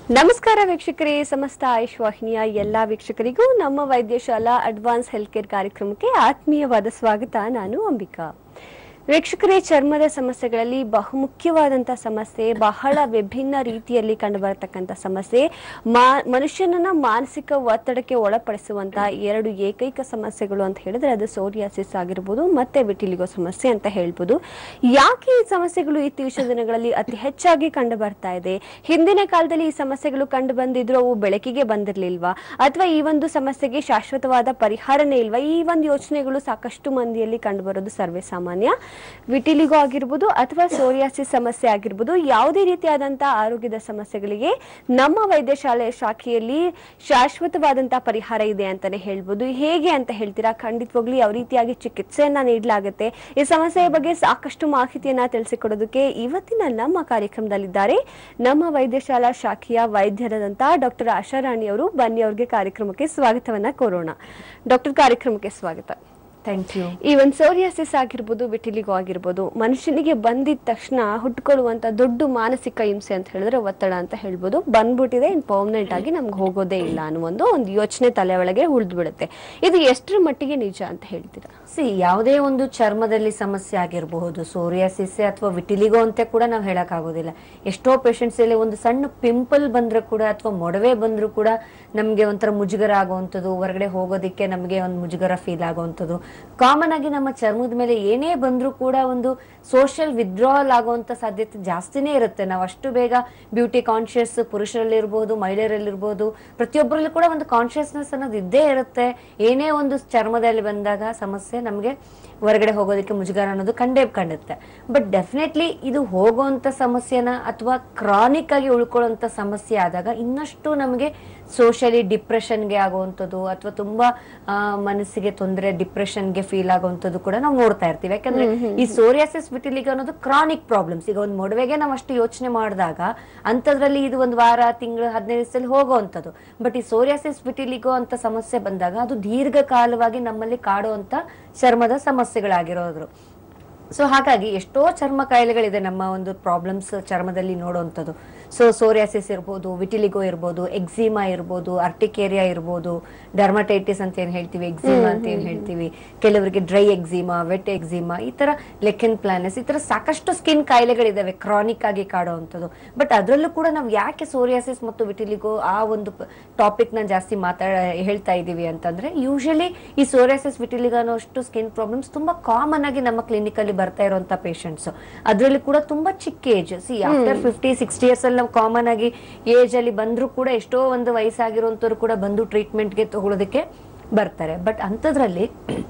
ನಮಸ್ಕಾರ ವೀಕ್ಷಕರೇ ಸಮಸ್ತ ಆಯುಷ್ ವಾಹಿನಿಯ ಎಲ್ಲಾ ವೀಕ್ಷಕರಿಗೂ ನಮ್ಮ ವೈದ್ಯಶಾಲಾ ಅಡ್ವಾನ್ಸ್ ಹೆಲ್ತ್ ಕೇರ್ ಕಾರ್ಯಕ್ರಮಕ್ಕೆ ಆತ್ಮೀಯವಾದ ಸ್ವಾಗತ ನಾನು ಅಂಬಿಕಾ ವೀಕ್ಷಕರೇ ಚರ್ಮದ ಸಮಸ್ಯೆಗಳಲ್ಲಿ ಬಹುಮುಖ್ಯವಾದಂಥ ಸಮಸ್ಯೆ ಬಹಳ ವಿಭಿನ್ನ ರೀತಿಯಲ್ಲಿ ಕಂಡುಬರತಕ್ಕಂಥ ಸಮಸ್ಯೆ ಮಾ ಮನುಷ್ಯನನ್ನ ಮಾನಸಿಕ ಒತ್ತಡಕ್ಕೆ ಒಳಪಡಿಸುವಂತ ಎರಡು ಏಕೈಕ ಸಮಸ್ಯೆಗಳು ಅಂತ ಹೇಳಿದ್ರೆ ಅದು ಸೋರಿಯಾಸಿಸ್ ಆಗಿರ್ಬೋದು ಮತ್ತೆ ವಿಟಿಲಿಗೋ ಸಮಸ್ಯೆ ಅಂತ ಹೇಳ್ಬೋದು ಯಾಕೆ ಈ ಸಮಸ್ಯೆಗಳು ಇತ್ತೀಚಿನ ದಿನಗಳಲ್ಲಿ ಅತಿ ಹೆಚ್ಚಾಗಿ ಕಂಡು ಬರ್ತಾ ಇದೆ ಹಿಂದಿನ ಕಾಲದಲ್ಲಿ ಈ ಸಮಸ್ಯೆಗಳು ಕಂಡು ಬಂದಿದ್ರು ಅವು ಬೆಳಕಿಗೆ ಬಂದಿರ್ಲಿಲ್ವಾ ಅಥವಾ ಈ ಒಂದು ಸಮಸ್ಯೆಗೆ ಶಾಶ್ವತವಾದ ಪರಿಹಾರನೇ ಇಲ್ವಾ ಈ ಒಂದು ಯೋಚನೆಗಳು ಸಾಕಷ್ಟು ಮಂದಿಯಲ್ಲಿ ಕಂಡು ಬರೋದು ಸರ್ವೇ ಸಾಮಾನ್ಯ ವಿಟಿಲಿಗೋ ಆಗಿರ್ಬೋದು ಅಥವಾ ಸೋರಿಯಾಸಿಸ್ ಸಮಸ್ಯೆ ಆಗಿರ್ಬೋದು ಯಾವುದೇ ರೀತಿಯಾದಂತಹ ಆರೋಗ್ಯದ ಸಮಸ್ಯೆಗಳಿಗೆ ನಮ್ಮ ವೈದ್ಯಶಾಲೆ ಶಾಖೆಯಲ್ಲಿ ಶಾಶ್ವತವಾದಂತಹ ಪರಿಹಾರ ಇದೆ ಅಂತಾನೆ ಹೇಳ್ಬೋದು ಹೇಗೆ ಅಂತ ಹೇಳ್ತೀರಾ ಖಂಡಿತವಾಗ್ಲೂ ಯಾವ ರೀತಿಯಾಗಿ ಚಿಕಿತ್ಸೆಯನ್ನ ನೀಡಲಾಗುತ್ತೆ ಈ ಸಮಸ್ಯೆಯ ಬಗ್ಗೆ ಸಾಕಷ್ಟು ಮಾಹಿತಿಯನ್ನ ತಿಳಿಸಿಕೊಡೋದಕ್ಕೆ ಇವತ್ತಿನ ನಮ್ಮ ಕಾರ್ಯಕ್ರಮದಲ್ಲಿದ್ದಾರೆ ನಮ್ಮ ವೈದ್ಯಶಾಲಾ ಶಾಖೆಯ ವೈದ್ಯರಾದಂತಹ ಡಾಕ್ಟರ್ ಆಶಾರಾಣಿ ಅವರು ಬನ್ನಿ ಅವ್ರಿಗೆ ಕಾರ್ಯಕ್ರಮಕ್ಕೆ ಸ್ವಾಗತವನ್ನ ಕೋರೋಣ ಡಾಕ್ಟರ್ ಕಾರ್ಯಕ್ರಮಕ್ಕೆ ಸ್ವಾಗತ ಥ್ಯಾಂಕ್ ಯು ಈ ಒಂದು ಸೋರಿಯಾಸಿಸ್ ಆಗಿರ್ಬೋದು ವಿಟಿಲಿಗೋ ಆಗಿರ್ಬೋದು ಮನುಷ್ಯನಿಗೆ ಬಂದಿದ ತಕ್ಷಣ ಹುಟ್ಕೊಳ್ಳುವಂತ ದೊಡ್ಡ ಮಾನಸಿಕ ಹಿಂಸೆ ಅಂತ ಹೇಳಿದ್ರೆ ಒತ್ತಡ ಅಂತ ಹೇಳ್ಬೋದು ಬಂದ್ಬಿಟ್ಟಿದೆ ಇನ್ ಪರ್ಮನೆಂಟ್ ಆಗಿ ನಮ್ಗೆ ಹೋಗೋದೇ ಇಲ್ಲ ಅನ್ನೋ ಒಂದು ಒಂದು ಯೋಚನೆ ತಲೆ ಒಳಗೆ ಉಳಿದು ಬಿಡುತ್ತೆ ಇದು ಎಷ್ಟರ ಮಟ್ಟಿಗೆ ನಿಜ ಅಂತ ಹೇಳ್ತೀರಾ ಸಿ ಯಾವುದೇ ಒಂದು ಚರ್ಮದಲ್ಲಿ ಸಮಸ್ಯೆ ಆಗಿರಬಹುದು ಸೋರಿಯಾಸಿಸ್ ಅಥವಾ ವಿಟಿಲಿಗೋ ಅಂತ ಕೂಡ ನಾವು ಹೇಳಕ್ ಆಗೋದಿಲ್ಲ ಎಷ್ಟೋ ಪೇಷಂಟ್ಸ್ ಅಲ್ಲಿ ಒಂದು ಸಣ್ಣ ಪಿಂಪಲ್ ಬಂದ್ರೆ ಕೂಡ ಅಥವಾ ಮೊಡವೆ ಬಂದ್ರು ಕೂಡ ನಮ್ಗೆ ಒಂಥರ ಮುಜುಗರ ಆಗುವಂಥದ್ದು ಹೊರಗಡೆ ಹೋಗೋದಿಕ್ಕೆ ನಮಗೆ ಒಂದು ಮುಜುಗರ ಫೀಲ್ ಆಗುವಂಥದ್ದು ಕಾಮನ್ ಆಗಿ ನಮ್ಮ ಚರ್ಮದ ಮೇಲೆ ಏನೇ ಬಂದ್ರೂ ಕೂಡ ಒಂದು ಸೋಷಿಯಲ್ ವಿತ್ಡ್ರಾವಲ್ ಆಗುವಂತ ಸಾಧ್ಯತೆ ಜಾಸ್ತಿನೇ ಇರುತ್ತೆ ನಾವು ಅಷ್ಟು ಬೇಗ ಬ್ಯೂಟಿ ಕಾನ್ಶಿಯಸ್ ಪುರುಷರಲ್ಲಿರ್ಬೋದು ಮಹಿಳೆಯರಲ್ಲಿರ್ಬೋದು ಪ್ರತಿಯೊಬ್ಬರಲ್ಲೂ ಕೂಡ ಒಂದು ಕಾನ್ಶಿಯಸ್ನೆಸ್ ಅನ್ನೋದು ಇದ್ದೇ ಇರುತ್ತೆ ಏನೇ ಒಂದು ಚರ್ಮದಲ್ಲಿ ಬಂದಾಗ ಸಮಸ್ಯೆ ನಮಗೆ ಹೊರಗಡೆ ಹೋಗೋದಕ್ಕೆ ಮುಜುಗರ ಅನ್ನೋದು ಕಂಡೇ ಕಂಡುತ್ತೆ ಬಟ್ ಡೆಫಿನೆಟ್ಲಿ ಇದು ಹೋಗುವಂತ ಸಮಸ್ಯೆನ ಅಥವಾ ಕ್ರಾನಿಕ್ ಆಗಿ ಉಳ್ಕೊಳ್ಳುವಂತ ಸಮಸ್ಯೆ ಆದಾಗ ಇನ್ನಷ್ಟು ನಮಗೆ ಸೋಷಿಯಲಿ ಡಿಪ್ರೆಷನ್ಗೆ ಆಗುವಂಥದ್ದು ಅಥವಾ ತುಂಬಾ ಆ, ಮನಸ್ಸಿಗೆ ತೊಂದರೆ ಡಿಪ್ರೆಷನ್ಗೆ ಫೀಲ್ ಆಗುವಂಥದ್ದು ಕೂಡ ನಾವು ನೋಡ್ತಾ ಇರ್ತೀವಿ ಯಾಕಂದ್ರೆ ಈ ಸೋರಿಯಾಸಿಸ್ ವಿಟಿಲಿಗೆ ಅನ್ನೋದು ಕ್ರಾನಿಕ್ ಪ್ರಾಬ್ಲಮ್ಸ್ ಈಗ ಒಂದು ಮೊಡವೆಗೆ ನಾವು ಅಷ್ಟು ಯೋಚನೆ ಮಾಡಿದಾಗ ಅಂಥದ್ರಲ್ಲಿ ಇದು ಒಂದು ವಾರ ತಿಂಗಳು ಹದಿನೈದು ದಿವಸದಲ್ಲಿ ಹೋಗುವಂಥದ್ದು ಬಟ್ ಈ ಸೋರಿಯಾಸಿಸ್ ವಿಟಿಲಿಗೋ ಅಂತ ಸಮಸ್ಯೆ ಬಂದಾಗ ಅದು ದೀರ್ಘಕಾಲವಾಗಿ ನಮ್ಮಲ್ಲಿ ಕಾಡುವಂತ ಚರ್ಮದ ಸಮಸ್ಯೆಗಳಾಗಿರೋದ್ರು ಸೊ ಹಾಗಾಗಿ ಎಷ್ಟೋ ಚರ್ಮ ಕಾಯಿಲೆಗಳಿದೆ ನಮ್ಮ ಒಂದು ಪ್ರಾಬ್ಲಮ್ಸ್ ಚರ್ಮದಲ್ಲಿ ನೋಡುವಂಥದ್ದು ಸೊ ಸೋರಿಯಾಸಿಸ್ ಇರ್ಬೋದು ವಿಟಿಲಿಗೋ ಇರ್ಬೋದು ಎಕ್ಸಿಮಾ ಇರ್ಬೋದು ಅರ್ಟಿಕೇರಿಯಾ ಇರ್ಬೋದು ಡರ್ಮಟೈಟಿಸ್ ಅಂತ ಏನ್ ಹೇಳ್ತೀವಿ ಎಕ್ಸಿಮಾ ಅಂತ ಏನ್ ಹೇಳ್ತೀವಿ ಕೆಲವರಿಗೆ ಡ್ರೈ ಎಕ್ಸಿಮಾ ವೆಟ್ ಎಕ್ಸಿಮಾ ಈ ತರ ಲೆಕೆನ್ ಪ್ಲಾನೆಸ್ ಈ ತರ ಸಾಕಷ್ಟು ಸ್ಕಿನ್ ಕಾಯಿಲೆಗಳಿದಾವೆ ಕ್ರಾನಿಕ್ ಆಗಿ ಕಾಡುವಂಥದ್ದು ಬಟ್ ಅದರಲ್ಲೂ ಕೂಡ ನಾವು ಯಾಕೆ ಸೋರಿಯಾಸಿಸ್ ಮತ್ತು ವಿಟಿಲಿಗೋ ಆ ಒಂದು ಟಾಪಿಕ್ ನ ಜಾಸ್ತಿ ಮಾತಾಡ ಹೇಳ್ತಾ ಇದೀವಿ ಅಂತಂದ್ರೆ ಯೂಶಲಿ ಈ ಸೋರಿಯಾಸಿಸ್ ವಿಟಿಲಿಗೋ ಅನ್ನೋಷ್ಟು ಸ್ಕಿನ್ ಪ್ರಾಬ್ಲಮ್ಸ್ ತುಂಬಾ ಕಾಮನ್ ಆಗಿ ನಮ್ಮ ಕ್ಲಿನಿಕ್ ಅಲ್ಲಿ ಬರ್ತಾ ಇರುವಂತ ಪೇಷಂಟ್ಸ್ ಅದರಲ್ಲಿ ಕೂಡ ತುಂಬಾ ಚಿಕ್ಕ age see after fifty sixty years ಅಲ್ಲಿ ನಾವು ಕಾಮನ್ ಆಗಿ ಏಜ್ ಅಲ್ಲಿ ಬಂದ್ರು ಕೂಡ ಎಷ್ಟೋ ಒಂದು ವಯಸ್ಸಾಗಿರುವಂತವ್ರು ಕೂಡ ಬಂದು ಟ್ರೀಟ್ಮೆಂಟ್ಗೆ ತಗೊಳ್ಳೋದಕ್ಕೆ ಬರ್ತಾರೆ ಬಟ್ ಅಂಥದ್ರಲ್ಲಿ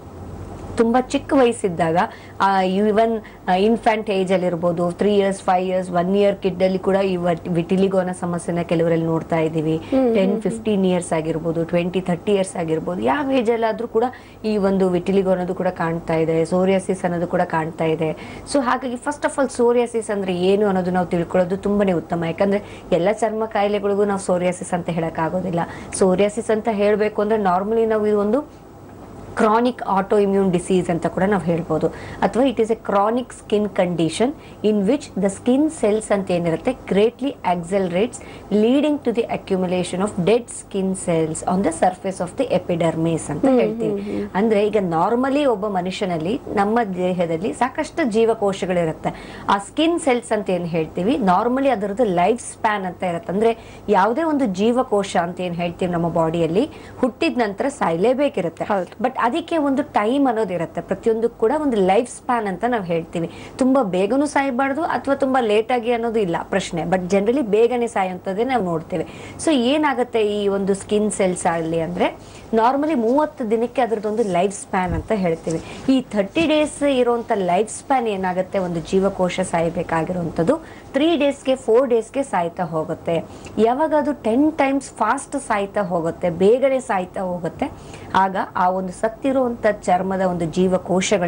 ತುಂಬಾ ಚಿಕ್ಕ ವಯಸ್ಸಿದ್ದಾಗ ಇವನ್ ಇನ್ಫ್ಯಾಂಟ್ ಏಜ್ ಅಲ್ಲಿ ಇರ್ಬೋದು three years five years one year kid ಅಲ್ಲಿ ಕೂಡ ಈ ವಿಟಿಲಿಗೋ ಅನ್ನೋ ಸಮಸ್ಯೆನ ಕೆಲವರಲ್ಲಿ ನೋಡ್ತಾ ಇದೀವಿ ಟೆನ್ ಫಿಫ್ಟೀನ್ ಇಯರ್ಸ್ ಆಗಿರ್ಬೋದು ಟ್ವೆಂಟಿ ಥರ್ಟಿ ಇಯರ್ಸ್ ಆಗಿರ್ಬೋದು ಯಾವ ಏಜ್ ಅಲ್ಲಾದ್ರೂ ಕೂಡ ಈ ಒಂದು ವಿಟಿಲಿಗೋ ಅನ್ನೋದು ಕೂಡ ಕಾಣ್ತಾ ಇದೆ ಸೋರಿಯಾಸಿಸ್ ಅನ್ನೋದು ಕೂಡ ಕಾಣ್ತಾ ಇದೆ ಸೊ ಹಾಗಾಗಿ ಫಸ್ಟ್ ಆಫ್ ಆಲ್ ಸೋರಿಯಾಸಿಸ್ ಅಂದ್ರೆ ಏನು ಅನ್ನೋದು ನಾವು ತಿಳ್ಕೊಳ್ಳೋದು ತುಂಬಾನೇ ಉತ್ತಮ ಯಾಕಂದ್ರೆ ಎಲ್ಲ ಚರ್ಮ ಕಾಯಿಲೆಗಳಿಗೂ ನಾವು ಸೋರಿಯಾಸಿಸ್ ಅಂತ ಹೇಳಕ್ ಆಗೋದಿಲ್ಲ ಸೋರಿಯಾಸಿಸ್ ಅಂತ ಹೇಳಬೇಕು ಅಂದ್ರೆ ನಾರ್ಮಲಿ ನಾವು ಇದು ಒಂದು ಕ್ರಾನಿಕ್ ಆಟೋ ಇಮ್ಯೂನ್ ಡಿಸೀಸ್ ಅಂತ ಕೂಡ ನಾವು ಹೇಳ್ಬೋದು ಅಥವಾ it is a chronic skin condition in which the skin cells ಅಂತ ಏನಿರುತ್ತೆ greatly accelerates leading to the accumulation of dead skin cells on the surface of the epidermis ಅಂತ ಹೇಳ್ತೀವಿ ಅಂದ್ರೆ ಈಗ ನಾರ್ಮಲಿ ಒಬ್ಬ ಮನುಷ್ಯನಲ್ಲಿ ನಮ್ಮ ದೇಹದಲ್ಲಿ ಸಾಕಷ್ಟು ಜೀವಕೋಶಗಳಿರುತ್ತೆ ಆ ಸ್ಕಿನ್ ಸೆಲ್ಸ್ ಅಂತ ಏನ್ ಹೇಳ್ತೀವಿ ನಾರ್ಮಲಿ ಅದರದ್ದು ಲೈಫ್ ಸ್ಪ್ಯಾನ್ ಅಂತ ಇರುತ್ತೆ ಅಂದ್ರೆ ಯಾವುದೇ ಒಂದು ಜೀವಕೋಶ ಅಂತ ಏನ್ ಹೇಳ್ತೀವಿ ನಮ್ಮ ಬಾಡಿಯಲ್ಲಿ ಹುಟ್ಟಿದ ನಂತರ ಸಾಯ್ಲೇಬೇಕಿರುತ್ತೆ ಹೌದು. ಬಟ್ ಅದಕ್ಕೆ ಒಂದು ಟೈಮ್ ಅನ್ನೋದಿರುತ್ತೆ ಪ್ರತಿಯೊಂದು ಕೂಡ ಒಂದು ಲೈಫ್ ಸ್ಪ್ಯಾನ್ ಅಂತ ನಾವು ಹೇಳ್ತೀವಿ ತುಂಬಾ ಬೇಗನೂ ಸಾಯಬಾರ್ದು ಅಥವಾ ತುಂಬಾ ಲೇಟ್ ಆಗಿ ಅನ್ನೋದು ಇಲ್ಲ ಪ್ರಶ್ನೆ ಬಟ್ ಜನರಲಿ ಬೇಗನೆ ಸಾಯುವಂಥದ್ದೇ ನಾವು ನೋಡ್ತೇವೆ ಸೊ ಏನಾಗುತ್ತೆ ಈ ಒಂದು ಸ್ಕಿನ್ ಸೆಲ್ಸ್ ಆಗಲಿ ಅಂದ್ರೆ ನಾರ್ಮಲಿ ಮೂವತ್ತು ದಿನಕ್ಕೆ ಅದರದ್ದೊಂದು ಲೈಫ್ ಸ್ಪ್ಯಾನ್ ಅಂತ ಹೇಳ್ತೀವಿ ಈ ಥರ್ಟಿ ಡೇಸ್ ಇರುವಂತ ಲೈಫ್ ಸ್ಪ್ಯಾನ್ ಏನಾಗುತ್ತೆ ಒಂದು ಜೀವಕೋಶ ಸಾಯಬೇಕಾಗಿರುವಂಥದ್ದು ತ್ರೀ ಡೇಸ್ಗೆ ಫೋರ್ ಡೇಸ್ಗೆ ಸಾಯ್ತಾ ಹೋಗುತ್ತೆ ಯಾವಾಗ ಅದು ಟೆನ್ ಟೈಮ್ಸ್ ಫಾಸ್ಟ್ ಸಾಯ್ತಾ ಹೋಗುತ್ತೆ ಬೇಗನೆ ಸಾಯ್ತಾ ಹೋಗುತ್ತೆ ಆಗ ಆ ಒಂದು ಸತ್ತಿರುವಂತ ಚರ್ಮದ ಒಂದು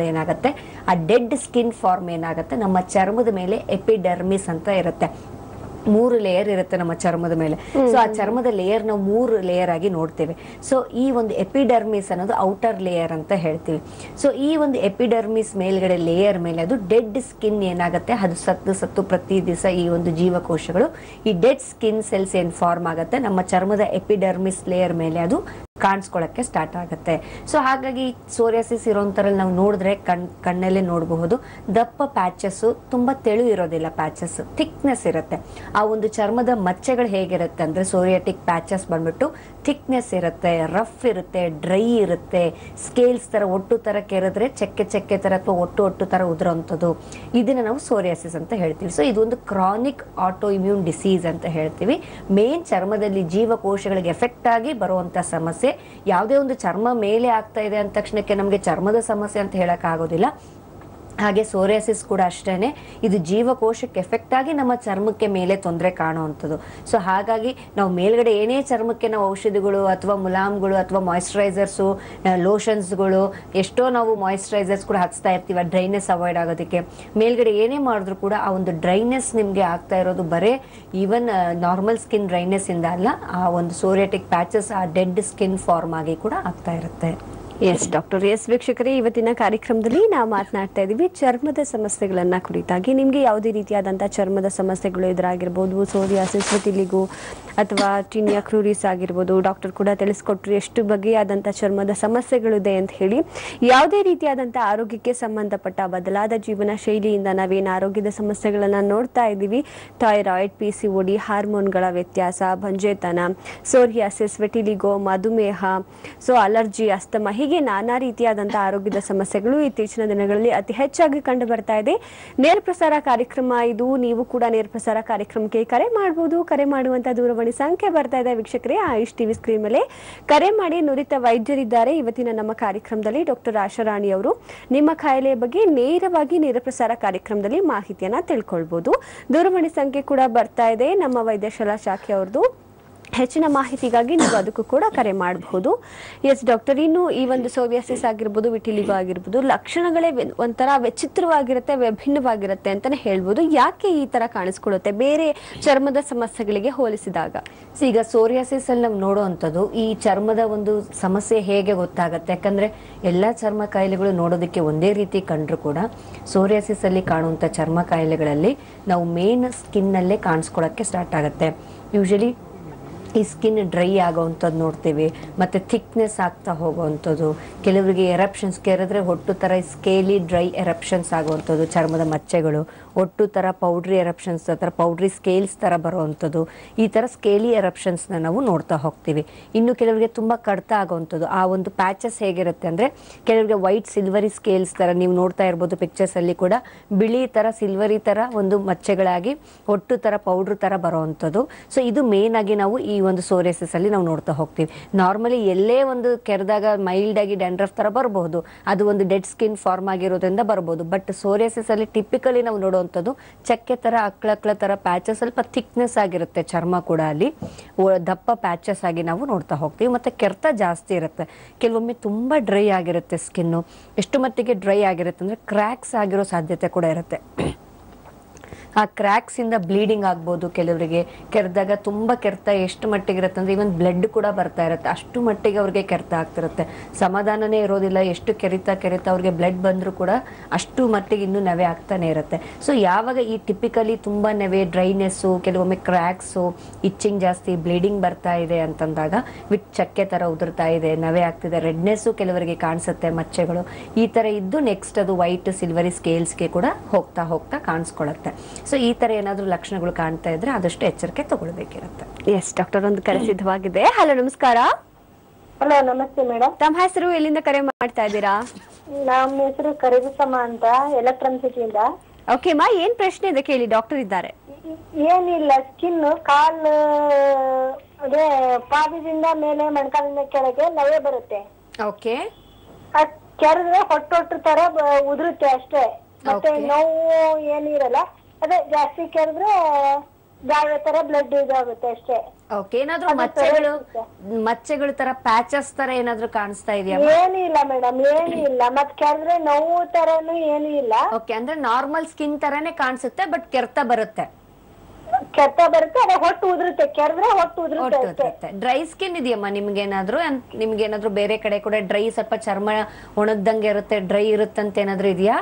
ಜೀವಕೋಶಗಳೇನಾಗತ್ತೆ ಆ ಡೆಡ್ ಸ್ಕಿನ್ ಫಾರ್ಮ್ ಏನಾಗುತ್ತೆ ನಮ್ಮ ಚರ್ಮದ ಮೇಲೆ ಎಪಿಡರ್ಮಿಸ್ ಅಂತ ಇರುತ್ತೆ ಮೂರು ಲೇಯರ್ ಇರುತ್ತೆ ನಮ್ಮ ಚರ್ಮದ ಮೇಲೆ ಸೊ ಆ ಚರ್ಮದ ಲೇಯರ್ ನಾವು ಮೂರು ಲೇಯರ್ ಆಗಿ ನೋಡ್ತೇವೆ ಸೊ ಈ ಒಂದು ಎಪಿಡರ್ಮಿಸ್ ಅನ್ನೋದು ಔಟರ್ ಲೇಯರ್ ಅಂತ ಹೇಳ್ತೀವಿ ಸೊ ಈ ಒಂದು ಎಪಿಡರ್ಮಿಸ್ ಮೇಲ್ಗಡೆ ಲೇಯರ್ ಮೇಲೆ ಅದು ಡೆಡ್ ಸ್ಕಿನ್ ಏನಾಗುತ್ತೆ ಅದು ಸತ್ತು ಸತ್ತು ಪ್ರತಿ ದಿವಸ ಈ ಒಂದು ಜೀವಕೋಶಗಳು ಈ ಡೆಡ್ ಸ್ಕಿನ್ ಸೆಲ್ಸ್ ಏನ್ ಫಾರ್ಮ್ ಆಗುತ್ತೆ ನಮ್ಮ ಚರ್ಮದ ಎಪಿಡರ್ಮಿಸ್ ಲೇಯರ್ ಮೇಲೆ ಅದು ಕಾಣಿಸ್ಕೊಳ್ಳಕ್ಕೆ ಸ್ಟಾರ್ಟ್ ಆಗುತ್ತೆ ಸೊ ಹಾಗಾಗಿ ಸೋರಿಯಾಸಿಸ್ ಇರೋಂಥರಲ್ಲಿ ನಾವು ನೋಡಿದ್ರೆ ಕಣ್ ಕಣ್ಣಲ್ಲೇ ನೋಡಬಹುದು ದಪ್ಪ ಪ್ಯಾಚಸ್ ತುಂಬಾ ತೆಳು ಇರೋದಿಲ್ಲ ಪ್ಯಾಚಸ್ ಥಿಕ್ನೆಸ್ ಇರುತ್ತೆ ಆ ಒಂದು ಚರ್ಮದ ಮಚ್ಚೆಗಳು ಹೇಗಿರುತ್ತೆ ಅಂದ್ರೆ ಸೋರಿಯಾಟಿಕ್ ಪ್ಯಾಚಸ್ ಬಂದ್ಬಿಟ್ಟು ಥಿಕ್ನೆಸ್ ಇರುತ್ತೆ ರಫ್ ಇರುತ್ತೆ ಡ್ರೈ ಇರುತ್ತೆ ಸ್ಕೇಲ್ಸ್ ತರ ಒಟ್ಟು ತರ ಕೆರೆದ್ರೆ ಚೆಕ್ಕೆ ಚೆಕ್ಕೆ ತರ ಅಥವಾ ಒಟ್ಟು ಒಟ್ಟು ತರ ಉದುರೋಂಥದ್ದು ಇದನ್ನ ನಾವು ಸೋರಿಯಾಸಿಸ್ ಅಂತ ಹೇಳ್ತೀವಿ ಸೊ ಇದೊಂದು ಕ್ರಾನಿಕ್ ಆಟೋ ಇಮ್ಯೂನ್ ಡಿಸೀಸ್ ಅಂತ ಹೇಳ್ತೀವಿ ಮೇನ್ ಚರ್ಮದಲ್ಲಿ ಜೀವಕೋಶಗಳಿಗೆ ಎಫೆಕ್ಟ್ ಆಗಿ ಬರುವಂತ ಸಮಸ್ಯೆ ಯಾವುದೇ ಒಂದು ಚರ್ಮ ಮೇಲೆ ಆಗ್ತಾ ಇದೆ ಅಂದ ತಕ್ಷಣಕ್ಕೆ ನಮಗೆ ಚರ್ಮದ ಸಮಸ್ಯೆ ಅಂತ ಹೇಳಕ್ ಆಗೋದಿಲ್ಲ ಹಾಗೆ ಸೋರಿಯಾಸಿಸ್ ಕೂಡ ಅಷ್ಟೇನೆ ಇದು ಜೀವಕೋಶಕ್ಕೆ ಎಫೆಕ್ಟ್ ಆಗಿ ನಮ್ಮ ಚರ್ಮಕ್ಕೆ ಮೇಲೆ ತೊಂದರೆ ಕಾಣುವಂಥದ್ದು ಸೊ ಹಾಗಾಗಿ ನಾವು ಮೇಲ್ಗಡೆ ಏನೇ ಚರ್ಮಕ್ಕೆ ನಾವು ಔಷಧಿಗಳು ಅಥವಾ ಮುಲಾಮ್ಗಳು ಅಥವಾ ಮಾಯಿಶ್ಚರೈಸರ್ಸು ಲೋಷನ್ಸ್ಗಳು ಎಷ್ಟೋ ನಾವು ಮಾಯಿಶ್ಚರೈಸರ್ಸ್ ಕೂಡ ಹಚ್ತಾ ಇರ್ತೀವಿ ಡ್ರೈನೆಸ್ ಅವಾಯ್ಡ್ ಆಗೋದಕ್ಕೆ ಮೇಲ್ಗಡೆ ಏನೇ ಮಾಡಿದ್ರು ಕೂಡ ಆ ಒಂದು ಡ್ರೈನೆಸ್ ನಿಮಗೆ ಆಗ್ತಾ ಇರೋದು ಬರೇ ಈವನ್ ನಾರ್ಮಲ್ ಸ್ಕಿನ್ ಡ್ರೈನೆಸ್ ಇಂದ ಅಲ್ಲ ಆ ಒಂದು ಸೋರಿಯಾಟಿಕ್ ಪ್ಯಾಚಸ್ ಆ ಡೆಡ್ ಸ್ಕಿನ್ ಫಾರ್ಮ್ ಆಗಿ ಕೂಡ ಆಗ್ತಾ ಇರುತ್ತೆ ಎಸ್ ಡಾಕ್ಟರ್ ಎಸ್ ವೀಕ್ಷಕರೇ ಇವತ್ತಿನ ಕಾರ್ಯಕ್ರಮದಲ್ಲಿ ನಾವು ಮಾತನಾಡ್ತಾ ಇದ್ದೀವಿ ಚರ್ಮದ ಸಮಸ್ಯೆಗಳನ್ನ ಕುರಿತಾಗಿ ನಿಮಗೆ ಯಾವುದೇ ರೀತಿಯಾದಂಥ ಚರ್ಮದ ಸಮಸ್ಯೆಗಳು ಎದುರಾಗಿರ್ಬೋದು ಸೋರಿಯಾಸಿಸ್ ವಿಟಿಲಿಗು ಅಥವಾ ಟಿನಿಯಾ ಕ್ರೂರಿಸ್ ಆಗಿರ್ಬೋದು ಡಾಕ್ಟರ್ ಕೂಡ ತಿಳಿಸ್ಕೊಟ್ರು ಎಷ್ಟು ಬಗೆಯಾದಂಥ ಚರ್ಮದ ಸಮಸ್ಯೆಗಳಿದೆ ಅಂತ ಹೇಳಿ ಯಾವುದೇ ರೀತಿಯಾದಂಥ ಆರೋಗ್ಯಕ್ಕೆ ಸಂಬಂಧಪಟ್ಟ ಬದಲಾದ ಜೀವನ ಶೈಲಿಯಿಂದ ನಾವೇನು ಆರೋಗ್ಯದ ಸಮಸ್ಯೆಗಳನ್ನು ನೋಡ್ತಾ ಇದ್ದೀವಿ ಥೈರಾಯ್ಡ್ ಪಿ ಸಿ ಒಡಿ ಹಾರ್ಮೋನ್ಗಳ ವ್ಯತ್ಯಾಸ ಬಂಜೇತನ ಸೋರಿಯಾಸಿಸ್ ವೆಟಿಲಿಗೋ ಮಧುಮೇಹ ಸೊ ಅಲರ್ಜಿ ಅಸ್ತಮ ಹೀಗೆ ನಾನಾ ರೀತಿಯಾದಂಥ ಆರೋಗ್ಯದ ಸಮಸ್ಯೆಗಳು ಇತ್ತೀಚಿನ ದಿನಗಳಲ್ಲಿ ಅತಿ ಹೆಚ್ಚಾಗಿ ಕಂಡು ಬರ್ತಾ ಇದೆ ನೇರ ಪ್ರಸಾರ ಕಾರ್ಯಕ್ರಮ ಇದು ನೀವು ಕೂಡ ನೇರ ಪ್ರಸಾರ ಕಾರ್ಯಕ್ರಮಕ್ಕೆ ಕರೆ ಮಾಡಬಹುದು ಕರೆ ಮಾಡುವಂತ ದೂರವಾಣಿ ಸಂಖ್ಯೆ ಬರ್ತಾ ಇದೆ ವೀಕ್ಷಕರೇ ಆಯುಷ್ ಟಿವಿ ಸ್ಕ್ರೀನ್ ಮೇಲೆ ಕರೆ ಮಾಡಿ ನುರಿತ ವೈದ್ಯರಿದ್ದಾರೆ ಇವತ್ತಿನ ನಮ್ಮ ಕಾರ್ಯಕ್ರಮದಲ್ಲಿ ಡಾಕ್ಟರ್ ಆಶಾರಾಣಿ ಅವರು ನಿಮ್ಮ ಕಾಯಿಲೆಯ ಬಗ್ಗೆ ನೇರವಾಗಿ ನೇರ ಪ್ರಸಾರ ಕಾರ್ಯಕ್ರಮದಲ್ಲಿ ಮಾಹಿತಿಯನ್ನ ತಿಳ್ಕೊಳ್ಬಹುದು ದೂರವಾಣಿ ಸಂಖ್ಯೆ ಕೂಡ ಬರ್ತಾ ಇದೆ ನಮ್ಮ ವೈದ್ಯಶಾಲಾ ಶಾಖೆ ಅವ್ರದ್ದು ಹೆಚ್ಚಿನ ಮಾಹಿತಿಗಾಗಿ ನೀವು ಅದಕ್ಕೂ ಕೂಡ ಕರೆ ಮಾಡಬಹುದು ಎಸ್ ಡಾಕ್ಟರ್ ಇನ್ನು ಈ ಒಂದು ಸೋರಿಯಾಸಿಸ್ ಆಗಿರ್ಬೋದು ವಿಟಿಲಿಗೋ ಆಗಿರ್ಬೋದು ಲಕ್ಷಣಗಳೇ ವೆ- ಒಂಥರ ವಿಚಿತ್ರವಾಗಿರುತ್ತೆ ವಿಭಿನ್ನವಾಗಿರುತ್ತೆ ಅಂತಾನೆ ಹೇಳ್ಬೋದು ಯಾಕೆ ಈ ತರ ಕಾಣಿಸ್ಕೊಳ್ಳುತ್ತೆ ಬೇರೆ ಚರ್ಮದ ಸಮಸ್ಯೆಗಳಿಗೆ ಹೋಲಿಸಿದಾಗ ಸೊ ಈಗ ಸೋರಿಯಾಸಿಸ್ ಅಲ್ಲಿ ನಾವು ನೋಡುವಂಥದ್ದು ಈ ಚರ್ಮದ ಒಂದು ಸಮಸ್ಯೆ ಹೇಗೆ ಗೊತ್ತಾಗತ್ತೆ ಯಾಕಂದ್ರೆ ಎಲ್ಲಾ ಚರ್ಮ ಕಾಯಿಲೆಗಳು ನೋಡೋದಕ್ಕೆ ಒಂದೇ ರೀತಿ ಕಂಡ್ರು ಕೂಡ ಸೋರಿಯಾಸಿಸ್ ಅಲ್ಲಿ ಕಾಣುವಂಥ ಚರ್ಮ ಕಾಯಿಲೆಗಳಲ್ಲಿ ನಾವು ಮೇನ್ ಸ್ಕಿನ್ ಅಲ್ಲೇ ಕಾಣಿಸ್ಕೊಳಕ್ಕೆ ಸ್ಟಾರ್ಟ್ ಆಗುತ್ತೆ ಯೂಶಲಿ ಈ ಸ್ಕಿನ್ ಡ್ರೈ ಆಗೋವಂಥದ್ದು ನೋಡ್ತೀವಿ ಮತ್ತೆ ಥಿಕ್ನೆಸ್ ಆಗ್ತಾ ಹೋಗುವಂಥದ್ದು ಕೆಲವರಿಗೆ ಎರಪ್ಷನ್ಸ್ ಕೆರೆದ್ರೆ ಹೊಟ್ಟು ಥರ ಸ್ಕೇಲಿ ಡ್ರೈ ಎರಪ್ಷನ್ಸ್ ಆಗುವಂಥದ್ದು ಚರ್ಮದ ಮಚ್ಚೆಗಳು ಒಟ್ಟು ಥರ ಪೌಡ್ರಿ ಎರಪ್ಷನ್ಸ್ ಥರ ಪೌಡ್ರಿ ಸ್ಕೇಲ್ಸ್ ಥರ ಬರುವಂಥದ್ದು ಈ ಥರ ಸ್ಕೇಲಿ ಎರಪ್ಷನ್ಸ್ನ ನಾವು ನೋಡ್ತಾ ಹೋಗ್ತೀವಿ ಇನ್ನು ಕೆಲವರಿಗೆ ತುಂಬ ಕಡ್ತ ಆಗುವಂಥದ್ದು ಆ ಒಂದು ಪ್ಯಾಚಸ್ ಹೇಗಿರುತ್ತೆ ಅಂದರೆ ಕೆಲವರಿಗೆ ವೈಟ್ ಸಿಲ್ವರಿ ಸ್ಕೇಲ್ಸ್ ಥರ ನೀವು ನೋಡ್ತಾ ಇರ್ಬೋದು pictures ಅಲ್ಲಿ ಕೂಡ ಬಿಳಿ ಥರ ಸಿಲ್ವರಿ ಥರ ಒಂದು ಮಚ್ಚೆಗಳಾಗಿ ಒಟ್ಟು ಥರ ಪೌಡ್ರ್ ಥರ ಬರುವಂಥದ್ದು ಸೊ ಇದು ಮೇನ್ ಆಗಿ ನಾವು ಈ ಒಂದು ಸೋರಿಯಸಿಸ್ ಅಲ್ಲಿ ನಾವು ನೋಡ್ತಾ ಹೋಗ್ತೀವಿ ನಾರ್ಮಲಿ ಎಲ್ಲೇ ಒಂದು ಕೆರೆದಾಗ ಮೈಲ್ಡ್ ಆಗಿ ಡ್ಯಾಂಡ್ರಫ್ ತರ ಬರಬಹುದು ಅದು ಒಂದು ಡೆಡ್ ಸ್ಕಿನ್ ಫಾರ್ಮ್ ಆಗಿರೋದ್ರಿಂದ ಬರಬಹುದು ಬಟ್ ಸೋರಿಯಸಿಸ್ ಅಲ್ಲಿ ಟಿಪಿಕಲಿ ನಾವು ನೋಡುವಂಥದ್ದು ಚಕ್ಕೆ ತರ ಅಕ್ಳಕ್ಳ ತರ ಪ್ಯಾಚಸ್ ಸ್ವಲ್ಪ ಥಿಕ್ನೆಸ್ ಆಗಿರುತ್ತೆ ಚರ್ಮ ಕೂಡ ಅಲ್ಲಿ ಒ- ದಪ್ಪ ಪ್ಯಾಚಸ್ ಆಗಿ ನಾವು ನೋಡ್ತಾ ಹೋಗ್ತೀವಿ ಮತ್ತೆ ಕೆರೆತ ಜಾಸ್ತಿ ಇರುತ್ತೆ ಕೆಲವೊಮ್ಮೆ ತುಂಬಾ ಡ್ರೈ ಆಗಿರುತ್ತೆ ಸ್ಕಿನ್ನು ಎಷ್ಟು ಮಟ್ಟಿಗೆ ಡ್ರೈ ಆಗಿರುತ್ತೆ ಅಂದ್ರೆ ಕ್ರ್ಯಾಕ್ಸ್ ಆಗಿರೋ ಸಾಧ್ಯತೆ ಕೂಡ ಇರುತ್ತೆ ಆ ಕ್ರ್ಯಾಕ್ಸ್ ಇಂದ ಬ್ಲೀಡಿಂಗ್ ಆಗ್ಬೋದು ಕೆಲವರಿಗೆ ಕೆರೆದಾಗ ತುಂಬಾ ಕೆರೆತ ಎಷ್ಟು ಮಟ್ಟಿಗೆ ಇರುತ್ತೆ ಅಂದ್ರೆ ಇವನ್ ಬ್ಲಡ್ ಕೂಡ ಬರ್ತಾ ಇರುತ್ತೆ ಅಷ್ಟು ಮಟ್ಟಿಗೆ ಅವ್ರಿಗೆ ಕೆರೆತ ಆಗ್ತಿರುತ್ತೆ ಸಮಾಧಾನನೇ ಇರೋದಿಲ್ಲ ಎಷ್ಟು ಕೆರಿತಾ ಕೆರಿತಾ ಅವ್ರಿಗೆ ಬ್ಲಡ್ ಬಂದ್ರು ಕೂಡ ಅಷ್ಟು ಮಟ್ಟಿಗೆ ಇನ್ನೂ ನವೆ ಆಗ್ತಾನೆ ಇರುತ್ತೆ ಸೊ ಯಾವಾಗ ಈ ಟಿಪಿಕಲಿ ತುಂಬಾ ನವೆ ಡ್ರೈನೆಸ್ಸು ಕೆಲವೊಮ್ಮೆ ಕ್ರ್ಯಾಕ್ಸು ಇಚ್ಚಿಂಗ್ ಜಾಸ್ತಿ ಬ್ಲೀಡಿಂಗ್ ಬರ್ತಾ ಇದೆ ಅಂತಂದಾಗ ವಿಟ್ ಚಕ್ಕೆ ತರ ಉದುರ್ತಾ ಇದೆ ನವೆ ಆಗ್ತಿದೆ ರೆಡ್ನೆಸ್ಸು ಕೆಲವರಿಗೆ ಕಾಣಿಸುತ್ತೆ ಮಚ್ಚೆಗಳು ಈ ತರ ಇದ್ದು ನೆಕ್ಸ್ಟ್ ಅದು ವೈಟ್ ಸಿಲ್ವರಿ ಸ್ಕೇಲ್ಸ್ಗೆ ಕೂಡ ಹೋಗ್ತಾ ಹೋಗ್ತಾ ಕಾಣಿಸ್ಕೊಳತ್ತೆ ಸೊ ಈ ತರ ಏನಾದ್ರೂ ಲಕ್ಷಣಗಳು ಕಾಣ್ತಾ ಇದ್ರೆ ಆದಷ್ಟು ಎಚ್ಚರಿಕೆ ತಗೊಳ್ಬೇಕಿರುತ್ತೆ ಎಸ್ ಡಾಕ್ಟರ್ ಒಂದು ಕರೆ ಸಿದ್ಧವಾಗಿದೆ ಹಲೋ ನಮಸ್ಕಾರ ಹಲೋ ನಮಸ್ತೆ ಮೇಡಮ್ ತಮ್ಮ ಹೆಸರು ಎಲ್ಲಿಂದ ಕರೆ ಮಾಡ್ತಾ ಇದ್ದೀರಾ ನಮ್ಮ ಹೆಸರು ಕರಿಬಸಮ್ಮ ಅಂತ ಎಲೆಕ್ಟ್ರಾನ್ ಸಿಟಿಯಿಂದ ಓಕೆ ಮಾ ಏನ್ ಪ್ರಶ್ನೆ ಇದೆ ಕೇಳಿ ಡಾಕ್ಟರ್ ಇದ್ದಾರೆ ಏನಿಲ್ಲ ಸ್ಕಿನ್ ಕಾಲ್ ಅದೇ ಪಾದದಿಂದ ಮೇಲೆ ಮೊಣಕಾಲಿಂದ ಕೆಳಗೆ ನವೆ ಬರುತ್ತೆ ಓಕೆ ಅದ್ ಕೆರೆದ್ರೆ ಹೊಟ್ಟೊಟ್ಟು ತರ ಬ- ಉದುರುತ್ತೆ ಅಷ್ಟೇ ಮತ್ತೆ Okay. ನೋವು ಏನು ಇರಲ್ಲ ಅದೇ ಜಾಸ್ತಿ ಕೆರೆದ್ರೆ ಗಾಯ ತರ ಬ್ಲಡ್ ಇದಾಗುತ್ತೆ ಅಷ್ಟೇ ಓಕೆ ಏನಾದ್ರೂ ಅದು ಮಚ್ಚೆಗಳು ತೋರಿಸುತ್ತೆ. ಮಚ್ಚೆಗಳ ತರ ಪ್ಯಾಚಸ್ ತರ ಏನಾದ್ರೂ ಕಾಣಿಸ್ತಾ ಇದೆಯಾ ಏನು ಇಲ್ಲ ಮೇಡಮ್ ಏನು ಇಲ್ಲ ಮತ್ ಕೆರೆದ್ರೆ ನೋವು ತರನು ಏನು ಇಲ್ಲ ಓಕೆ ಅಂದ್ರೆ ನಾರ್ಮಲ್ ಸ್ಕಿನ್ ತರಾನೇ ಕಾಣಿಸುತ್ತೆ ಬಟ್ ಕೆರೆತ ಬರುತ್ತೆ ಕೆತ್ತ ಬರುತ್ತೆ ಅದೇ ಹೊಟ್ಟು ಉದುರುತ್ತೆ ಕೆರೆದ್ರೆ ಹೊಟ್ಟು ಉದುರುತ್ತೆ ಅಷ್ಟೇ ಒಟ್ಟೋಗುತ್ತೆ ಡ್ರೈ ಸ್ಕಿನ್ ಇದೆಯಮ್ಮ ನಿಮ್ಗೆ ಏನಾದ್ರು ನಿಮ್ಗೆ ಏನಾದ್ರು ಬೇರೆ ಕಡೆ ಕೂಡ ಡ್ರೈ ಸ್ವಲ್ಪ ಚರ್ಮ ಒಣಗ್ದಂಗೆ ಇರುತ್ತೆ ಡ್ರೈ ಇರುತ್ತಂತ ಏನಾದ್ರು ಇದೆಯಾ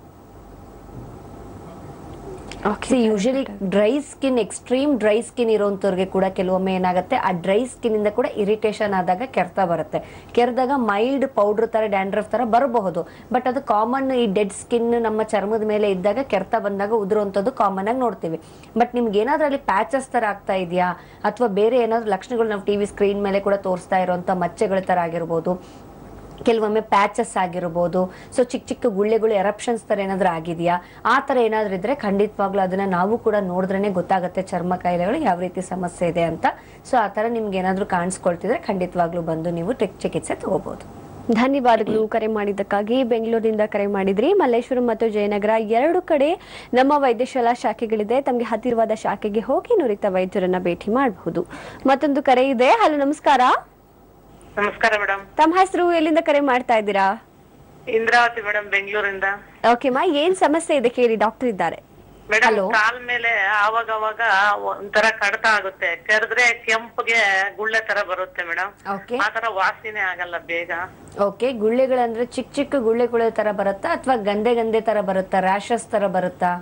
usually dry skin extreme dry skin ಇರೋಂಥವ್ರಿಗೆ ಕೂಡ ಕೆಲವೊಮ್ಮೆ ಏನಾಗುತ್ತೆ ಆ ಡ್ರೈ ಸ್ಕಿನ್ ಇಂದ ಕೂಡ ಇರಿಟೇಷನ್ ಆದಾಗ ಕೆರೆತ ಬರುತ್ತೆ ಕೆರೆದಾಗ ಮೈಲ್ಡ್ ಪೌಡರ್ ತರ ಡ್ಯಾಂಡ್ರಫ್ ತರ ಬರಬಹುದು ಬಟ್ ಅದು ಕಾಮನ್ ಈ ಡೆಡ್ ಸ್ಕಿನ್ ನಮ್ಮ ಚರ್ಮದ ಮೇಲೆ ಇದ್ದಾಗ ಕೆರೆತ ಬಂದಾಗ ಉದುರುವಂಥದ್ದು ಕಾಮನ್ ಆಗಿ ನೋಡ್ತೀವಿ ಬಟ್ ನಿಮ್ಗೆ ಏನಾದ್ರೂ ಅಲ್ಲಿ ಪ್ಯಾಚಸ್ ತರ ಆಗ್ತಾ ಇದೆಯಾ ಅಥವಾ ಬೇರೆ ಏನಾದ್ರು ಲಕ್ಷಣಗಳು ನಾವು ಟಿವಿ ಸ್ಕ್ರೀನ್ ಮೇಲೆ ಕೂಡ ತೋರಿಸ್ತಾ ಇರುವಂತ ಮಚ್ಚೆಗಳ ತರ ಆಗಿರ್ಬೋದು ಕೆಲವೊಮ್ಮೆ ಪ್ಯಾಚಸ್ ಆಗಿರ್ಬೋದು ಸೊ ಚಿಕ್ಕ ಚಿಕ್ಕ ಗುಳ್ಳೆಗಳು ಎರಪ್ಷನ್ಸ್ ತರ ಏನಾದ್ರೂ ಆಗಿದೆಯಾ ಆ ತರ ಏನಾದ್ರೂ ಇದ್ರೆ ಖಂಡಿತವಾಗ್ಲೂ ಅದನ್ನ ನಾವು ಕೂಡ ನೋಡಿದ್ರೇನೆ ಗೊತ್ತಾಗುತ್ತೆ ಚರ್ಮ ಕಾಯಿಲೆಗಳು ಯಾವ ರೀತಿ ಸಮಸ್ಯೆ ಇದೆ ಅಂತ ಸೊ ಆ ತರ ನಿಮ್ಗೆ ಏನಾದ್ರೂ ಕಾಣಿಸ್ಕೊಳ್ತಿದ್ರೆ ಖಂಡಿತವಾಗ್ಲೂ ಬಂದು ನೀವು ಟೆಕ್ ಚಿಕಿತ್ಸೆ ತಗೋಬಹುದು ಧನ್ಯವಾದಗಳು ಕರೆ ಮಾಡಿದ್ದಕ್ಕಾಗಿ ಬೆಂಗಳೂರಿನಿಂದ ಕರೆ ಮಾಡಿದ್ರಿ ಮಲ್ಲೇಶ್ವರಂ ಮತ್ತು ಜಯನಗರ ಎರಡು ಕಡೆ ನಮ್ಮ ವೈದ್ಯಶಾಲಾ ಶಾಖೆಗಳಿದೆ ತಮಗೆ ಹತ್ತಿರವಾದ ಶಾಖೆಗೆ ಹೋಗಿ ನುರಿತ ವೈದ್ಯರನ್ನ ಭೇಟಿ ಮಾಡಬಹುದು ಮತ್ತೊಂದು ಕರೆ ಇದೆ ಹಲೋ ನಮಸ್ಕಾರ ನಮಸ್ಕಾರ ಮೇಡಮ್ ತಮ್ಮ ಹೆಸರು ಎಲ್ಲಿಂದ ಕರೆ ಮಾಡ್ತಾ ಇದ್ದೀರಾ ಇಂದ್ರಾವತಿ ಮೇಡಮ್ ಬೆಂಗಳೂರಿಂದ ಓಕೆ ಮಾ ಏನ್ ಸಮಸ್ಯೆ ಇದೆ ಕೇಳಿ ಡಾಕ್ಟರ್ ಇದ್ದಾರೆ ಮೇಡಮ್ Hello. ಕಾಲ್ ಮೇಲೆ ಆವಾಗ ಅವಾಗ ಒಂಥರ ಕಡತ ಆಗುತ್ತೆ ಕೆರೆದ್ರೆ ಕೆಂಪಗೆ ಗುಳ್ಳೆ ತರ ಬರುತ್ತೆ ಮೇಡಮ್ ಓಕೆ ಆ ತರ ವಾಸನೆ ಆಗಲ್ಲ ಬೇಗ ಓಕೆ ಗುಳ್ಳೆಗಳಂದ್ರೆ ಚಿಕ್ಕ ಚಿಕ್ಕ ಗುಳ್ಳೆಗಳ ತರ ಬರುತ್ತಾ ಅಥವಾ ಗಂದೆ ಗಂದೆ ತರ ಬರುತ್ತಾ ರ್ಯಾಷಸ್ ತರ ಬರುತ್ತಾ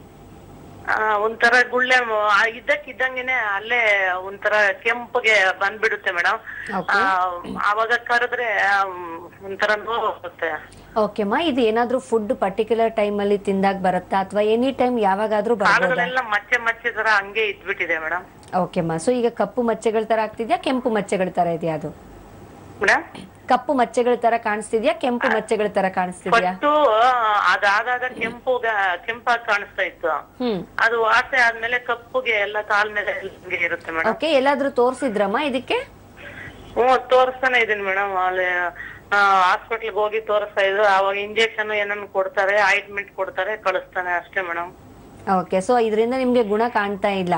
ಆ, ಒಂಥರ ಗುಳ್ಳೆ ಮ- ಆ ಇದ್ದಕ್ಕಿದ್ದಂಗೆನೆ ಅಲ್ಲೇ ಒಂಥರ ಕೆಂಪಗೆ ಬಂದ್ಬಿಡುತ್ತೆ ಮೇಡಮ್ Okay. ಆವಾಗ ಕರೆದ್ರೆ ಒಂಥರ ನೋವು ಬರುತ್ತೆ ಓಕೆ ಮಾ ಇದು ಏನಾದ್ರೂ ಫುಡ್ ಪರ್ಟಿಕ್ಯುಲರ್ ಟೈಮ್ ಅಲ್ಲಿ ತಿಂದಾಗ ಬರುತ್ತಾ ಅಥವಾ ಎನಿ ಟೈಮ್ ಯಾವಾಗಾದ್ರೂ ಬರ್ಬೋದಾ ಕಾಲುಗಳೆಲ್ಲ ಮಚ್ಚೆ ಮಚ್ಚೆ ತರ ಹಂಗೆ ಇದ್ಬಿಟ್ಟಿದೆ ಮೇಡಮ್ ಓಕೆ ಮಾ ಸೊ ಈಗ ಕಪ್ಪು ಮಚ್ಚೆಗಳ ತರ ಆಗ್ತಿದ್ಯಾ ಕೆಂಪು ಮಚ್ಚೆಗಳ ತರ ಇದೆಯಾ ಅದು ಮೇಡಮ್ ಕಪ್ಪು ಮಚ್ಚೆಗಳ ತರ ಕಾಣಿಸ್ತಿದ್ಯಾ ಕೆಂಪು ಮಚ್ಚೆಗಳ ತರ ಕಾಣಿಸ್ತಿದ್ಯಾ ಫಸ್ಟು ಅದಾದಾಗ ಕೆಂಪು ಕೆಂಪಾಗಿ ಕಾಣಿಸ್ತಾ ಇತ್ತು ಹ್ಮ್ ಅದು ವಾಸೆ ಆದ್ಮೇಲೆ ಕಪ್ಪುಗೆ ಎಲ್ಲ ಕಾಲ್ ಮೇಲೆ ಹಿಂಗೆ ಇರುತ್ತೆ ಮೇಡಮ್ ಓಕೆ ಎಲ್ಲಾದ್ರೂ ತೋರ್ಸಿದ್ರಮ್ಮ ಇದಕ್ಕೆ ಹ್ಮ್ ತೋರಿಸ್ತಾನೆ ಇದೀನಿ ಮೇಡಮ್ ಅಲ್ಲಿ ಹಾಸ್ಪಿಟ್ಲ್ಗೆ ಹೋಗಿ ತೋರಿಸ್ತಾ ಇದ್ರು ಅವಾಗ ಇಂಜೆಕ್ಷನ್ ಏನನ್ನ ಕೊಡ್ತಾರೆ ಆಯಿಂಟ್ಮೆಂಟ್ ಕೊಡ್ತಾರೆ ಕಳಿಸ್ತಾನೆ ಅಷ್ಟೇ ಮೇಡಮ್ ಓಕೆ ಸೊ ಇದರಿಂದ ನಿಮ್ಗೆ ಗುಣ ಕಾಣ್ತಾ ಇಲ್ಲ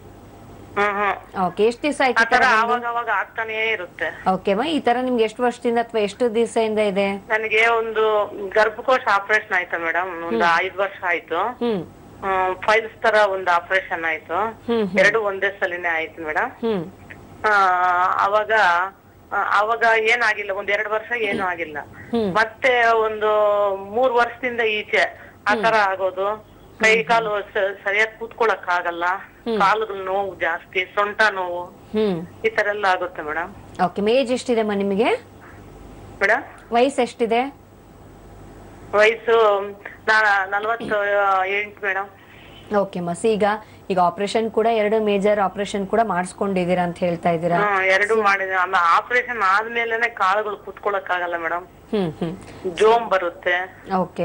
ಹ್ಮ್ ಹ್ಮ್ ಓಕೆ ಎಷ್ಟು ದಿವಸ ಆ ಆಯ್ತು ತರ ಅವಾಗ ಅವಾಗ ಆಗ್ತಾನೇ ಇರುತ್ತೆ ಓಕೆ ಮಾ ಈ ತರ ನಿಮ್ಗೆ ಎಷ್ಟು ವರ್ಷದಿಂದ ಅಥವಾ ಎಷ್ಟು ದಿವಸದಿಂದ ಇದೆ ನನಗೆ ಒಂದು ಗರ್ಭಕೋಶ ಆಪರೇಷನ್ ಆಯ್ತಾ ಮೇಡಮ್ ಒಂದು ಐದ್ ವರ್ಷ ಆಯ್ತು ಹ್ಮ್ ಫೈಲ್ಸ್ ತರ ಒಂದು ಆಪರೇಷನ್ ಆಯ್ತು ಹ್ಮ್ ಎರಡು ಒಂದೇ ಸಲಿನೇ ಆಯ್ತು ಮೇಡಮ್ ಹ್ಮ್ ಆ, ಅವಾಗ ಆ, ಅವಾಗ ಏನಾಗಿಲ್ಲ ಒಂದ್ ಎರಡ್ ವರ್ಷ ಏನು ಆಗಿಲ್ಲ ಹ್ಮ್. ಮತ್ತೆ ಒಂದು ಮೂರ್ ವರ್ಷದಿಂದ ಈಚೆ ಆ ತರ ಆಗೋದು ಕೈ ಕಾಲು ಸ- ಸರಿಯಾಗಿ ಕೂತ್ಕೊಳಕ್ ಆಗಲ್ಲ ಕಾಲುಗಳು ನೋವು ಜಾಸ್ತಿ ಸೊಂಟ ನೋವು ಹ್ಮ್ ಈ ತರ ಎಲ್ಲ ಆಗುತ್ತೆ ಮೇಡಮ್ ಓಕೆ ಏಜ್ ಎಷ್ಟಿದೆಮ್ಮ ನಿಮಗೆ ಮೇಡಮ್ ವಯಸ್ಸು ಎಷ್ಟಿದೆ ವಯಸ್ಸು ನಾ- ನಲವತ್ತು ಎಂಟು ಮೇಡಮ್ ಓಕೆ ಮಸ್ ಈಗ ಈಗ ಆಪರೇಷನ್ ಕೂಡ ಎರಡು ಮೇಜರ್ ಆಪರೇಷನ್ ಕೂಡ ಮಾಡಿಸ್ಕೊಂಡಿದ್ದೀರಾ ಅಂತ ಹೇಳ್ತಾ ಇದ್ದೀರಾ ಹ್ಮ್ ಎರಡು ಮಾಡಿದೆ ಆಮೇಲೆ ಆಪರೇಷನ್ ಆದ್ಮೇಲೆನೆ ಕಾಳುಗಳು ಕೂತ್ಕೊಳಕ್ ಆಗಲ್ಲ ಮೇಡಮ್ ಹ್ಮ್ ಹ್ಮ್ ಜೋಮ್ ಬರುತ್ತೆ ಓಕೆ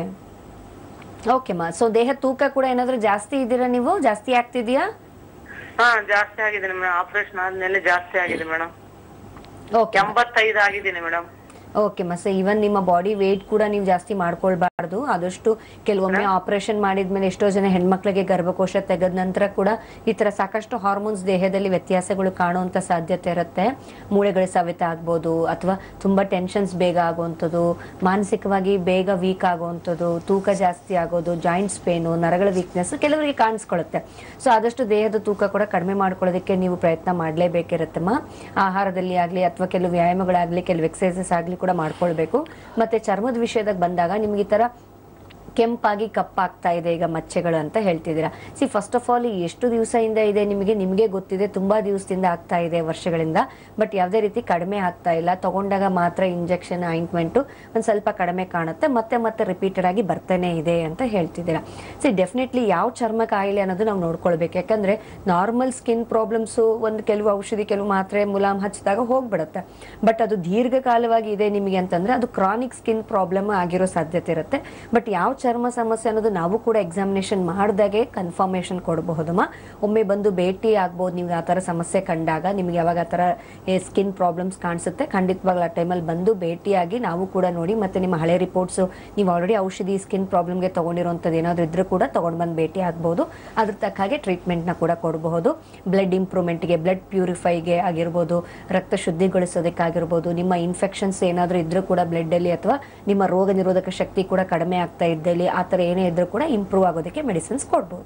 ಓಕೆ ಮಾ ಸೊ ದೇಹ ತೂಕ ಕೂಡ ಏನಾದ್ರೂ ಜಾಸ್ತಿ ಇದ್ದೀರಾ ನೀವು ಜಾಸ್ತಿ ಆಗ್ತಿದ್ಯಾ ಹಾ ಜಾಸ್ತಿ ಆಗಿದೆ ಮೇಡಮ್ ಆಪರೇಷನ್ ಆದ್ಮೇಲೆ ಜಾಸ್ತಿ ಆಗಿದೆ ಮೇಡಮ್ ಓಕೆ ಎಂಬತ್ತೈದು ಆಗಿದ್ದೀನಿ ಮೇಡಮ್ ಓಕೆ ಮಸ್ ಇವನ್ ನಿಮ್ಮ ಬಾಡಿ ವೇಟ್ ಕೂಡ ನೀವು ಜಾಸ್ತಿ ಮಾಡ್ಕೊಳ್ಬಾರ್ದು ಆದಷ್ಟು ಕೆಲವೊಮ್ಮೆ ಆಪರೇಷನ್ ಮಾಡಿದ್ಮೇಲೆ ಎಷ್ಟೋ ಜನ ಹೆಣ್ಮಕ್ಳಿಗೆ ಗರ್ಭಕೋಶ ತೆಗೆದ ನಂತರ ಕೂಡ ಈ ತರ ಸಾಕಷ್ಟು ಹಾರ್ಮೋನ್ಸ್ ದೇಹದಲ್ಲಿ ವ್ಯತ್ಯಾಸಗಳು ಕಾಣುವಂತ ಸಾಧ್ಯತೆ ಇರುತ್ತೆ ಮೂಳೆಗಳ ಸವೆತ ಆಗ್ಬೋದು ಅಥವಾ ತುಂಬಾ ಟೆನ್ಷನ್ಸ್ ಬೇಗ ಆಗುವಂಥದ್ದು ಮಾನಸಿಕವಾಗಿ ಬೇಗ ವೀಕ್ ಆಗುವಂಥದ್ದು ತೂಕ ಜಾಸ್ತಿ ಆಗೋದು ಜಾಯಿಂಟ್ಸ್ ಪೇನು ನರಗಳ ವೀಕ್ನೆಸ್ ಕೆಲವರಿಗೆ ಕಾಣಿಸ್ಕೊಳ್ಳುತ್ತೆ ಸೊ ಆದಷ್ಟು ದೇಹದ ತೂಕ ಕೂಡ ಕಡಿಮೆ ಮಾಡ್ಕೊಳ್ಳೋದಕ್ಕೆ ನೀವು ಪ್ರಯತ್ನ ಮಾಡಲೇಬೇಕಿರುತ್ತಮ್ಮ ಆಹಾರದಲ್ಲಿ ಆಗಲಿ ಅಥವಾ ಕೆಲವು ವ್ಯಾಯಾಮಗಳಾಗಲಿ ಕೆಲವು ಎಕ್ಸಸೈಸಸ್ ಆಗಲಿ ಕೂಡ ಮಾಡ್ಕೊಳ್ಬೇಕು ಮತ್ತೆ ಚರ್ಮದ ವಿಷಯದಾಗ ಬಂದಾಗ ನಿಮ್ಗೆ ಈ ತರ ಕೆಂಪಾಗಿ ಕಪ್ಪಾಗ್ತಾ ಇದೆ ಈಗ ಮಚ್ಚೆಗಳು ಅಂತ ಹೇಳ್ತಿದ್ದೀರಾ ಸಿ ಫಸ್ಟ್ ಆಫ್ ಆಲ್ ಎಷ್ಟು ದಿವಸದಿಂದ ಇದೆ ನಿಮಗೆ ನಿಮಗೆ ಗೊತ್ತಿದೆ ತುಂಬಾ ದಿವಸದಿಂದ ಆಗ್ತಾ ಇದೆ ವರ್ಷಗಳಿಂದ ಬಟ್ ಯಾವುದೇ ರೀತಿ ಕಡಿಮೆ ಆಗ್ತಾ ಇಲ್ಲ ತಗೊಂಡಾಗ ಮಾತ್ರ ಇಂಜೆಕ್ಷನ್ ಆಯಿಂಟ್ಮೆಂಟು ಒಂದು ಸ್ವಲ್ಪ ಕಡಿಮೆ ಕಾಣುತ್ತೆ ಮತ್ತೆ ಮತ್ತೆ ರಿಪೀಟೆಡ್ ಆಗಿ ಬರ್ತಾನೆ ಇದೆ ಅಂತ ಹೇಳ್ತಿದ್ದೀರಾ ಸಿ ಡೆಫಿನೆಟ್ಲಿ ಯಾವ ಚರ್ಮ ಕಾಯಿಲೆ ಅನ್ನೋದು ನಾವು ನೋಡ್ಕೊಳ್ಬೇಕು ಯಾಕಂದ್ರೆ ನಾರ್ಮಲ್ ಸ್ಕಿನ್ ಪ್ರಾಬ್ಲಮ್ಸು ಒಂದು ಕೆಲವು ಔಷಧಿ ಕೆಲವು ಮಾತ್ರೆ ಮುಲಾಮ್ ಹಚ್ಚಿದಾಗ ಹೋಗ್ಬಿಡುತ್ತೆ ಬಟ್ ಅದು ದೀರ್ಘಕಾಲವಾಗಿ ಇದೆ ನಿಮಗೆ ಅಂತಂದ್ರೆ ಅದು ಕ್ರಾನಿಕ್ ಸ್ಕಿನ್ ಪ್ರಾಬ್ಲಮ್ ಆಗಿರೋ ಸಾಧ್ಯತೆ ಇರುತ್ತೆ ಬಟ್ ಯಾವ ಚರ್ಮ ಸಮಸ್ಯೆ ಅನ್ನೋದು ನಾವು ಕೂಡ ಎಕ್ಸಾಮಿನೇಷನ್ ಮಾಡಿದಾಗೆ ಕನ್ಫರ್ಮೇಶನ್ ಕೊಡಬಹುದಮ್ಮ ಒಮ್ಮೆ ಬಂದು ಭೇಟಿ ಆಗ್ಬೋದು ನಿಮ್ಗೆ ಆ ಥರ ಸಮಸ್ಯೆ ಕಂಡಾಗ ನಿಮ್ಗೆ ಯಾವಾಗ ಆ ಥರ ಸ್ಕಿನ್ ಪ್ರಾಬ್ಲಮ್ಸ್ ಕಾಣಿಸುತ್ತೆ ಖಂಡಿತವಾಗ್ಲೂ ಆ ಟೈಮಲ್ಲಿ ಬಂದು ಭೇಟಿಯಾಗಿ ನಾವು ಕೂಡ ನೋಡಿ ಮತ್ತೆ ನಿಮ್ಮ ಹಳೆ ರಿಪೋರ್ಟ್ಸು ನೀವು ಆಲ್ರೆಡಿ ಔಷಧಿ ಸ್ಕಿನ್ ಪ್ರಾಬ್ಲಮ್ಗೆ ತೊಗೊಂಡಿರೋಂಥದ್ದು ಏನಾದರೂ ಇದ್ರೂ ಕೂಡ ತೊಗೊಂಡು ಬಂದು ಭೇಟಿ ಆಗ್ಬೋದು ಅದ್ರ ತಕ್ಕ ಹಾಗೆ ಟ್ರೀಟ್ಮೆಂಟ್ನ ಕೂಡ ಕೊಡಬಹುದು ಬ್ಲಡ್ ಇಂಪ್ರೂವ್ಮೆಂಟ್ಗೆ ಬ್ಲಡ್ ಪ್ಯೂರಿಫೈಗೆ ಆಗಿರ್ಬೋದು ರಕ್ತ ಶುದ್ಧಿಗೊಳಿಸೋದಕ್ಕಾಗಿರ್ಬೋದು ನಿಮ್ಮ ಇನ್ಫೆಕ್ಷನ್ಸ್ ಏನಾದರೂ ಇದ್ರೂ ಕೂಡ ಬ್ಲಡ್ಡಲ್ಲಿ ಅಥವಾ ನಿಮ್ಮ ರೋಗ ನಿರೋಧಕ ಶಕ್ತಿ ಕೂಡ ಕಡಿಮೆ ಆಗ್ತಾ ಇದ್ದಲ್ಲಿ ಆ ಥರ ಏನೇ ಇದ್ರೂ ಕೂಡ ಇಂಪ್ರೂವ್ ಆಗೋದಕ್ಕೆ ಮೆಡಿಸಿನ್ಸ್ ಕೊಡ್ಬೋದು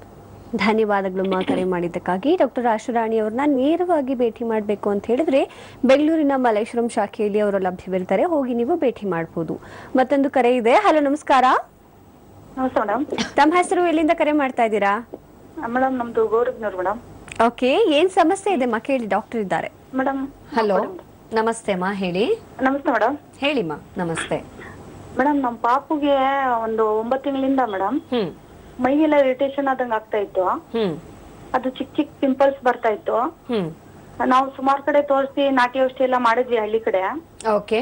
ಧನ್ಯವಾದಗಳು ಮಾ ಕರೆ ಮಾಡಿದ್ದಕ್ಕಾಗಿ ಡಾಕ್ಟರ್ ಆಶುರಾಣಿ ಅವ್ರನ್ನ ನೇರವಾಗಿ ಭೇಟಿ ಮಾಡಬೇಕು ಅಂತ ಹೇಳಿದ್ರೆ ಬೆಂಗಳೂರಿನ ಮಲ್ಲೇಶ್ವರಂ ಶಾಖೆಯಲ್ಲಿ ಅವರು ಲಭ್ಯವಿರ್ತಾರೆ ಹೋಗಿ ನೀವು ಭೇಟಿ ಮಾಡಬಹುದು ಮತ್ತೊಂದು ಕರೆ ಇದೆ ಹಲೋ ನಮಸ್ಕಾರ ನಮಸ್ತೆ ಮೇಡಮ್ ತಮ್ಮ ಹೆಸರು ಎಲ್ಲಿಂದ ಕರೆ ಮಾಡ್ತಾ ಇದ್ದೀರಾ ಮೇಡಮ್ ನಮ್ದು ಗೌರವ್ನವ್ರು ಮೇಡಮ್ ಓಕೆ ಏನ್ ಸಮಸ್ಯೆ ಇದೆ ಮಾ ಕೇಳಿ ಡಾಕ್ಟರ್ ಇದ್ದಾರೆ ಮೇಡಮ್ ಹಲೋ ನಮಸ್ತೆ ಮಾ ಹೇಳಿ ನಮಸ್ತೆ ಮೇಡಮ್ ಹೇಳಿಮ್ಮ ನಮಸ್ತೆ ಮೇಡಮ್ ನಮ್ಮ ಪಾಪುಗೆ ಒಂದು ಒಂಬತ್ತು ತಿಂಗಳಿಂದ ಮೇಡಮ್ ಹ್ಮ್ ಮೈಗೆಲ್ಲ ಇರಿಟೇಷನ್ ಆದಂಗ ಆಗ್ತಾ ಇತ್ತು ಹ್ಮ್ ಅದು ಚಿಕ್ಕ ಚಿಕ್ಕ ಪಿಂಪಲ್ಸ್ ಬರ್ತಾ ಇತ್ತು ಹ್ಮ್ ನಾವು ಸುಮಾರು ಕಡೆ ತೋರಿಸಿ ನಾಟಿ ಔಷಧಿ ಎಲ್ಲ ಮಾಡಿದ್ವಿ ಹಳ್ಳಿ ಕಡೆ ಓಕೆ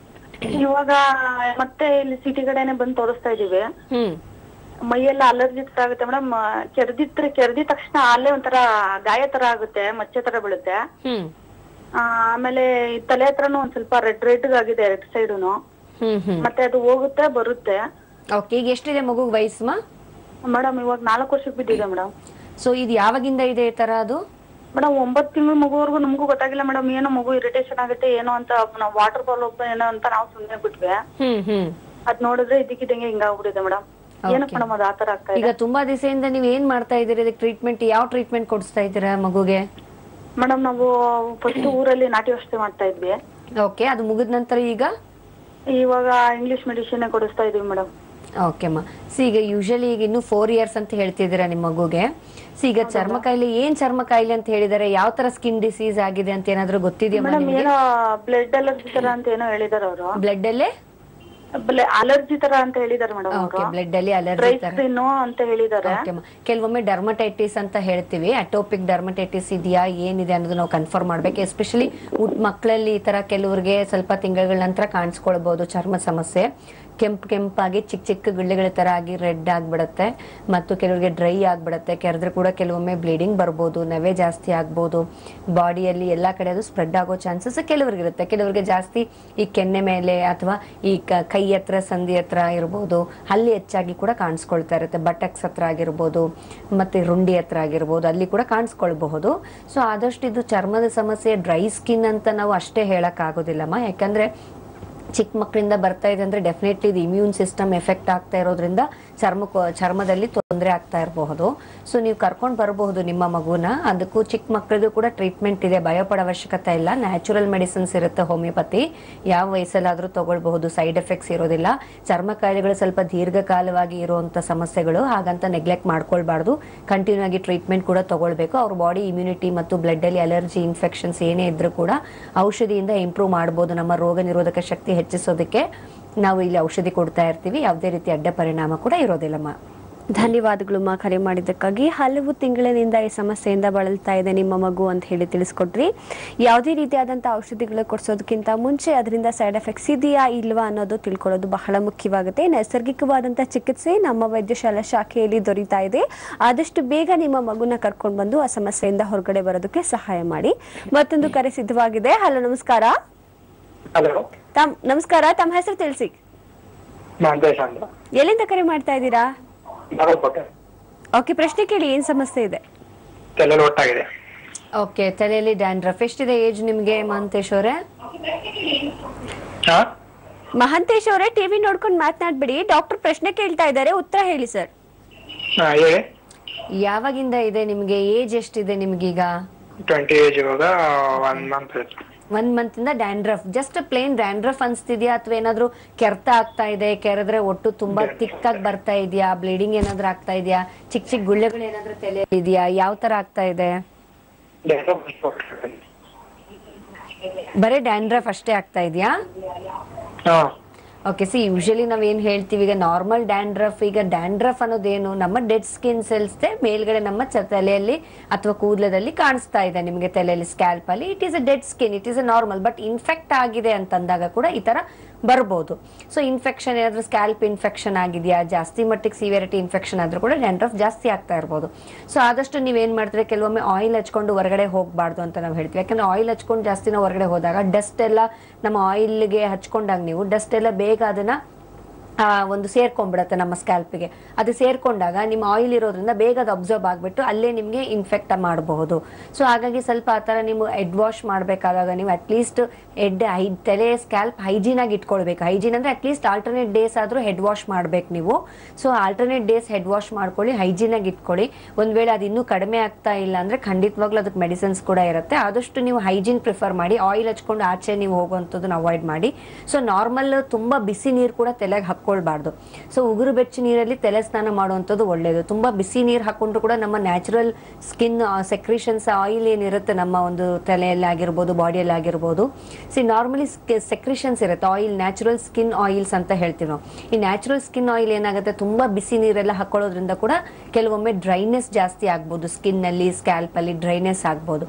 ಇವಾಗ ಮತ್ತೆ ಇಲ್ಲಿ ಸಿಟಿ ಕಡೆನೆ ಬಂದು ತೋರಿಸ್ತಾ ಇದೀವಿ ಹ್ಮ್ ಮೈಯೆಲ್ಲ ಅಲರ್ಜಿ ತರ ಆಗುತ್ತೆ ಮೇಡಮ್ ಕೆರೆದಿದ್ರೆ ಕೆರೆದಿದ ತಕ್ಷಣ ಅಲ್ಲೇ ಒಂಥರ ಗಾಯ ತರ ಆಗುತ್ತೆ ಮಚ್ಚೆ ತರ ಬೀಳುತ್ತೆ ಹ್ಮ್ ಆ, ಆಮೇಲೆ ಈ ತಲೆ ಹತ್ರನು ಒಂದ್ ಸ್ವಲ್ಪ ರೆಡ್ ರೆಡ್ ಆಗಿದೆ ಎರಡು ಸೈಡುನು ಹ್ಮ್ ಹ್ಮ್ ಮತ್ತೆ ಅದು ಹೋಗುತ್ತೆ ಬರುತ್ತೆ ಓಕೆ ಈಗ ಎಷ್ಟಿದೆ ಮಗು ವಯಸ್ಸು ಮೇಡಮ್ ಇವಾಗ ನಾಲ್ಕು ವರ್ಷಕ್ಕೆ ಬಿದ್ದಿದೆ ಮೇಡಮ್ ಸೊ ಇದು ಯಾವಾಗಿಂದ ಇದೆ ಈ ತರ ಅದು ಮೇಡಮ್ ಒಂಬತ್ತು ತಿಂಗಳು ಮಗುವರೆಗೂ ನಮಗೂ ಗೊತ್ತಾಗಿಲ್ಲ ಮೇಡಮ್ ಏನೋ ಮಗು ಇರಿಟೇಷನ್ ಆಗುತ್ತೆ ಏನೋ ಅಂತ ನಾವು ವಾಟರ್ ಬಾಲ್ ಏನೋ ಅಂತ ನಾವು ಸುಮ್ಮನೆ ಬಿಟ್ವಿ ಹ್ಮ್ ಹ್ಮ್ ಅದ್ ನೋಡಿದ್ರೆ ಇದಕ್ಕಿದಂಗೆ ಹಿಂಗಾಗ್ಬಿಟ್ಟಿದೆ ಮೇಡಮ್ ಏನಕ್ಕೆ ಮೇಡಮ್ ಅದು ಆತರ ಆಗ್ತಾ ಇದೆ ಈಗ ತುಂಬಾ ದಿವಸದಿಂದ ನೀವು ಏನ್ ಮಾಡ್ತಾ ಇದ್ದೀರಿ ಇದಕ್ಕೆ ಟ್ರೀಟ್ಮೆಂಟ್ ಯಾವ ಟ್ರೀಟ್ಮೆಂಟ್ ಕೊಡಿಸ್ತಾ ಇದ್ದೀರಾ ಮಗುಗೆ ಮೇಡಮ್ ನಾವು ಫಸ್ಟ್ ಊರಲ್ಲಿ ನಾಟಿ ಔಷಧಿ ಮಾಡ್ತಾ ಇದ್ವಿ ಓಕೆ ಅದು ಮುಗಿದ ನಂತರ ಈಗ ಇವಾಗ ಇಂಗ್ಲಿಷ್ ಮೆಡಿಸಿನ್ ಕೊಡಿಸ್ತಾ ಇದೀವಿ ಮೇಡಮ್ ಓಕೆ ಅಮ್ಮ ಸಿ ಈಗ ಯೂಶಲಿ ಈಗ ಇನ್ನು ಫೋರ್ ಇಯರ್ಸ್ ಅಂತ ಹೇಳ್ತಿದ್ದೀರಾ ನಿಮ್ಮ ಮಗುಗೆ ಸಿ ಈಗ ಚರ್ಮ ಕಾಯಿಲೆ ಏನ್ ಚರ್ಮ ಕಾಯಿಲೆ ಅಂತ ಹೇಳಿದಾರೆ ಯಾವ ತರ ಸ್ಕಿನ್ ಡಿಸೀಸ್ ಆಗಿದೆ ಅಂತ ಏನಾದ್ರು ಗೊತ್ತಿದೆಯಾ ಮೇಡಮ್ ನಿಮಗೆ ಏನೋ ಬ್ಲಡ್ ಅಲರ್ಜಿ ತರ ಅಂತ ಏನೋ ಹೇಳಿದಾರೆ ಅವರು ಬ್ಲಡ್ ಅಲ್ಲೇ ಅಲರ್ಜಿ ತರ ಅಂತ ಹೇಳಿದಾರೆ ಮೇಡಮ್ ಓಕೆ ಅವರು ಬ್ಲಡ್ ಅಲ್ಲಿ ಅಲರ್ಜಿ ಡ್ರೈ ತರ ಸ್ಕಿನ್ ಅಂತ ಹೇಳಿದಾರೆ ಓಕೆ ಅಮ್ಮ. ಕೆಲವೊಮ್ಮೆ ಡರ್ಮಟೈಟಿಸ್ ಅಂತ ಹೇಳ್ತೀವಿ ಅಟೋಪಿಕ್ ಡರ್ಮಟೈಟಿಸ್ ಇದೆಯಾ ಏನಿದೆ ಅನ್ನೋದು ನಾವು ಕನ್ಫರ್ಮ್ ಮಾಡ್ಬೇಕು ಎಸ್ಪೆಷಲಿ ಮಕ್ಕಳಲ್ಲಿ ಈ ತರ ಕೆಲವ್ರಿಗೆ ಸ್ವಲ್ಪ ತಿಂಗಳ ನಂತರ ಕಾಣಿಸ್ಕೊಳ್ಬಹುದು ಚರ್ಮ ಸಮಸ್ಯೆ ಕೆಂಪು ಕೆಂಪಾಗಿ ಚಿಕ್ಕ ಚಿಕ್ಕ ಗುಳ್ಳೆಗಳ ತರ ಆಗಿ ರೆಡ್ ಆಗ್ಬಿಡುತ್ತೆ ಮತ್ತು ಕೆಲವರಿಗೆ ಡ್ರೈ ಆಗ್ಬಿಡುತ್ತೆ ಕೆರೆದ್ರೆ ಕೂಡ ಕೆಲವೊಮ್ಮೆ ಬ್ಲೀಡಿಂಗ್ ಬರ್ಬೋದು ನವೆ ಜಾಸ್ತಿ ಆಗ್ಬೋದು ಬಾಡಿಯಲ್ಲಿ ಎಲ್ಲಾ ಕಡೆ ಅದು ಸ್ಪ್ರೆಡ್ ಆಗೋ ಚಾನ್ಸಸ್ ಕೆಲವ್ರಿಗೆ ಇರುತ್ತೆ ಕೆಲವರಿಗೆ ಜಾಸ್ತಿ ಈ ಕೆನ್ನೆ ಮೇಲೆ ಅಥವಾ ಈ ಕ- ಕೈ ಹತ್ರ ಸಂಧಿ ಹತ್ರ ಇರ್ಬೋದು ಅಲ್ಲಿ ಹೆಚ್ಚಾಗಿ ಕೂಡ ಕಾಣಿಸ್ಕೊಳ್ತಾ ಇರುತ್ತೆ ಬಟಕ್ಸ್ ಹತ್ರ ಆಗಿರ್ಬೋದು ಮತ್ತೆ ರುಂಡಿ ಹತ್ರ ಆಗಿರ್ಬೋದು ಅಲ್ಲಿ ಕೂಡ ಕಾಣಿಸ್ಕೊಳ್ಬಹುದು ಸೊ ಆದಷ್ಟು ಇದು ಚರ್ಮದ ಸಮಸ್ಯೆ ಡ್ರೈ ಸ್ಕಿನ್ ಅಂತ ನಾವು ಅಷ್ಟೇ ಹೇಳಕ್ ಆಗೋದಿಲ್ಲಮ್ಮ ಯಾಕಂದ್ರೆ ಚಿಕ್ಕ ಮಕ್ಕಳಿಂದ ಬರ್ತಾ ಇದೆ ಅಂದ್ರೆ ಡೆಫಿನೆಟ್ಲಿ ಇದು ಇಮ್ಯೂನ್ ಸಿಸ್ಟಮ್ ಎಫೆಕ್ಟ್ ಆಗ್ತಾ ಇರೋದ್ರಿಂದ ಚರ್ಮ ಚರ್ಮದಲ್ಲಿ ತೊಂದರೆ ಆಗ್ತಾ ಇರಬಹುದು ಸೊ ನೀವು ಕರ್ಕೊಂಡು ಬರಬಹುದು ನಿಮ್ಮ ಮಗುನ ಅದಕ್ಕೂ ಚಿಕ್ಕ ಮಕ್ಕಳಿಗೂ ಕೂಡ ಟ್ರೀಟ್ಮೆಂಟ್ ಇದೆ ಭಯಪಡೋ ಅವಶ್ಯಕತೆ ಇಲ್ಲ ನ್ಯಾಚುರಲ್ ಮೆಡಿಸಿನ್ಸ್ ಇರುತ್ತೆ ಹೋಮಿಯೋಪತಿ ಯಾವ ವಯಸ್ಸಲ್ಲಾದ್ರೂ ತಗೊಳ್ಬಹುದು ಸೈಡ್ ಎಫೆಕ್ಟ್ಸ್ ಇರೋದಿಲ್ಲ ಚರ್ಮ ಕಾಯಿಲೆಗಳು ಸ್ವಲ್ಪ ದೀರ್ಘಕಾಲವಾಗಿ ಇರುವಂತ ಸಮಸ್ಯೆಗಳು ಹಾಗಂತ ನೆಗ್ಲೆಕ್ಟ್ ಮಾಡ್ಕೊಳ್ಬಾರ್ದು ಕಂಟಿನ್ಯೂ ಆಗಿ ಟ್ರೀಟ್ಮೆಂಟ್ ಕೂಡ ತಗೊಳ್ಬೇಕು ಅವ್ರ ಬಾಡಿ ಇಮ್ಯುನಿಟಿ ಮತ್ತು ಬ್ಲಡ್ ಅಲ್ಲಿ ಅಲರ್ಜಿ ಇನ್ಫೆಕ್ಷನ್ಸ್ ಏನೇ ಇದ್ರೂ ಕೂಡ ಔಷಧಿಯಿಂದ ಇಂಪ್ರೂವ್ ಮಾಡಬಹುದು ನಮ್ಮ ರೋಗ ನಿರೋಧಕ ಶಕ್ತಿ ಹೆಚ್ಚಿಸೋದಕ್ಕೆ ನಾವು ಇಲ್ಲಿ ಔಷಧಿ ಕೊಡ್ತಾ ಇರ್ತೀವಿ ಯಾವುದೇ ರೀತಿ ಅಡ್ಡ ಪರಿಣಾಮ ಕೂಡ ಇರೋದಿಲ್ಲಮ್ಮ ಧನ್ಯವಾದಗಳು ಮಾ ಕರೆ ಮಾಡಿದ್ದಕ್ಕಾಗಿ ಹಲವು ತಿಂಗಳಿನಿಂದ ಈ ಸಮಸ್ಯೆಯಿಂದ ಬಳಲ್ತಾ ಇದೆ ನಿಮ್ಮ ಮಗು ಅಂತ ಹೇಳಿ ತಿಳಿಸ್ಕೊಟ್ರಿ ಯಾವುದೇ ರೀತಿಯಾದಂಥ ಔಷಧಿಗಳು ಕೊಡಿಸೋದಕ್ಕಿಂತ ಮುಂಚೆ ಅದರಿಂದ ಸೈಡ್ ಎಫೆಕ್ಟ್ಸ್ ಇದೆಯಾ ಇಲ್ವಾ ಅನ್ನೋದು ತಿಳ್ಕೊಳ್ಳೋದು ಬಹಳ ಮುಖ್ಯವಾಗುತ್ತೆ ನೈಸರ್ಗಿಕವಾದಂಥ ಚಿಕಿತ್ಸೆ ನಮ್ಮ ವೈದ್ಯಶಾಲಾ ಶಾಖೆಯಲ್ಲಿ ದೊರೀತಾ ಇದೆ ಆದಷ್ಟು ಬೇಗ ನಿಮ್ಮ ಮಗುನ ಕರ್ಕೊಂಡು ಬಂದು ಆ ಸಮಸ್ಯೆಯಿಂದ ಹೊರಗಡೆ ಬರೋದಕ್ಕೆ ಸಹಾಯ ಮಾಡಿ ಮತ್ತೊಂದು ಕರೆ ಸಿದ್ಧವಾಗಿದೆ ಹಲೋ ನಮಸ್ಕಾರ ಹಲೋ ತಮ್ ನಮಸ್ಕಾರ ತಮ್ಮ ಹೆಸರು ತಿಳಿಸಿ ಮಹಂತೇಶ್ ಅಂತ ಎಲ್ಲಿಂದ ಕರೆ ಮಾಡ್ತಾ ಇದ್ದೀರಾ ಬಾಗಲಕೋಟೆ ಓಕೆ ಪ್ರಶ್ನೆ ಕೇಳಿ ಏನ್ ಸಮಸ್ಯೆ ಇದೆ ತಲೆಯಲ್ಲಿ ಒಟ್ಟಾಗಿದೆ ಓಕೆ ತಲೆಯಲ್ಲಿ ಡ್ಯಾಂಡ್ರಫ್ ಎಷ್ಟಿದೆ ಏಜ್ ನಿಮ್ಗೆ ಮಹಂತೇಶ್ ಅವರೇ ಹಾ ಮಹಂತೇಶ್ ಅವರೇ ಟಿವಿ ನೋಡ್ಕೊಂಡು ಮಾತನಾಡ್ಬಿಡಿ ಡಾಕ್ಟರ್ ಪ್ರಶ್ನೆ ಕೇಳ್ತಾ ಇದ್ದಾರೆ ಉತ್ತರ ಹೇಳಿ ಸರ್ ಹಾ ಹೇಳಿ ಯಾವಾಗಿಂದ ಇದೆ ನಿಮ್ಗೆ ಏಜ್ ಎಷ್ಟಿದೆ ನಿಮ್ಗೀಗ ಟ್ವೆಂಟಿ ಏಜ್ ಇವಾಗ ಒನ್ ಮಂತ್ ಒಂದ್ ಮಂತ್ ಇಂದ ಡ್ಯಾಂಡ್ರಫ್ ಜಸ್ಟ್ ಪ್ಲೇನ್ ಡ್ಯಾಂಡ್ರಫ್ ಅನ್ಸ್ತಿದ್ಯಾ ಅಥವಾ ಏನಾದ್ರೂ ಕೆರೆತ ಆಗ್ತಾ ಇದೆ ಕೆರೆದ್ರೆ ಒಟ್ಟು ತುಂಬಾ ತಿಕ್ಕಾಗಿ ಬರ್ತಾ ಇದೆಯಾ ಬ್ಲೀಡಿಂಗ್ ಏನಾದ್ರೂ ಆಗ್ತಾ ಇದೆಯಾ ಚಿಕ್ಕ ಚಿಕ್ಕ ಗುಳ್ಳೆಗಳು ಏನಾದ್ರೂ ತಲೆ ಇದೆಯಾ ಯಾವ ತರ ಆಗ್ತಾ ಇದೆ ಬರೀ ಡ್ಯಾಂಡ್ರಫ್ ಅಷ್ಟೇ ಆಗ್ತಾ ಇದೆಯಾ ಹಾ ಓಕೆ ಸಿ ಯೂಶಲಿ ನಾವ್ ಏನ್ ಹೇಳ್ತೀವಿ ಈಗ ನಾರ್ಮಲ್ ಡ್ಯಾಂಡ್ರಫ್ ಈಗ ಡ್ಯಾಂಡ್ರಫ್ ಅನ್ನೋದೇನು ನಮ್ಮ ಡೆಡ್ ಸ್ಕಿನ್ ಸೆಲ್ಸ್ ಮೇಲ್ಗಡೆ ನಮ್ಮ ಚ- ತಲೆಯಲ್ಲಿ ಅಥವಾ ಕೂದಲದಲ್ಲಿ ಕಾಣಿಸ್ತಾ ಇದೆ ನಿಮಗೆ ತಲೆಯಲ್ಲಿ ಸ್ಕ್ಯಾಲ್ಪ್ ಅಲ್ಲಿ it is a dead skin it is a normal but infect ಆಗಿದೆ ಅಂತಂದಾಗ ಕೂಡ ಈ ತರ ಬರ್ಬೋದು ಸೊ ಇನ್ಫೆಕ್ಷನ್ ಏನಾದ್ರೂ ಸ್ಕ್ಯಾಲ್ಪ್ ಇನ್ಫೆಕ್ಷನ್ ಆಗಿದೆಯಾ ಜಾಸ್ತಿ ಮಟ್ಟಿಗೆ ಸಿವಿಯರಿಟಿ ಇನ್ಫೆಕ್ಷನ್ ಆದ್ರೂ ಕೂಡ ಡ್ಯಾಂಡ್ರಫ್ ಜಾಸ್ತಿ ಆಗ್ತಾ ಇರ್ಬೋದು ಸೊ ಆದಷ್ಟು ನೀವೇನ್ ಮಾಡ್ತೀರಿ ಕೆಲವೊಮ್ಮೆ ಆಯಿಲ್ ಹಚ್ಕೊಂಡು ಹೊರಗಡೆ ಹೋಗಬಾರ್ದು ಅಂತ ನಾವು ಹೇಳ್ತೀವಿ ಯಾಕಂದ್ರೆ ಆಯಿಲ್ ಹಚ್ಕೊಂಡು ಜಾಸ್ತಿ ನಾವು ಹೊರಗಡೆ ಹೋದಾಗ ಡಸ್ಟ್ ಎಲ್ಲ ನಮ್ಮ ಆಯಿಲ್ಗೆ ಹಚ್ಕೊಂಡಾಗ ನೀವು ಡಸ್ಟ್ ಎಲ್ಲ ಬೇಗ ಅದನ್ನ ಆ, ಒಂದು ಸೇರ್ಕೊಂಡ್ಬಿಡತ್ತೆ ನಮ್ಮ ಸ್ಕ್ಯಾಲ್ಪಿಗೆ ಅದು ಸೇರ್ಕೊಂಡಾಗ ನಿಮ್ಮ ಆಯಿಲ್ ಇರೋದ್ರಿಂದ ಬೇಗ ಅದು ಅಬ್ಸರ್ವ್ ಆಗಿಬಿಟ್ಟು ಅಲ್ಲೇ ನಿಮಗೆ ಇನ್ಫೆಕ್ಟ್ ಮಾಡಬಹುದು ಸೊ ಹಾಗಾಗಿ ಸ್ವಲ್ಪ ಆ ಥರ ನೀವು ಹೆಡ್ ವಾಶ್ ಮಾಡಬೇಕಾದಾಗ ನೀವು ಅಟ್ಲೀಸ್ಟ್ ಹೆಡ್ ಹೈ ತಲೆ ಸ್ಕ್ಯಾಲ್ಪ್ ಹೈಜೀನ್ ಆಗಿ ಇಟ್ಕೊಳ್ಬೇಕು ಹೈಜೀನ್ ಅಂದರೆ ಅಟ್ಲೀಸ್ಟ್ ಆಲ್ಟರ್ನೇಟ್ ಡೇಸ್ ಆದರೂ ಹೆಡ್ ವಾಶ್ ಮಾಡ್ಬೇಕು ನೀವು so alternate days head wash ಮಾಡ್ಕೊಳ್ಳಿ ಹೈಜೀನ್ ಆಗಿ ಇಟ್ಕೊಳ್ಳಿ ಒಂದು ವೇಳೆ ಅದು ಇನ್ನೂ ಕಡಿಮೆ ಆಗ್ತಾ ಇಲ್ಲ ಅಂದರೆ ಖಂಡಿತವಾಗ್ಲೂ ಅದಕ್ಕೆ ಮೆಡಿಸಿನ್ಸ್ ಕೂಡ ಇರುತ್ತೆ ಆದಷ್ಟು ನೀವು ಹೈಜೀನ್ ಪ್ರಿಫರ್ ಮಾಡಿ ಆಯಿಲ್ ಹಚ್ಕೊಂಡು ಆಚೆ ನೀವು ಹೋಗುವಂಥದ್ದನ್ನ ಅವಾಯ್ಡ್ ಮಾಡಿ ಸೊ ನಾರ್ಮಲ್ ತುಂಬ ಬಿಸಿ ನೀರು ಕೂಡ ತಲೆಗೆ ಹಾಕ್ಕೊಳ್ಬಾರ್ದು ಸೊ ಉಗುರು ಬೆಚ್ಚ ನೀರಲ್ಲಿ ತಲೆ ಸ್ನಾನ ಮಾಡುವಂಥದ್ದು ಒಳ್ಳೆಯದು ತುಂಬ ಬಿಸಿ ನೀರು ಹಾಕೊಂಡ್ರು ಕೂಡ ನಮ್ಮ ನ್ಯಾಚುರಲ್ ಸ್ಕಿನ್ ಸೆಕ್ರಿಷನ್ಸ್ ಆಯಿಲ್ ಏನಿರುತ್ತೆ ನಮ್ಮ ಒಂದು ತಲೆಯಲ್ಲಿ ಆಗಿರ್ಬೋದು ಬಾಡಿಯಲ್ಲಿ ಆಗಿರ್ಬೋದು ಸಿ ನಾರ್ಮಲಿ ಸೆಕ್ರಿಷನ್ಸ್ ಇರುತ್ತೆ ಆಯಿಲ್ ನ್ಯಾಚುರಲ್ ಸ್ಕಿನ್ ಆಯಿಲ್ಸ್ ಅಂತ ಹೇಳ್ತೀವಿ ನಾವು ಈ ನ್ಯಾಚುರಲ್ ಸ್ಕಿನ್ ಆಯಿಲ್ ಏನಾಗುತ್ತೆ ತುಂಬ ಬಿಸಿ ನೀರೆಲ್ಲ ಹಾಕೊಳ್ಳೋದ್ರಿಂದ ಕೂಡ ಕೆಲವೊಮ್ಮೆ ಡ್ರೈನೆಸ್ ಜಾಸ್ತಿ ಆಗ್ಬೋದು ಸ್ಕಿನ್ನಲ್ಲಿ ಸ್ಕ್ಯಾಲ್ಪಲ್ಲಿ ಡ್ರೈನೆಸ್ ಆಗ್ಬೋದು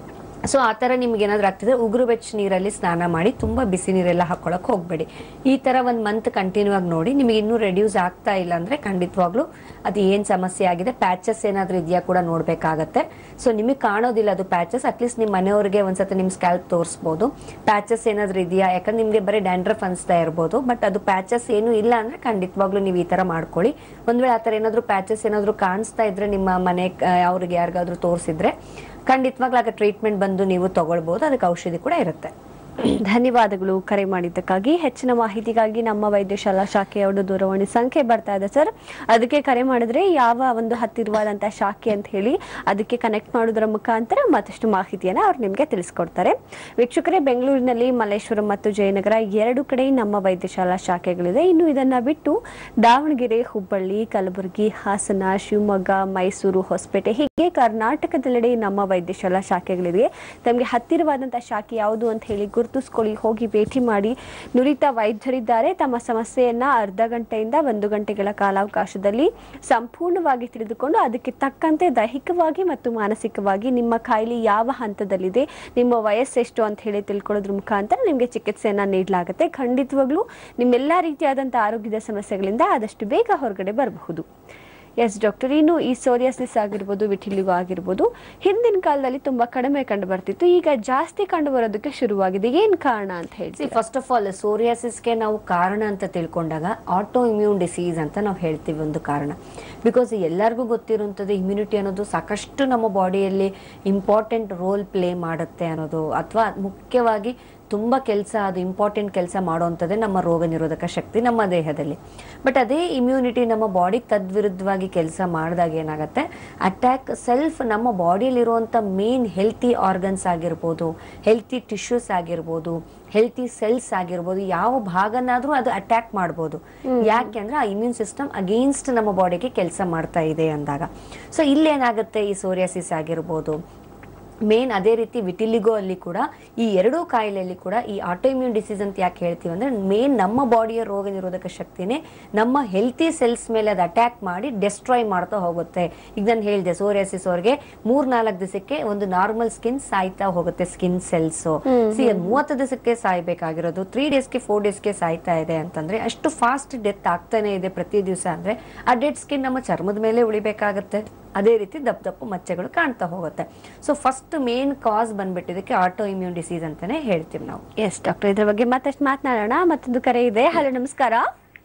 ಸೊ ಆ ಥರ ನಿಮ್ಗೆ ಏನಾದರೂ ಆಗ್ತಿದ್ರೆ ಉಗುರು ಬೆಚ್ಚ ನೀರಲ್ಲಿ ಸ್ನಾನ ಮಾಡಿ ತುಂಬ ಬಿಸಿ ನೀರೆಲ್ಲ ಹಾಕೊಳಕ್ ಹೋಗಬೇಡಿ ಈ ಥರ ಒಂದು ಮಂತ್ ಕಂಟಿನ್ಯೂ ಆಗಿ ನೋಡಿ ನಿಮಗೆ ಇನ್ನೂ ರೆಡ್ಯೂಸ್ ಆಗ್ತಾ ಇಲ್ಲ ಅಂದರೆ ಖಂಡಿತವಾಗ್ಲೂ ಅದು ಏನು ಸಮಸ್ಯೆ ಆಗಿದೆ ಪ್ಯಾಚಸ್ ಏನಾದರೂ ಇದೆಯಾ ಕೂಡ ನೋಡಬೇಕಾಗತ್ತೆ ಸೊ ನಿಮಗೆ ಕಾಣೋದಿಲ್ಲ ಅದು ಪ್ಯಾಚಸ್ ಅಟ್ಲೀಸ್ಟ್ ನಿಮ್ಮ ಮನೆಯವ್ರಿಗೆ ಒಂದ್ಸತಿ ನಿಮ್ಮ ಸ್ಕ್ಯಾಲ್ಪ್ ತೋರಿಸ್ಬೋದು ಪ್ಯಾಚಸ್ ಏನಾದರೂ ಇದೆಯಾ ಯಾಕಂದ್ರೆ ನಿಮಗೆ ಬರೀ ಡ್ಯಾಂಡ್ರಫ್ ಅನಿಸ್ತಾ ಇರ್ಬೋದು ಬಟ್ ಅದು ಪ್ಯಾಚಸ್ ಏನು ಇಲ್ಲ ಅಂದರೆ ಖಂಡಿತವಾಗ್ಲೂ ನೀವು ಈ ಥರ ಮಾಡ್ಕೊಳ್ಳಿ ಒಂದು ವೇಳೆ ಆ ಥರ ಏನಾದರೂ ಪ್ಯಾಚಸ್ ಏನಾದರೂ ಕಾಣಿಸ್ತಾ ಇದ್ರೆ ನಿಮ್ಮ ಮನೆ ಆ, ಅವ್ರಿಗೆ ಯಾರಿಗಾದ್ರೂ ತೋರಿಸಿದ್ರೆ ಖಂಡಿತವಾಗ್ಲೂ ಆಗ ಟ್ರೀಟ್ಮೆಂಟ್ ಬಂದು ನೀವು ತಗೊಳ್ಬೋದು ಅದಕ್ಕೆ ಔಷಧಿ ಕೂಡ ಇರುತ್ತೆ ಧನ್ಯವಾದಗಳು ಕರೆ ಮಾಡಿದ್ದಕ್ಕಾಗಿ ಹೆಚ್ಚಿನ ಮಾಹಿತಿಗಾಗಿ ನಮ್ಮ ವೈದ್ಯಶಾಲಾ ಶಾಖೆಯವರ ದೂರವಾಣಿ ಸಂಖ್ಯೆ ಬರ್ತಾ ಇದೆ ಸರ್ ಅದಕ್ಕೆ ಕರೆ ಮಾಡಿದ್ರೆ ಯಾವ ಒಂದು ಹತ್ತಿರವಾದಂತಹ ಶಾಖೆ ಅಂತ ಹೇಳಿ ಅದಕ್ಕೆ ಕನೆಕ್ಟ್ ಮಾಡೋದ್ರ ಮುಖಾಂತರ ಮತ್ತಷ್ಟು ಮಾಹಿತಿಯನ್ನ ಅವ್ರು ನಿಮಗೆ ತಿಳಿಸ್ಕೊಡ್ತಾರೆ ವೀಕ್ಷಕರೇ ಬೆಂಗಳೂರಿನಲ್ಲಿ ಮಲ್ಲೇಶ್ವರಂ ಮತ್ತು ಜಯನಗರ ಎರಡು ಕಡೆ ನಮ್ಮ ವೈದ್ಯಶಾಲಾ ಶಾಖೆಗಳಿದೆ ಇನ್ನು ಇದನ್ನ ಬಿಟ್ಟು ದಾವಣಗೆರೆ ಹುಬ್ಬಳ್ಳಿ ಕಲಬುರಗಿ ಹಾಸನ ಶಿವಮೊಗ್ಗ ಮೈಸೂರು ಹೊಸಪೇಟೆ ಹೀಗೆ ಕರ್ನಾಟಕದೆಲ್ಲೆಡೆ ನಮ್ಮ ವೈದ್ಯಶಾಲಾ ಶಾಖೆಗಳಿದೆ ತಮಗೆ ಹತ್ತಿರವಾದಂತಹ ಶಾಖೆ ಯಾವುದು ಅಂತ ಹೇಳಿ ಗುರುತಿಸ್ಕೊಳ್ಳಿ ಹೋಗಿ ಭೇಟಿ ಮಾಡಿ ನುರಿತ ವೈದ್ಯರಿದ್ದಾರೆ ತಮ್ಮ ಸಮಸ್ಯೆಯನ್ನ ಅರ್ಧ ಗಂಟೆಯಿಂದ ಒಂದು ಗಂಟೆಗಳ ಕಾಲಾವಕಾಶದಲ್ಲಿ ಸಂಪೂರ್ಣವಾಗಿ ತಿಳಿದುಕೊಂಡು ಅದಕ್ಕೆ ತಕ್ಕಂತೆ ದೈಹಿಕವಾಗಿ ಮತ್ತು ಮಾನಸಿಕವಾಗಿ ನಿಮ್ಮ ಕಾಯಿಲೆ ಯಾವ ಹಂತದಲ್ಲಿದೆ ನಿಮ್ಮ ವಯಸ್ಸೆಷ್ಟು ಅಂತ ಹೇಳಿ ತಿಳ್ಕೊಳ್ಳೋದ್ರ ಮುಖಾಂತರ ನಿಮಗೆ ಚಿಕಿತ್ಸೆಯನ್ನ ನೀಡಲಾಗುತ್ತೆ ಖಂಡಿತವಾಗ್ಲೂ ನಿಮ್ಮೆಲ್ಲ ರೀತಿಯಾದಂಥ ಆರೋಗ್ಯದ ಸಮಸ್ಯೆಗಳಿಂದ ಆದಷ್ಟು ಬೇಗ ಹೊರಗಡೆ ಬರಬಹುದು ಎಸ್ ಡಾಕ್ಟರ್ ಇನ್ನು ಈ ಸೋರಿಯಾಸಿಸ್ ಆಗಿರ್ಬೋದು ವಿಟಿಲಿಗೋ ಆಗಿರ್ಬೋದು ಹಿಂದಿನ ಕಾಲದಲ್ಲಿ ತುಂಬಾ ಕಡಿಮೆ ಕಂಡು ಬರ್ತಿತ್ತು ಈಗ ಜಾಸ್ತಿ ಕಂಡು ಬರೋದಕ್ಕೆ ಶುರುವಾಗಿದೆ ಏನ್ ಕಾರಣ ಅಂತ ಹೇಳಿ ಸಿ ಫಸ್ಟ್ ಆಫ್ ಆಲ್ ಸೋರಿಯಾಸಿಸ್ಗೆ ನಾವು ಕಾರಣ ಅಂತ ತಿಳ್ಕೊಂಡಾಗ ಆಟೋ ಇಮ್ಯೂನ್ ಡಿಸೀಸ್ ಅಂತ ನಾವು ಹೇಳ್ತೀವಿ ಒಂದು ಕಾರಣ ಬಿಕಾಸ್ ಎಲ್ಲರಿಗೂ ಗೊತ್ತಿರುವಂಥದ್ದು ಇಮ್ಯುನಿಟಿ ಅನ್ನೋದು ಸಾಕಷ್ಟು ನಮ್ಮ ಬಾಡಿಯಲ್ಲಿ ಇಂಪಾರ್ಟೆಂಟ್ ರೋಲ್ ಪ್ಲೇ ಮಾಡುತ್ತೆ ಅನ್ನೋದು ಅಥವಾ ಮುಖ್ಯವಾಗಿ ತುಂಬ ಕೆಲಸ ಅದು ಇಂಪಾರ್ಟೆಂಟ್ ಕೆಲಸ ಮಾಡುವಂಥದ್ದೇ ನಮ್ಮ ರೋಗ ನಿರೋಧಕ ಶಕ್ತಿ ನಮ್ಮ ದೇಹದಲ್ಲಿ ಬಟ್ ಅದೇ ಇಮ್ಯುನಿಟಿ ನಮ್ಮ ಬಾಡಿಗೆ ತದ್ವಿರುದ್ಧವಾಗಿ ಕೆಲಸ ಮಾಡಿದಾಗ ಏನಾಗುತ್ತೆ ಅಟ್ಯಾಕ್ ಸೆಲ್ಫ್ ನಮ್ಮ ಬಾಡಿಯಲ್ಲಿರುವಂಥ ಮೇನ್ ಹೆಲ್ತಿ ಆರ್ಗನ್ಸ್ ಆಗಿರ್ಬೋದು ಹೆಲ್ತಿ ಟಿಶ್ಯೂಸ್ ಆಗಿರ್ಬೋದು ಹೆಲ್ತಿ ಸೆಲ್ಸ್ ಆಗಿರ್ಬೋದು ಯಾವ ಭಾಗನಾದ್ರೂ ಅದು ಅಟ್ಯಾಕ್ ಮಾಡ್ಬೋದು ಯಾಕೆ ಅಂದ್ರೆ ಆ ಇಮ್ಯೂನ್ ಸಿಸ್ಟಮ್ ಅಗೇನ್ಸ್ಟ್ ನಮ್ಮ ಬಾಡಿಗೆ ಕೆಲಸ ಮಾಡ್ತಾ ಇದೆ ಅಂದಾಗ ಸೊ ಇಲ್ಲೇನಾಗುತ್ತೆ ಈ ಸೋರಿಯಾಸಿಸ್ ಆಗಿರ್ಬೋದು ಮೇನ್ ಅದೇ ರೀತಿ ವಿಟಿಲಿಗೋ ಅಲ್ಲಿ ಕೂಡ ಈ ಎರಡೂ ಕಾಯಿಲೆಯಲ್ಲಿ ಕೂಡ ಈ ಆಟೋಇಮ್ಯೂನ್ ಡಿಸೀಸ್ ಅಂತ ಯಾಕೆ ಹೇಳ್ತೀವಿ ಅಂದ್ರೆ ಮೇನ್ ನಮ್ಮ ಬಾಡಿಯ ರೋಗ ನಿರೋಧಕ ಶಕ್ತಿನೇ ನಮ್ಮ ಹೆಲ್ತಿ ಸೆಲ್ಸ್ ಮೇಲೆ ಅದು ಅಟ್ಯಾಕ್ ಮಾಡಿ ಡೆಸ್ಟ್ರಾಯ್ ಮಾಡ್ತಾ ಹೋಗುತ್ತೆ ಈಗ ನಾನು ಹೇಳಿದೆ ಸೋರಿಯಾಸಿಸ್ ಅವ್ರಿಗೆ ಮೂರ್ ನಾಲ್ಕು ದಿವಸಕ್ಕೆ ಒಂದು ನಾರ್ಮಲ್ ಸ್ಕಿನ್ ಸಾಯ್ತಾ ಹೋಗುತ್ತೆ ಸ್ಕಿನ್ ಸೆಲ್ಸ್ ಸಿ ಮೂವತ್ತು ದಿವಸಕ್ಕೆ ಸಾಯ್ಬೇಕಾಗಿರೋದು ತ್ರೀ ಡೇಸ್ಗೆ ಫೋರ್ ಡೇಸ್ಗೆ ಸಾಯ್ತಾ ಇದೆ ಅಂತಂದ್ರೆ ಅಷ್ಟು ಫಾಸ್ಟ್ ಡೆತ್ ಆಗ್ತಾನೆ ಇದೆ ಪ್ರತಿ ದಿವಸ ಅಂದ್ರೆ ಆ ಡೆಡ್ ಸ್ಕಿನ್ ನಮ್ಮ ಚರ್ಮದ ಮೇಲೆ ಉಳಿಬೇಕಾಗತ್ತೆ ಅದೇ ರೀತಿ ದಪ್ಪ ದಪ್ಪ ಮಚ್ಚೆಗಳು ಕಾಣ್ತಾ ಹೋಗುತ್ತೆ ಸೊ ಫಸ್ಟ್ ಮೇನ್ ಕಾಸ್ ಬಂದ್ಬಿಟ್ಟಿದ್ದಕ್ಕೆ ಆಟೋ ಇಮ್ಯೂನ್ ಡಿಸೀಸ್ ಅಂತಾನೆ ಹೇಳ್ತೀವಿ ನಾವು ಎಸ್ ಡಾಕ್ಟರ್ ಇದ್ರ ಬಗ್ಗೆ ಮತ್ತಷ್ಟು ಮಾತನಾಡೋಣ ಮತ್ತೊಂದು ಕರೆ ಇದೆ ಹಲೋ ನಮಸ್ಕಾರ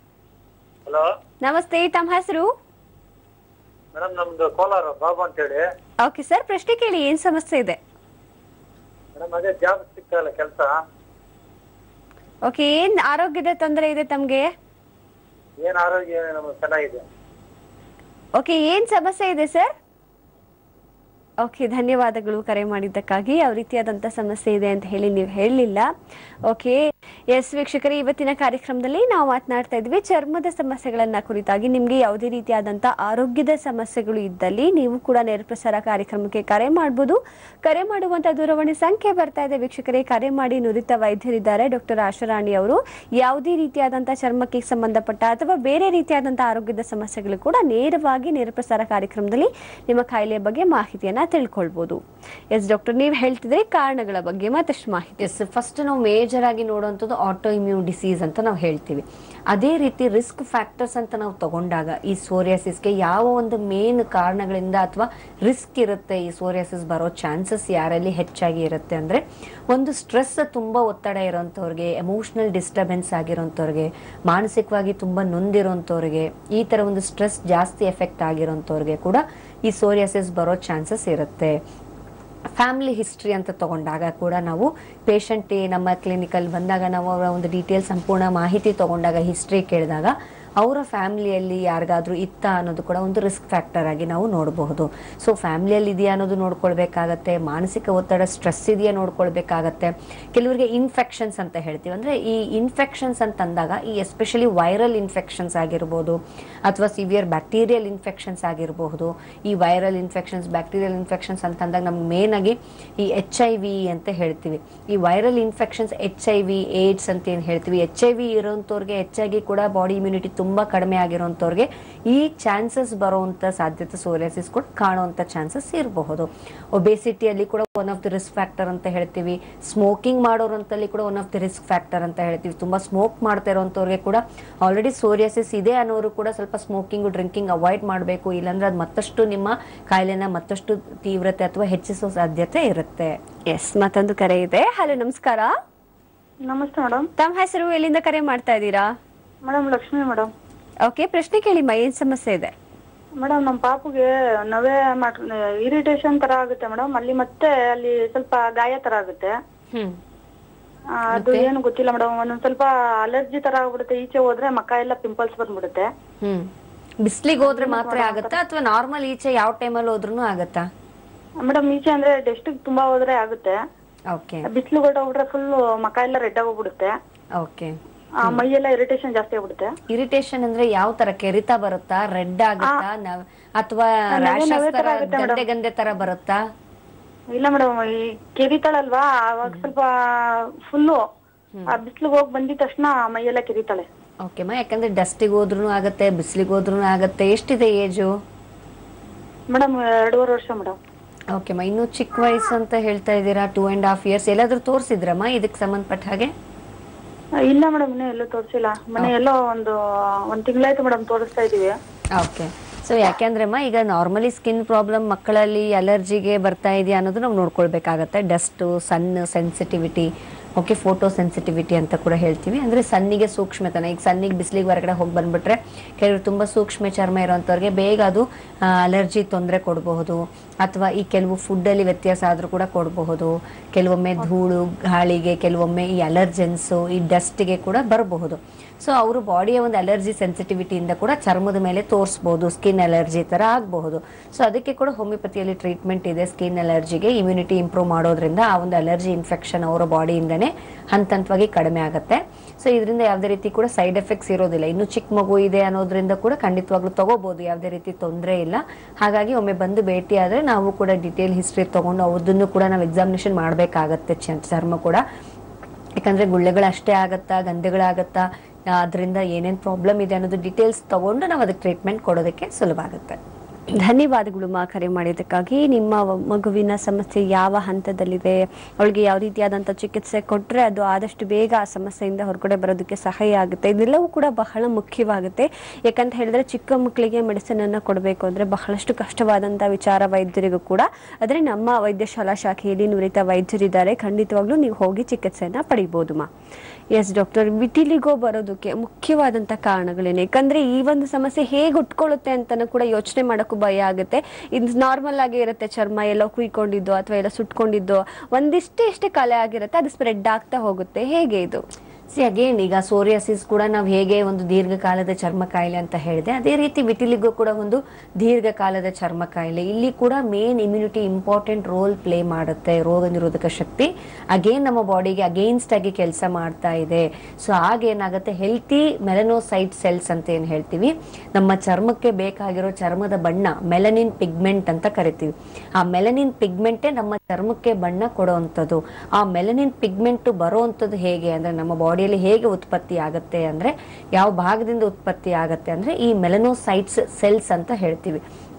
ಹಲೋ ನಮಸ್ತೆ ತಮ್ಮ ಹೆಸರು ಮೇಡಮ್ ನಮ್ದು ಕೋಲಾರ ಬಾಬು ಅಂತೇಳಿ ಓಕೆ ಸರ್ ಪ್ರಶ್ನೆ ಕೇಳಿ ಏನ್ ಸಮಸ್ಯೆ ಇದೆ ಮೇಡಮ್ ಅದೇ ಜಾಬ್ ಸಿಗ್ತಲ್ಲ ಕೆಲಸ ಓಕೆ ಏನ್ ಆರೋಗ್ಯದ ತೊಂದರೆ ಇದೆ ತಮ್ಗೆ ಏನ್ ಆರೋಗ್ಯ ನಮ್ಗೆ ಚೆನ್ನಾಗಿದೆ ಓಕೆ ಏನ್ ಸಮಸ್ಯೆ ಇದೆ ಸರ್ ಓಕೆ ಧನ್ಯವಾದಗಳು ಕರೆ ಮಾಡಿದ್ದಕ್ಕಾಗಿ ಯಾವ ರೀತಿಯಾದಂಥ ಸಮಸ್ಯೆ ಇದೆ ಅಂತ ಹೇಳಿ ನೀವು ಹೇಳಲಿಲ್ಲ ಓಕೆ ಎಸ್ ವೀಕ್ಷಕರೇ ಇವತ್ತಿನ ಕಾರ್ಯಕ್ರಮದಲ್ಲಿ ನಾವು ಮಾತನಾಡ್ತಾ ಇದ್ವಿ ಚರ್ಮದ ಸಮಸ್ಯೆಗಳನ್ನ ಕುರಿತಾಗಿ ನಿಮಗೆ ಯಾವುದೇ ರೀತಿಯಾದಂಥ ಆರೋಗ್ಯದ ಸಮಸ್ಯೆಗಳು ಇದ್ದಲ್ಲಿ ನೀವು ಕೂಡ ನೇರಪ್ರಸಾರ ಕಾರ್ಯಕ್ರಮಕ್ಕೆ ಕರೆ ಮಾಡ್ಬೋದು ಕರೆ ಮಾಡುವಂಥ ದೂರವಾಣಿ ಸಂಖ್ಯೆ ಬರ್ತಾ ಇದೆ ವೀಕ್ಷಕರೇ ಕರೆ ಮಾಡಿ ನುರಿತ ವೈದ್ಯರಿದ್ದಾರೆ ಡಾಕ್ಟರ್ ಆಶಾರಾಣಿ ಅವರು ಯಾವುದೇ ರೀತಿಯಾದಂಥ ಚರ್ಮಕ್ಕೆ ಸಂಬಂಧಪಟ್ಟ ಅಥವಾ ಬೇರೆ ರೀತಿಯಾದಂಥ ಆರೋಗ್ಯದ ಸಮಸ್ಯೆಗಳು ಕೂಡ ನೇರವಾಗಿ ನೇರಪ್ರಸಾರ ಕಾರ್ಯಕ್ರಮದಲ್ಲಿ ನಿಮ್ಮ ಕಾಯಿಲೆಯ ಬಗ್ಗೆ ಮಾಹಿತಿಯನ್ನ ತಿಳ್ಕೊಳ್ಬೋದು ಎಸ್ ಡಾಕ್ಟರ್ ನೀವು ಹೇಳ್ತಿದ್ರೆ ಕಾರಣಗಳ ಬಗ್ಗೆ ಮತ್ತಷ್ಟು ಮಾಹಿತಿ ಎಸ್ ಫಸ್ಟ್ ನಾವು ಮೇಜರ್ ಆಗಿ ನೋಡೋ ಬರುವಂಥದ್ದು ಆಟೋ ಇಮ್ಯೂನ್ ಡಿಸೀಸ್ ಅಂತ ನಾವು ಹೇಳ್ತೀವಿ ಅದೇ ರೀತಿ ರಿಸ್ಕ್ ಫ್ಯಾಕ್ಟರ್ಸ್ ಅಂತ ನಾವು ತಗೊಂಡಾಗ ಈ ಸೋರಿಯಾಸಿಸ್ಗೆ ಯಾವ ಒಂದು ಮೇನ್ ಕಾರಣಗಳಿಂದ ಅಥವಾ ರಿಸ್ಕ್ ಇರುತ್ತೆ ಈ ಸೋರಿಯಾಸಿಸ್ ಬರೋ ಚಾನ್ಸಸ್ ಯಾರಲ್ಲಿ ಹೆಚ್ಚಾಗಿ ಇರುತ್ತೆ ಅಂದರೆ ಒಂದು ಸ್ಟ್ರೆಸ್ ತುಂಬ ಒತ್ತಡ ಇರೋಂಥವ್ರಿಗೆ ಎಮೋಷ್ನಲ್ ಡಿಸ್ಟರ್ಬೆನ್ಸ್ ಆಗಿರೋಂಥವ್ರಿಗೆ ಮಾನಸಿಕವಾಗಿ ತುಂಬ ನೊಂದಿರೋಂಥವ್ರಿಗೆ ಈ ಥರ ಒಂದು ಸ್ಟ್ರೆಸ್ ಜಾಸ್ತಿ ಎಫೆಕ್ಟ್ ಆಗಿರೋಂಥವ್ರಿಗೆ ಕೂಡ ಈ ಸೋರಿಯಾಸಿಸ್ ಬರೋ ಚಾನ್ಸಸ್ ಇರುತ್ತೆ ಫ್ಯಾಮಿಲಿ ಹಿಸ್ಟ್ರಿ ಅಂತ ತಗೊಂಡಾಗ ಕೂಡ ನಾವು ಪೇಷಂಟ್ ನಮ್ಮ ಕ್ಲಿನಿಕಲ್ ಬಂದಾಗ ನಾವು ಅವರ ಒಂದು ಡೀಟೇಲ್ ಸಂಪೂರ್ಣ ಮಾಹಿತಿ ತಗೊಂಡಾಗ ಹಿಸ್ಟ್ರಿ ಕೇಳಿದಾಗ ಅವರ ಫ್ಯಾಮಿಲಿಯಲ್ಲಿ ಯಾರಿಗಾದ್ರೂ ಇತ್ತ ಅನ್ನೋದು ಕೂಡ ಒಂದು ರಿಸ್ಕ್ ಫ್ಯಾಕ್ಟರ್ ಆಗಿ ನಾವು ನೋಡಬಹುದು ಸೊ ಫ್ಯಾಮಿಲಿಯಲ್ಲಿ ಇದೆಯಾ ಅನ್ನೋದು ನೋಡ್ಕೊಳ್ಬೇಕಾಗತ್ತೆ ಮಾನಸಿಕ ಒತ್ತಡ ಸ್ಟ್ರೆಸ್ ಇದೆಯಾ ನೋಡ್ಕೊಳ್ಬೇಕಾಗತ್ತೆ ಕೆಲವರಿಗೆ ಇನ್ಫೆಕ್ಷನ್ಸ್ ಅಂತ ಹೇಳ್ತೀವಿ ಅಂದ್ರೆ ಈ ಇನ್ಫೆಕ್ಷನ್ಸ್ ಅಂತ ಅಂದಾಗ ಈ ಎಸ್ಪೆಷಲಿ ವೈರಲ್ ಇನ್ಫೆಕ್ಷನ್ಸ್ ಆಗಿರ್ಬೋದು ಅಥವಾ ಸಿವಿಯರ್ ಬ್ಯಾಕ್ಟೀರಿಯಲ್ ಇನ್ಫೆಕ್ಷನ್ಸ್ ಆಗಿರಬಹುದು ಈ ವೈರಲ್ ಇನ್ಫೆಕ್ಷನ್ಸ್ ಬ್ಯಾಕ್ಟೀರಿಯಲ್ ಇನ್ಫೆಕ್ಷನ್ಸ್ ಅಂತ ಅಂದಾಗ ನಮ್ಗೆ ಮೇನ್ ಆಗಿ ಈ ಎಚ್ ಐ ವಿ ಅಂತ ಹೇಳ್ತೀವಿ ಈ viral infections H I V AIDS ಅಂತ ಏನು ಹೇಳ್ತೀವಿ ಎಚ್ ಐ ವಿ ಇರೋಂಥವ್ರಿಗೆ ಹೆಚ್ಚಾಗಿ ಕೂಡ ಬಾಡಿ ಇಮ್ಯುನಿಟಿ ತುಂಬಾ ಕಡಿಮೆ ಆಗಿರೋಂಥವ್ರಿಗೆ ಈ ಚಾನ್ಸಸ್ ಬರುವಂತ ಸಾಧ್ಯತೆ ಸೋರಿಯಾಸಿಸ್ ಕೂಡ ಕಾಣುವಂತ ಚಾನ್ಸಸ್ ಇರಬಹುದು ಒಬೇಸಿಟಿಯಲ್ಲಿ ಕೂಡ one of the risk factor ಅಂತ ಹೇಳ್ತೀವಿ ಸ್ಮೋಕಿಂಗ್ ಮಾಡೋರಂತಲ್ಲಿ ಕೂಡ one of the risk factor ಅಂತ ಹೇಳ್ತೀವಿ ತುಂಬಾ ಸ್ಮೋಕ್ ಮಾಡ್ತಾ ಇರೋಂಥವ್ರಿಗೆ ಕೂಡ ಆಲ್ರೆಡಿ ಸೋರಿಯಾಸಿಸ್ ಇದೆ ಅನ್ನೋರು ಕೂಡ ಸ್ವಲ್ಪ ಸ್ಮೋಕಿಂಗ್ ಡ್ರಿಂಕಿಂಗ್ ಅವಾಯ್ಡ್ ಮಾಡಬೇಕು ಇಲ್ಲಾಂದ್ರೆ ಅದು ಮತ್ತಷ್ಟು ನಿಮ್ಮ ಕಾಯಿಲೆನ ಮತ್ತಷ್ಟು ತೀವ್ರತೆ ಅಥವಾ ಹೆಚ್ಚಿಸೋ ಸಾಧ್ಯತೆ ಇರುತ್ತೆ ಎಸ್ ಮತ್ತೊಂದು ಕರೆ ಇದೆ ಹಲೋ ನಮಸ್ಕಾರ ನಮಸ್ತೆ ಮೇಡಮ್ ತಮ್ಮ ಹೆಸರು ಎಲ್ಲಿಂದ ಕರೆ ಮಾಡ್ತಾ ಇದ್ದೀರಾ ಮೇಡಮ್ ಲಕ್ಷ್ಮಿ ಮೇಡಮ್ ಓಕೆ ಪ್ರಶ್ನೆ ಕೇಳಿಮ್ಮ ಏನ್ ಸಮಸ್ಯೆ ಇದೆ ಮೇಡಮ್ ನಮ್ಮ ಪಾಪುಗೆ ನವೆ ಇರಿಟೇಷನ್ ತರ ಆಗುತ್ತೆ ಮೇಡಮ್ ಅಲ್ಲಿ ಮತ್ತೆ ಅಲ್ಲಿ ಸ್ವಲ್ಪ ಗಾಯ ತರ ಆಗುತ್ತೆ ಹ್ಮ್ ಆ, ಅದು ಏನು ಗೊತ್ತಿಲ್ಲ ಮೇಡಮ್ ಒಂದೊಂದ್ ಸ್ವಲ್ಪ ಅಲರ್ಜಿ ತರ ಆಗ್ಬಿಡುತ್ತೆ ಈಚೆ ಹೋದ್ರೆ ಮಕ್ಕ ಎಲ್ಲ ಪಿಂಪಲ್ಸ್ ಬಂದ್ಬಿಡುತ್ತೆ ಹ್ಮ್ ಬಿಸ್ಲಿಗೆ ಹೋದ್ರೆ ಮಾತ್ರ ಆಗತ್ತಾ ಅಥವಾ ನಾರ್ಮಲ್ ಈಚೆ ಯಾವ ಟೈಮಲ್ಲಿ ಹೋದ್ರೂ ಆಗತ್ತಾ ಮೇಡಮ್ ಈಚೆ ಅಂದ್ರೆ ಡೆಸ್ಟ್ ತುಂಬಾ ಹೋದ್ರೆ ಆಗುತ್ತೆ ಓಕೆ ಬಿಸಿಲು ಹೊರಟೋಗ್ಬಿಟ್ರೆ ಫುಲ್ ಮಕ್ಕ ಎಲ್ಲ ರೆಡ್ ಆಗೋಗ್ಬಿಡುತ್ತೆ ಓಕೆ ಆ, ಮೈಯೆಲ್ಲ ಇರಿಟೇಷನ್ ಜಾಸ್ತಿ ಆಗ್ಬಿಡುತ್ತೆ ಇರಿಟೇಷನ್ ಅಂದ್ರೆ ಯಾವ ತರ ಕೆರಿತಾ ಬರುತ್ತಾ ರೆಡ್ ಆಗುತ್ತಾ ನವ್- ಅಥವಾ ನವೆ ರ್ಯಾಷಸ್ ನವೆ ತರ ತರ ಆಗುತ್ತೆ ಗಂದೆ ಗಂದೆ ತರ ಬರುತ್ತಾ ಇಲ್ಲ ಮೇಡಮ್ ಈ ಕೆರಿತಾಳಲ್ವಾ ಅವಾಗ ಸ್ವಲ್ಪ ಫುಲ್ಲು ಆ ಬಿಸಿಲಿಗೆ ಹೋಗಿ ಬಂದಿದ ತಕ್ಷಣ ಮೈಯೆಲ್ಲ ಕೆರಿತಾಳೆ ಓಕೆ ಮಾ ಯಾಕಂದ್ರೆ ಡಸ್ಟಿಗೆ ಹೋದ್ರೂ ಆಗತ್ತೆ ಬಿಸಿಲಿಗೆ ಹೋದ್ರೂ ಆಗತ್ತೆ ಎಷ್ಟಿದೆ ಏಜು ಮೇಡಮ್ ಎರಡೂವರೆ ವರ್ಷ ಮೇಡಮ್ ಓಕೆ ಮಾ ಇನ್ನು ಚಿಕ್ಕ ವಯಸ್ಸು ಅಂತ ಹೇಳ್ತಾ ಇದ್ದೀರಾ ಟೂ ಅಂಡ್ ಹಾಫ್ ಇಯರ್ಸ್ ಎಲ್ಲಾದ್ರೂ ತೋರಿಸಿದ್ರಮ್ಮ ಇದಕ್ಕೆ ಸಂಬಂಧಪಟ್ಟ ಹಾಗೆ ಇಲ್ಲ ಮೇಡಮ್ ಇನ್ನೂ ಎಲ್ಲೂ ತೋರಿಸಿಲ್ಲ ಮನೆ ಎಲ್ಲೋ ಒಂದು ಒಂದ್ ತಿಂಗಳಾಯ್ತು ಮೇಡಮ್ ತೋರಿಸ್ತಾ ಇದೀವಿ ಓಕೆ ಸೊ ಯಾಕೆಂದ್ರಮ್ಮ ಈಗ ನಾರ್ಮಲಿ ಸ್ಕಿನ್ ಪ್ರಾಬ್ಲಮ್ ಮಕ್ಕಳಲ್ಲಿ ಅಲರ್ಜಿಗೆ ಬರ್ತಾ ಇದೆಯಾ ಅನ್ನೋದು ನಾವು ನೋಡ್ಕೊಳ್ಬೇಕಾಗತ್ತೆ dust sun sensitivity okay photo sensitivity ಅಂತ ಕೂಡ ಹೇಳ್ತೀವಿ ಅಂದರೆ ಸನ್ನಿಗೆ ಸೂಕ್ಷ್ಮತನ ಈಗ ಸನ್ನಿಗೆ ಬಿಸಿಲಿಗೆ ಹೊರಗಡೆ ಹೋಗಿ ಬಂದ್ಬಿಟ್ರೆ ಕೆಲವರು ತುಂಬ ಸೂಕ್ಷ್ಮ ಚರ್ಮ ಇರೋಂಥವ್ರಿಗೆ ಬೇಗ ಅದು ಅಲರ್ಜಿ ತೊಂದರೆ ಕೊಡಬಹುದು ಅಥವಾ ಈ ಕೆಲವು ಫುಡ್ಡಲ್ಲಿ ವ್ಯತ್ಯಾಸ ಆದರೂ ಕೂಡ ಕೊಡಬಹುದು ಕೆಲವೊಮ್ಮೆ ಧೂಳು ಗಾಳಿಗೆ ಕೆಲವೊಮ್ಮೆ ಈ ಅಲರ್ಜೆನ್ಸು ಈ ಡಸ್ಟ್ಗೆ ಕೂಡ ಬರಬಹುದು ಸೊ ಅವರು ಬಾಡಿಯ ಒಂದು ಅಲರ್ಜಿ ಸೆನ್ಸಿಟಿವಿಟಿಯಿಂದ ಕೂಡ ಚರ್ಮದ ಮೇಲೆ ತೋರಿಸ್ಬೋದು ಸ್ಕಿನ್ ಅಲರ್ಜಿ ಥರ ಆಗಬಹುದು ಸೊ ಅದಕ್ಕೆ ಕೂಡ ಹೋಮಿಯೋಪತಿಯಲ್ಲಿ ಟ್ರೀಟ್ಮೆಂಟ್ ಇದೆ ಸ್ಕಿನ್ ಅಲರ್ಜಿಗೆ ಇಮ್ಯುನಿಟಿ ಇಂಪ್ರೂವ್ ಮಾಡೋದ್ರಿಂದ ಆ ಒಂದು ಅಲರ್ಜಿ ಇನ್ಫೆಕ್ಷನ್ ಅವರ ಬಾಡಿಯಿಂದನೇ ಹಂತ ಹಂತವಾಗಿ ಕಡಿಮೆ ಆಗುತ್ತೆ ಸೊ ಇದರಿಂದ ಯಾವುದೇ ರೀತಿ ಕೂಡ ಸೈಡ್ ಎಫೆಕ್ಟ್ಸ್ ಇರೋದಿಲ್ಲ ಇನ್ನು ಚಿಕ್ಕ ಮಗು ಇದೆ ಅನ್ನೋದ್ರಿಂದ ಕೂಡ ಖಂಡಿತವಾಗ್ಲೂ ತಗೋಬಹುದು ಯಾವುದೇ ರೀತಿ ತೊಂದರೆ ಇಲ್ಲ ಹಾಗಾಗಿ ಒಮ್ಮೆ ಬಂದು ಭೇಟಿ ಆದರೆ ನಾವು ಕೂಡ ಡಿಟೇಲ್ ಹಿಸ್ಟ್ರಿ ತಗೊಂಡು ಅವ್ರದ್ದನ್ನು ಕೂಡ ನಾವು ಎಕ್ಸಾಮಿನೇಷನ್ ಮಾಡಬೇಕಾಗತ್ತೆ ಚರ್ಮ ಕೂಡ ಯಾಕಂದ್ರೆ ಗುಳ್ಳೆಗಳು ಅಷ್ಟೇ ಆಗತ್ತಾ ಗಂಧೆಗಳಾಗತ್ತಾ ಅದರಿಂದ ಏನೇನು ಪ್ರಾಬ್ಲಮ್ ಇದೆ ಅನ್ನೋದು ಡೀಟೇಲ್ಸ್ ತಗೊಂಡು ನಾವು ಅದಕ್ಕೆ ಟ್ರೀಟ್ಮೆಂಟ್ ಕೊಡೋದಕ್ಕೆ ಸುಲಭ ಆಗುತ್ತೆ ಧನ್ಯವಾದಗಳು ಮಾ ಕರೆ ಮಾಡಿದ್ದಕ್ಕಾಗಿ ನಿಮ್ಮ ಮಗುವಿನ ಸಮಸ್ಯೆ ಯಾವ ಹಂತದಲ್ಲಿದೆ ಅವಳಿಗೆ ಯಾವ ರೀತಿಯಾದಂಥ ಚಿಕಿತ್ಸೆ ಕೊಟ್ಟರೆ ಅದು ಆದಷ್ಟು ಬೇಗ ಆ ಸಮಸ್ಯೆಯಿಂದ ಹೊರಗಡೆ ಬರೋದಕ್ಕೆ ಸಹಾಯ ಆಗುತ್ತೆ ಇದೆಲ್ಲವೂ ಕೂಡ ಬಹಳ ಮುಖ್ಯವಾಗುತ್ತೆ ಯಾಕಂತ ಹೇಳಿದ್ರೆ ಚಿಕ್ಕ ಮಕ್ಕಳಿಗೆ ಮೆಡಿಸಿನ್ ಅನ್ನ ಕೊಡಬೇಕು ಅಂದ್ರೆ ಬಹಳಷ್ಟು ಕಷ್ಟವಾದಂಥ ವಿಚಾರ ವೈದ್ಯರಿಗೂ ಕೂಡ ಆದರೆ ನಮ್ಮ ವೈದ್ಯಶಾಲಾ ಶಾಖೆಯಲ್ಲಿ ನುರಿತ ವೈದ್ಯರಿದ್ದಾರೆ ಖಂಡಿತವಾಗ್ಲೂ ನೀವು ಹೋಗಿ ಚಿಕಿತ್ಸೆಯನ್ನ ಪಡಿಬೋದು ಮಾ ಎಸ್ ಡಾಕ್ಟರ್ ವಿಟಿಲಿಗೋ ಬರೋದಕ್ಕೆ ಮುಖ್ಯವಾದಂಥ ಕಾರಣಗಳೇನು ಯಾಕಂದ್ರೆ ಈ ಒಂದು ಸಮಸ್ಯೆ ಹೇಗೆ ಉಟ್ಕೊಳ್ಳುತ್ತೆ ಅಂತನೂ ಕೂಡ ಯೋಚನೆ ಮಾಡೋಕ್ಕೂ ಭಯ ಆಗುತ್ತೆ ಇದು ನಾರ್ಮಲ್ ಆಗಿ ಇರುತ್ತೆ ಚರ್ಮ ಎಲ್ಲೋ ಕುಯ್ಕೊಂಡಿದ್ದು ಅಥವಾ ಎಲ್ಲ ಸುಟ್ಕೊಂಡಿದ್ದು ಒಂದಿಷ್ಟೇ ಇಷ್ಟೇ ಕಲೆ ಆಗಿರುತ್ತೆ ಅದು ಸ್ಪ್ರೆಡ್ ಆಗ್ತಾ ಹೋಗುತ್ತೆ ಹೇಗೆ ಇದು ಸಿ ಅಗೇನ್ ಈಗ ಸೋರಿಯಾಸಿಸ್ ಕೂಡ ನಾವು ಹೇಗೆ ಒಂದು ದೀರ್ಘಕಾಲದ ಚರ್ಮ ಕಾಯಿಲೆ ಅಂತ ಹೇಳಿದೆ ಅದೇ ರೀತಿ ವಿಟಿಲಿಗೋ ಕೂಡ ಒಂದು ದೀರ್ಘಕಾಲದ ಚರ್ಮ ಕಾಯಿಲೆ ಇಲ್ಲಿ ಕೂಡ main immunity important role play ಮಾಡುತ್ತೆ ರೋಗ ನಿರೋಧಕ ಶಕ್ತಿ ಅಗೇನ್ ನಮ್ಮ ಬಾಡಿಗೆ ಅಗೇನ್ಸ್ಟ್ ಆಗಿ ಕೆಲಸ ಮಾಡ್ತಾ ಇದೆ ಸೊ ಆಗೇನಾಗುತ್ತೆ ಹೆಲ್ತಿ ಮೆಲನೋಸೈಟ್ ಸೆಲ್ಸ್ ಅಂತ ಏನು ಹೇಳ್ತೀವಿ ನಮ್ಮ ಚರ್ಮಕ್ಕೆ ಬೇಕಾಗಿರೋ ಚರ್ಮದ ಬಣ್ಣ ಮೆಲನಿನ್ ಪಿಗ್ಮೆಂಟ್ ಅಂತ ಕರಿತೀವಿ ಆ ಮೆಲನಿನ್ ಪಿಗ್ಮೆಂಟೇ ನಮ್ಮ ಚರ್ಮಕ್ಕೆ ಬಣ್ಣ ಕೊಡುವಂಥದ್ದು ಆ ಮೆಲನಿನ್ ಪಿಗ್ಮೆಂಟ್ ಬರುವಂಥದ್ದು ಹೇಗೆ ಅಂದ್ರೆ ನಮ್ಮ ಬಾಡಿಯಲ್ಲಿ ಹೇಗೆ ಉತ್ಪತ್ತಿ ಆಗುತ್ತೆ ಅಂದ್ರೆ ಯಾವ ಭಾಗದಿಂದ ಉತ್ಪತ್ತಿ ಆಗುತ್ತೆ ಅಂದ್ರೆ ಈ ಮೆಲನೋಸೈಟ್ಸ್ ಸೆಲ್ಸ್ ಅಂತ ಹೇಳ್ತೀವಿ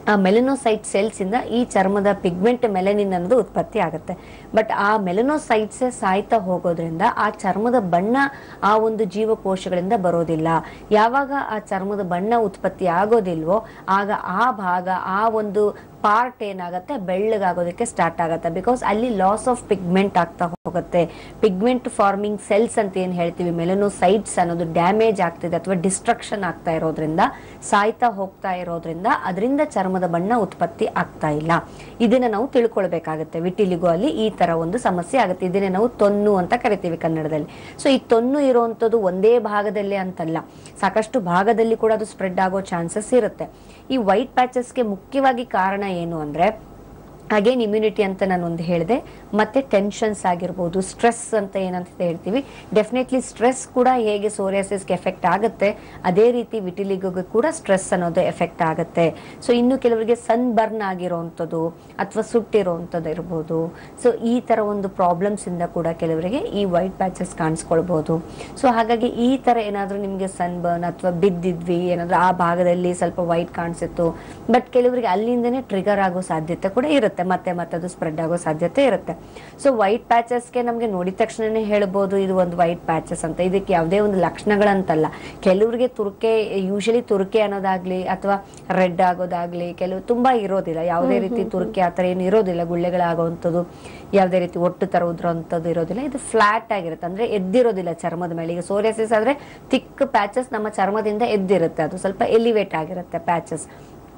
ಆ ಮೆಲನೋಸೈಟ್ ಸೆಲ್ಸ್ ಇಂದ ಈ ಚರ್ಮದ ಪಿಗ್ಮೆಂಟ್ ಮೆಲನಿನ್ ಅನ್ನೋದು ಉತ್ಪತ್ತಿ ಆಗುತ್ತೆ ಬಟ್ ಆ ಮೆಲನೋಸೈಟ್ಸ್ ಸಾಯ್ತಾ ಹೋಗೋದ್ರಿಂದ ಆ ಚರ್ಮದ ಬಣ್ಣ ಆ ಒಂದು ಜೀವಕೋಶಗಳಿಂದ ಬರೋದಿಲ್ಲ ಯಾವಾಗ ಆ ಚರ್ಮದ ಬಣ್ಣ ಉತ್ಪತ್ತಿ ಆಗೋದಿಲ್ವೋ ಆಗ ಆ ಭಾಗ ಆ ಒಂದು ಪಾರ್ಟ್ ಏನಾಗುತ್ತೆ ಬೆಳ್ಳಗಾಗೋದಕ್ಕೆ ಸ್ಟಾರ್ಟ್ ಆಗುತ್ತೆ ಬಿಕಾಸ್ ಅಲ್ಲಿ ಲಾಸ್ ಆಫ್ ಪಿಗ್ಮೆಂಟ್ ಆಗ್ತಾ ಹೋಗುತ್ತೆ ಪಿಗ್ಮೆಂಟ್ ಫಾರ್ಮಿಂಗ್ ಸೆಲ್ಸ್ ಅಂತ ಏನ್ ಹೇಳ್ತೀವಿ ಮೆಲನೋಸೈಟ್ಸ್ ಅನ್ನೋದು ಡ್ಯಾಮೇಜ್ ಆಗ್ತಿದೆ ಅಥವಾ ಡಿಸ್ಟ್ರಕ್ಷನ್ ಆಗ್ತಾ ಇರೋದ್ರಿಂದ ಸಾಯ್ತಾ ಹೋಗ್ತಾ ಇರೋದ್ರಿಂದ ಅದರಿಂದ ಚರ್ಮದ ಬಣ್ಣ ಉತ್ಪತ್ತಿ ಆಗ್ತಾ ಇಲ್ಲ ಇದನ್ನ ನಾವು ತಿಳ್ಕೊಳ್ಬೇಕಾಗುತ್ತೆ ವಿಟಿಲಿಗೋ ಅಲ್ಲಿ ಈ ತರ ಒಂದು ಸಮಸ್ಯೆ ಆಗುತ್ತೆ ಇದನ್ನೇ ನಾವು ತೊನ್ನು ಅಂತ ಕರಿತೀವಿ ಕನ್ನಡದಲ್ಲಿ ಸೊ ಈ ತೊನ್ನು ಇರುವಂತದ್ದು ಒಂದೇ ಭಾಗದಲ್ಲಿ ಅಂತಲ್ಲ ಸಾಕಷ್ಟು ಭಾಗದಲ್ಲಿ ಕೂಡ ಅದು ಸ್ಪ್ರೆಡ್ ಆಗೋ ಚಾನ್ಸಸ್ ಇರುತ್ತೆ ಈ ವೈಟ್ ಪ್ಯಾಚಸ್ಗೆ ಮುಖ್ಯವಾಗಿ ಕಾರಣ ಏನು ಅಂದ್ರೆ ಅಗೇನ್ ಇಮ್ಯುನಿಟಿ ಅಂತ ನಾನು ಒಂದು ಹೇಳಿದೆ ಮತ್ತೆ ಟೆನ್ಷನ್ಸ್ ಆಗಿರ್ಬೋದು ಸ್ಟ್ರೆಸ್ ಅಂತ ಏನಂತ ಹೇಳ್ತೀವಿ ಡೆಫಿನೆಟ್ಲಿ ಸ್ಟ್ರೆಸ್ ಕೂಡ ಹೇಗೆ ಸೋರಿಯಾಸಿಸ್ಗೆ ಎಫೆಕ್ಟ್ ಆಗುತ್ತೆ ಅದೇ ರೀತಿ ವಿಟಿಲಿಗೋಗೆ ಕೂಡ ಸ್ಟ್ರೆಸ್ ಅನ್ನೋದು ಎಫೆಕ್ಟ್ ಆಗುತ್ತೆ ಸೊ ಇನ್ನು ಕೆಲವರಿಗೆ ಸನ್ ಬರ್ನ್ ಆಗಿರೋವಂಥದ್ದು ಅಥವಾ ಸುಟ್ಟಿರೋವಂಥದ್ದು ಇರ್ಬೋದು ಸೊ ಈ ತರ ಒಂದು ಪ್ರಾಬ್ಲಮ್ಸ್ ಇಂದ ಕೂಡ ಕೆಲವರಿಗೆ ಈ ವೈಟ್ ಪ್ಯಾಚಸ್ ಕಾಣಿಸ್ಕೊಳ್ಬಹುದು ಸೊ ಹಾಗಾಗಿ ಈ ತರ ಏನಾದ್ರೂ ನಿಮಗೆ ಸನ್ ಬರ್ನ್ ಅಥವಾ ಬಿದ್ದಿದ್ವಿ ಏನಾದ್ರೂ ಆ ಭಾಗದಲ್ಲಿ ಸ್ವಲ್ಪ ವೈಟ್ ಕಾಣಿಸಿತ್ತು ಬಟ್ ಕೆಲವರಿಗೆ ಅಲ್ಲಿಂದನೇ ಟ್ರಿಗರ್ ಆಗೋ ಸಾಧ್ಯತೆ ಕೂಡ ಇರುತ್ತೆ ಮತ್ತೆ ಮತ್ತೆ ಅದು ಸ್ಪ್ರೆಡ್ ಆಗೋ ಸಾಧ್ಯತೆ ಇರುತ್ತೆ ಸೊ ವೈಟ್ ಪ್ಯಾಚಸ್ಗೆ ನಮಗೆ ನೋಡಿದ ತಕ್ಷಣನೇ ಹೇಳ್ಬೋದು ಇದು ಒಂದು ವೈಟ್ ಪ್ಯಾಚಸ್ ಅಂತ ಇದಕ್ಕೆ ಯಾವುದೇ ಒಂದು ಲಕ್ಷಣಗಳಂತಲ್ಲ ಕೆಲವರಿಗೆ ತುರ್ಕೆ ಯೂಶಲಿ ತುರ್ಕೆ ಅನ್ನೋದಾಗ್ಲಿ ಅಥವಾ ರೆಡ್ ಆಗೋದಾಗ್ಲಿ ಕೆಲವು ತುಂಬಾ ಇರೋದಿಲ್ಲ ಯಾವುದೇ ರೀತಿ ತುರ್ಕೆ ಆ ಥರ ಏನು ಇರೋದಿಲ್ಲ ಗುಳ್ಳೆಗಳಾಗುವಂಥದ್ದು ಯಾವುದೇ ರೀತಿ ಒಟ್ಟು ತರ ಉದ್ರೋಂಥದ್ದು ಇರೋದಿಲ್ಲ ಇದು ಫ್ಲಾಟ್ ಆಗಿರುತ್ತೆ ಅಂದ್ರೆ ಎದ್ದಿರೋದಿಲ್ಲ ಚರ್ಮದ ಮೇಲೆ ಈಗ ಸೋರಿಯಾಸಿಸ್ ಆದ್ರೆ ತಿಕ್ ಪ್ಯಾಚಸ್ ನಮ್ಮ ಚರ್ಮದಿಂದ ಎದ್ದಿರುತ್ತೆ ಅದು ಸ್ವಲ್ಪ ಎಲಿವೇಟ್ ಆಗಿರುತ್ತೆ ಪ್ಯಾಚಸ್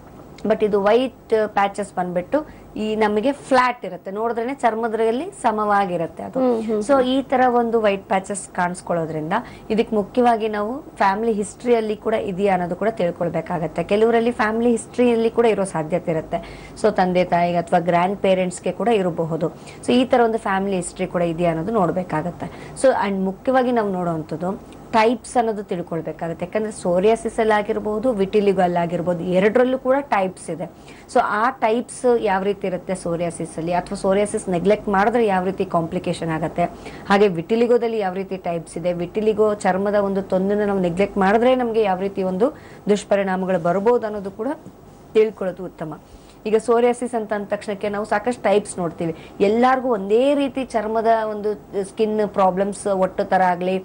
ಬಟ್ ಇದು ವೈಟ್ ಪ್ಯಾಚಸ್ ಬಂದ್ಬಿಟ್ಟು ಈ ನಮಗೆ ಫ್ಲಾಟ್ ಇರುತ್ತೆ ನೋಡಿದ್ರೆ ಚರ್ಮದಲ್ಲಿ ಸಮವಾಗಿರುತ್ತೆ ಅದು ಸೊ ಈ ತರ ಒಂದು ವೈಟ್ ಪ್ಯಾಚಸ್ ಕಾಣಿಸ್ಕೊಳ್ಳೋದ್ರಿಂದ ಇದಕ್ಕೆ ಮುಖ್ಯವಾಗಿ ನಾವು ಫ್ಯಾಮಿಲಿ ಹಿಸ್ಟ್ರಿಯಲ್ಲಿ ಕೂಡ ಇದೆಯಾ ಅನ್ನೋದು ಕೂಡ ತಿಳ್ಕೊಳ್ಬೇಕಾಗತ್ತೆ ಕೆಲವರಲ್ಲಿ ಫ್ಯಾಮಿಲಿ ಹಿಸ್ಟ್ರಿಯಲ್ಲಿ ಕೂಡ ಇರೋ ಸಾಧ್ಯತೆ ಇರುತ್ತೆ ಸೊ ತಂದೆ ತಾಯಿಗೆ ಅಥವಾ ಗ್ರ್ಯಾಂಡ್ ಪೇರೆಂಟ್ಸ್ಗೆ ಕೂಡ ಇರಬಹುದು ಸೊ ಈ ತರ ಒಂದು ಫ್ಯಾಮಿಲಿ ಹಿಸ್ಟ್ರಿ ಕೂಡ ಇದೆಯಾ ಅನ್ನೋದು ನೋಡ್ಬೇಕಾಗತ್ತೆ ಸೊ ಅಂಡ್ ಮುಖ್ಯವಾಗಿ ನಾವು ನೋಡುವಂಥದ್ದು ಟೈಪ್ಸ್ ಅನ್ನೋದು ತಿಳ್ಕೊಳ್ಬೇಕಾಗುತ್ತೆ ಯಾಕಂದ್ರೆ ಸೋರಿಯಾಸಿಸ್ ಅಲ್ಲಿ ಆಗಿರ್ಬೋದು ವಿಟಿಲಿಗೋ ಅಲ್ಲಿ ಆಗಿರ್ಬೋದು ಎರಡರಲ್ಲೂ ಕೂಡ ಟೈಪ್ಸ್ ಇದೆ ಸೊ ಆ ಟೈಪ್ಸ್ ಯಾವ ರೀತಿ ಇರುತ್ತೆ ಸೋರಿಯಾಸಿಸ್ ಅಲ್ಲಿ ಅಥವಾ ಸೋರಿಯಾಸಿಸ್ ನೆಗ್ಲೆಕ್ಟ್ ಮಾಡಿದ್ರೆ ಯಾವ ರೀತಿ ಕಾಂಪ್ಲಿಕೇಶನ್ ಆಗುತ್ತೆ ಹಾಗೆ ವಿಟಿಲಿಗೋದಲ್ಲಿ ಯಾವ ರೀತಿ ಟೈಪ್ಸ್ ಇದೆ ವಿಟಿಲಿಗೋ ಚರ್ಮದ ಒಂದು ತೊಂದನ್ನು ನಾವು ನೆಗ್ಲೆಕ್ಟ್ ಮಾಡಿದ್ರೆ ನಮಗೆ ಯಾವ ರೀತಿ ಒಂದು ದುಷ್ಪರಿಣಾಮಗಳು ಬರ್ಬೋದು ಅನ್ನೋದು ಕೂಡ ತಿಳ್ಕೊಳ್ಳೋದು ಉತ್ತಮ ಈಗ ಸೋರಿಯಾಸಿಸ್ ಅಂತ ಅಂದ ತಕ್ಷಣಕ್ಕೆ ನಾವು ಸಾಕಷ್ಟು ಟೈಪ್ಸ್ ನೋಡ್ತೀವಿ ಎಲ್ಲಾರ್ಗೂ ಒಂದೇ ರೀತಿ ಚರ್ಮದ ಒಂದು ಸ್ಕಿನ್ ಪ್ರಾಬ್ಲಮ್ಸ್ ಒಟ್ಟು ತರ ಆಗ್ಲಿ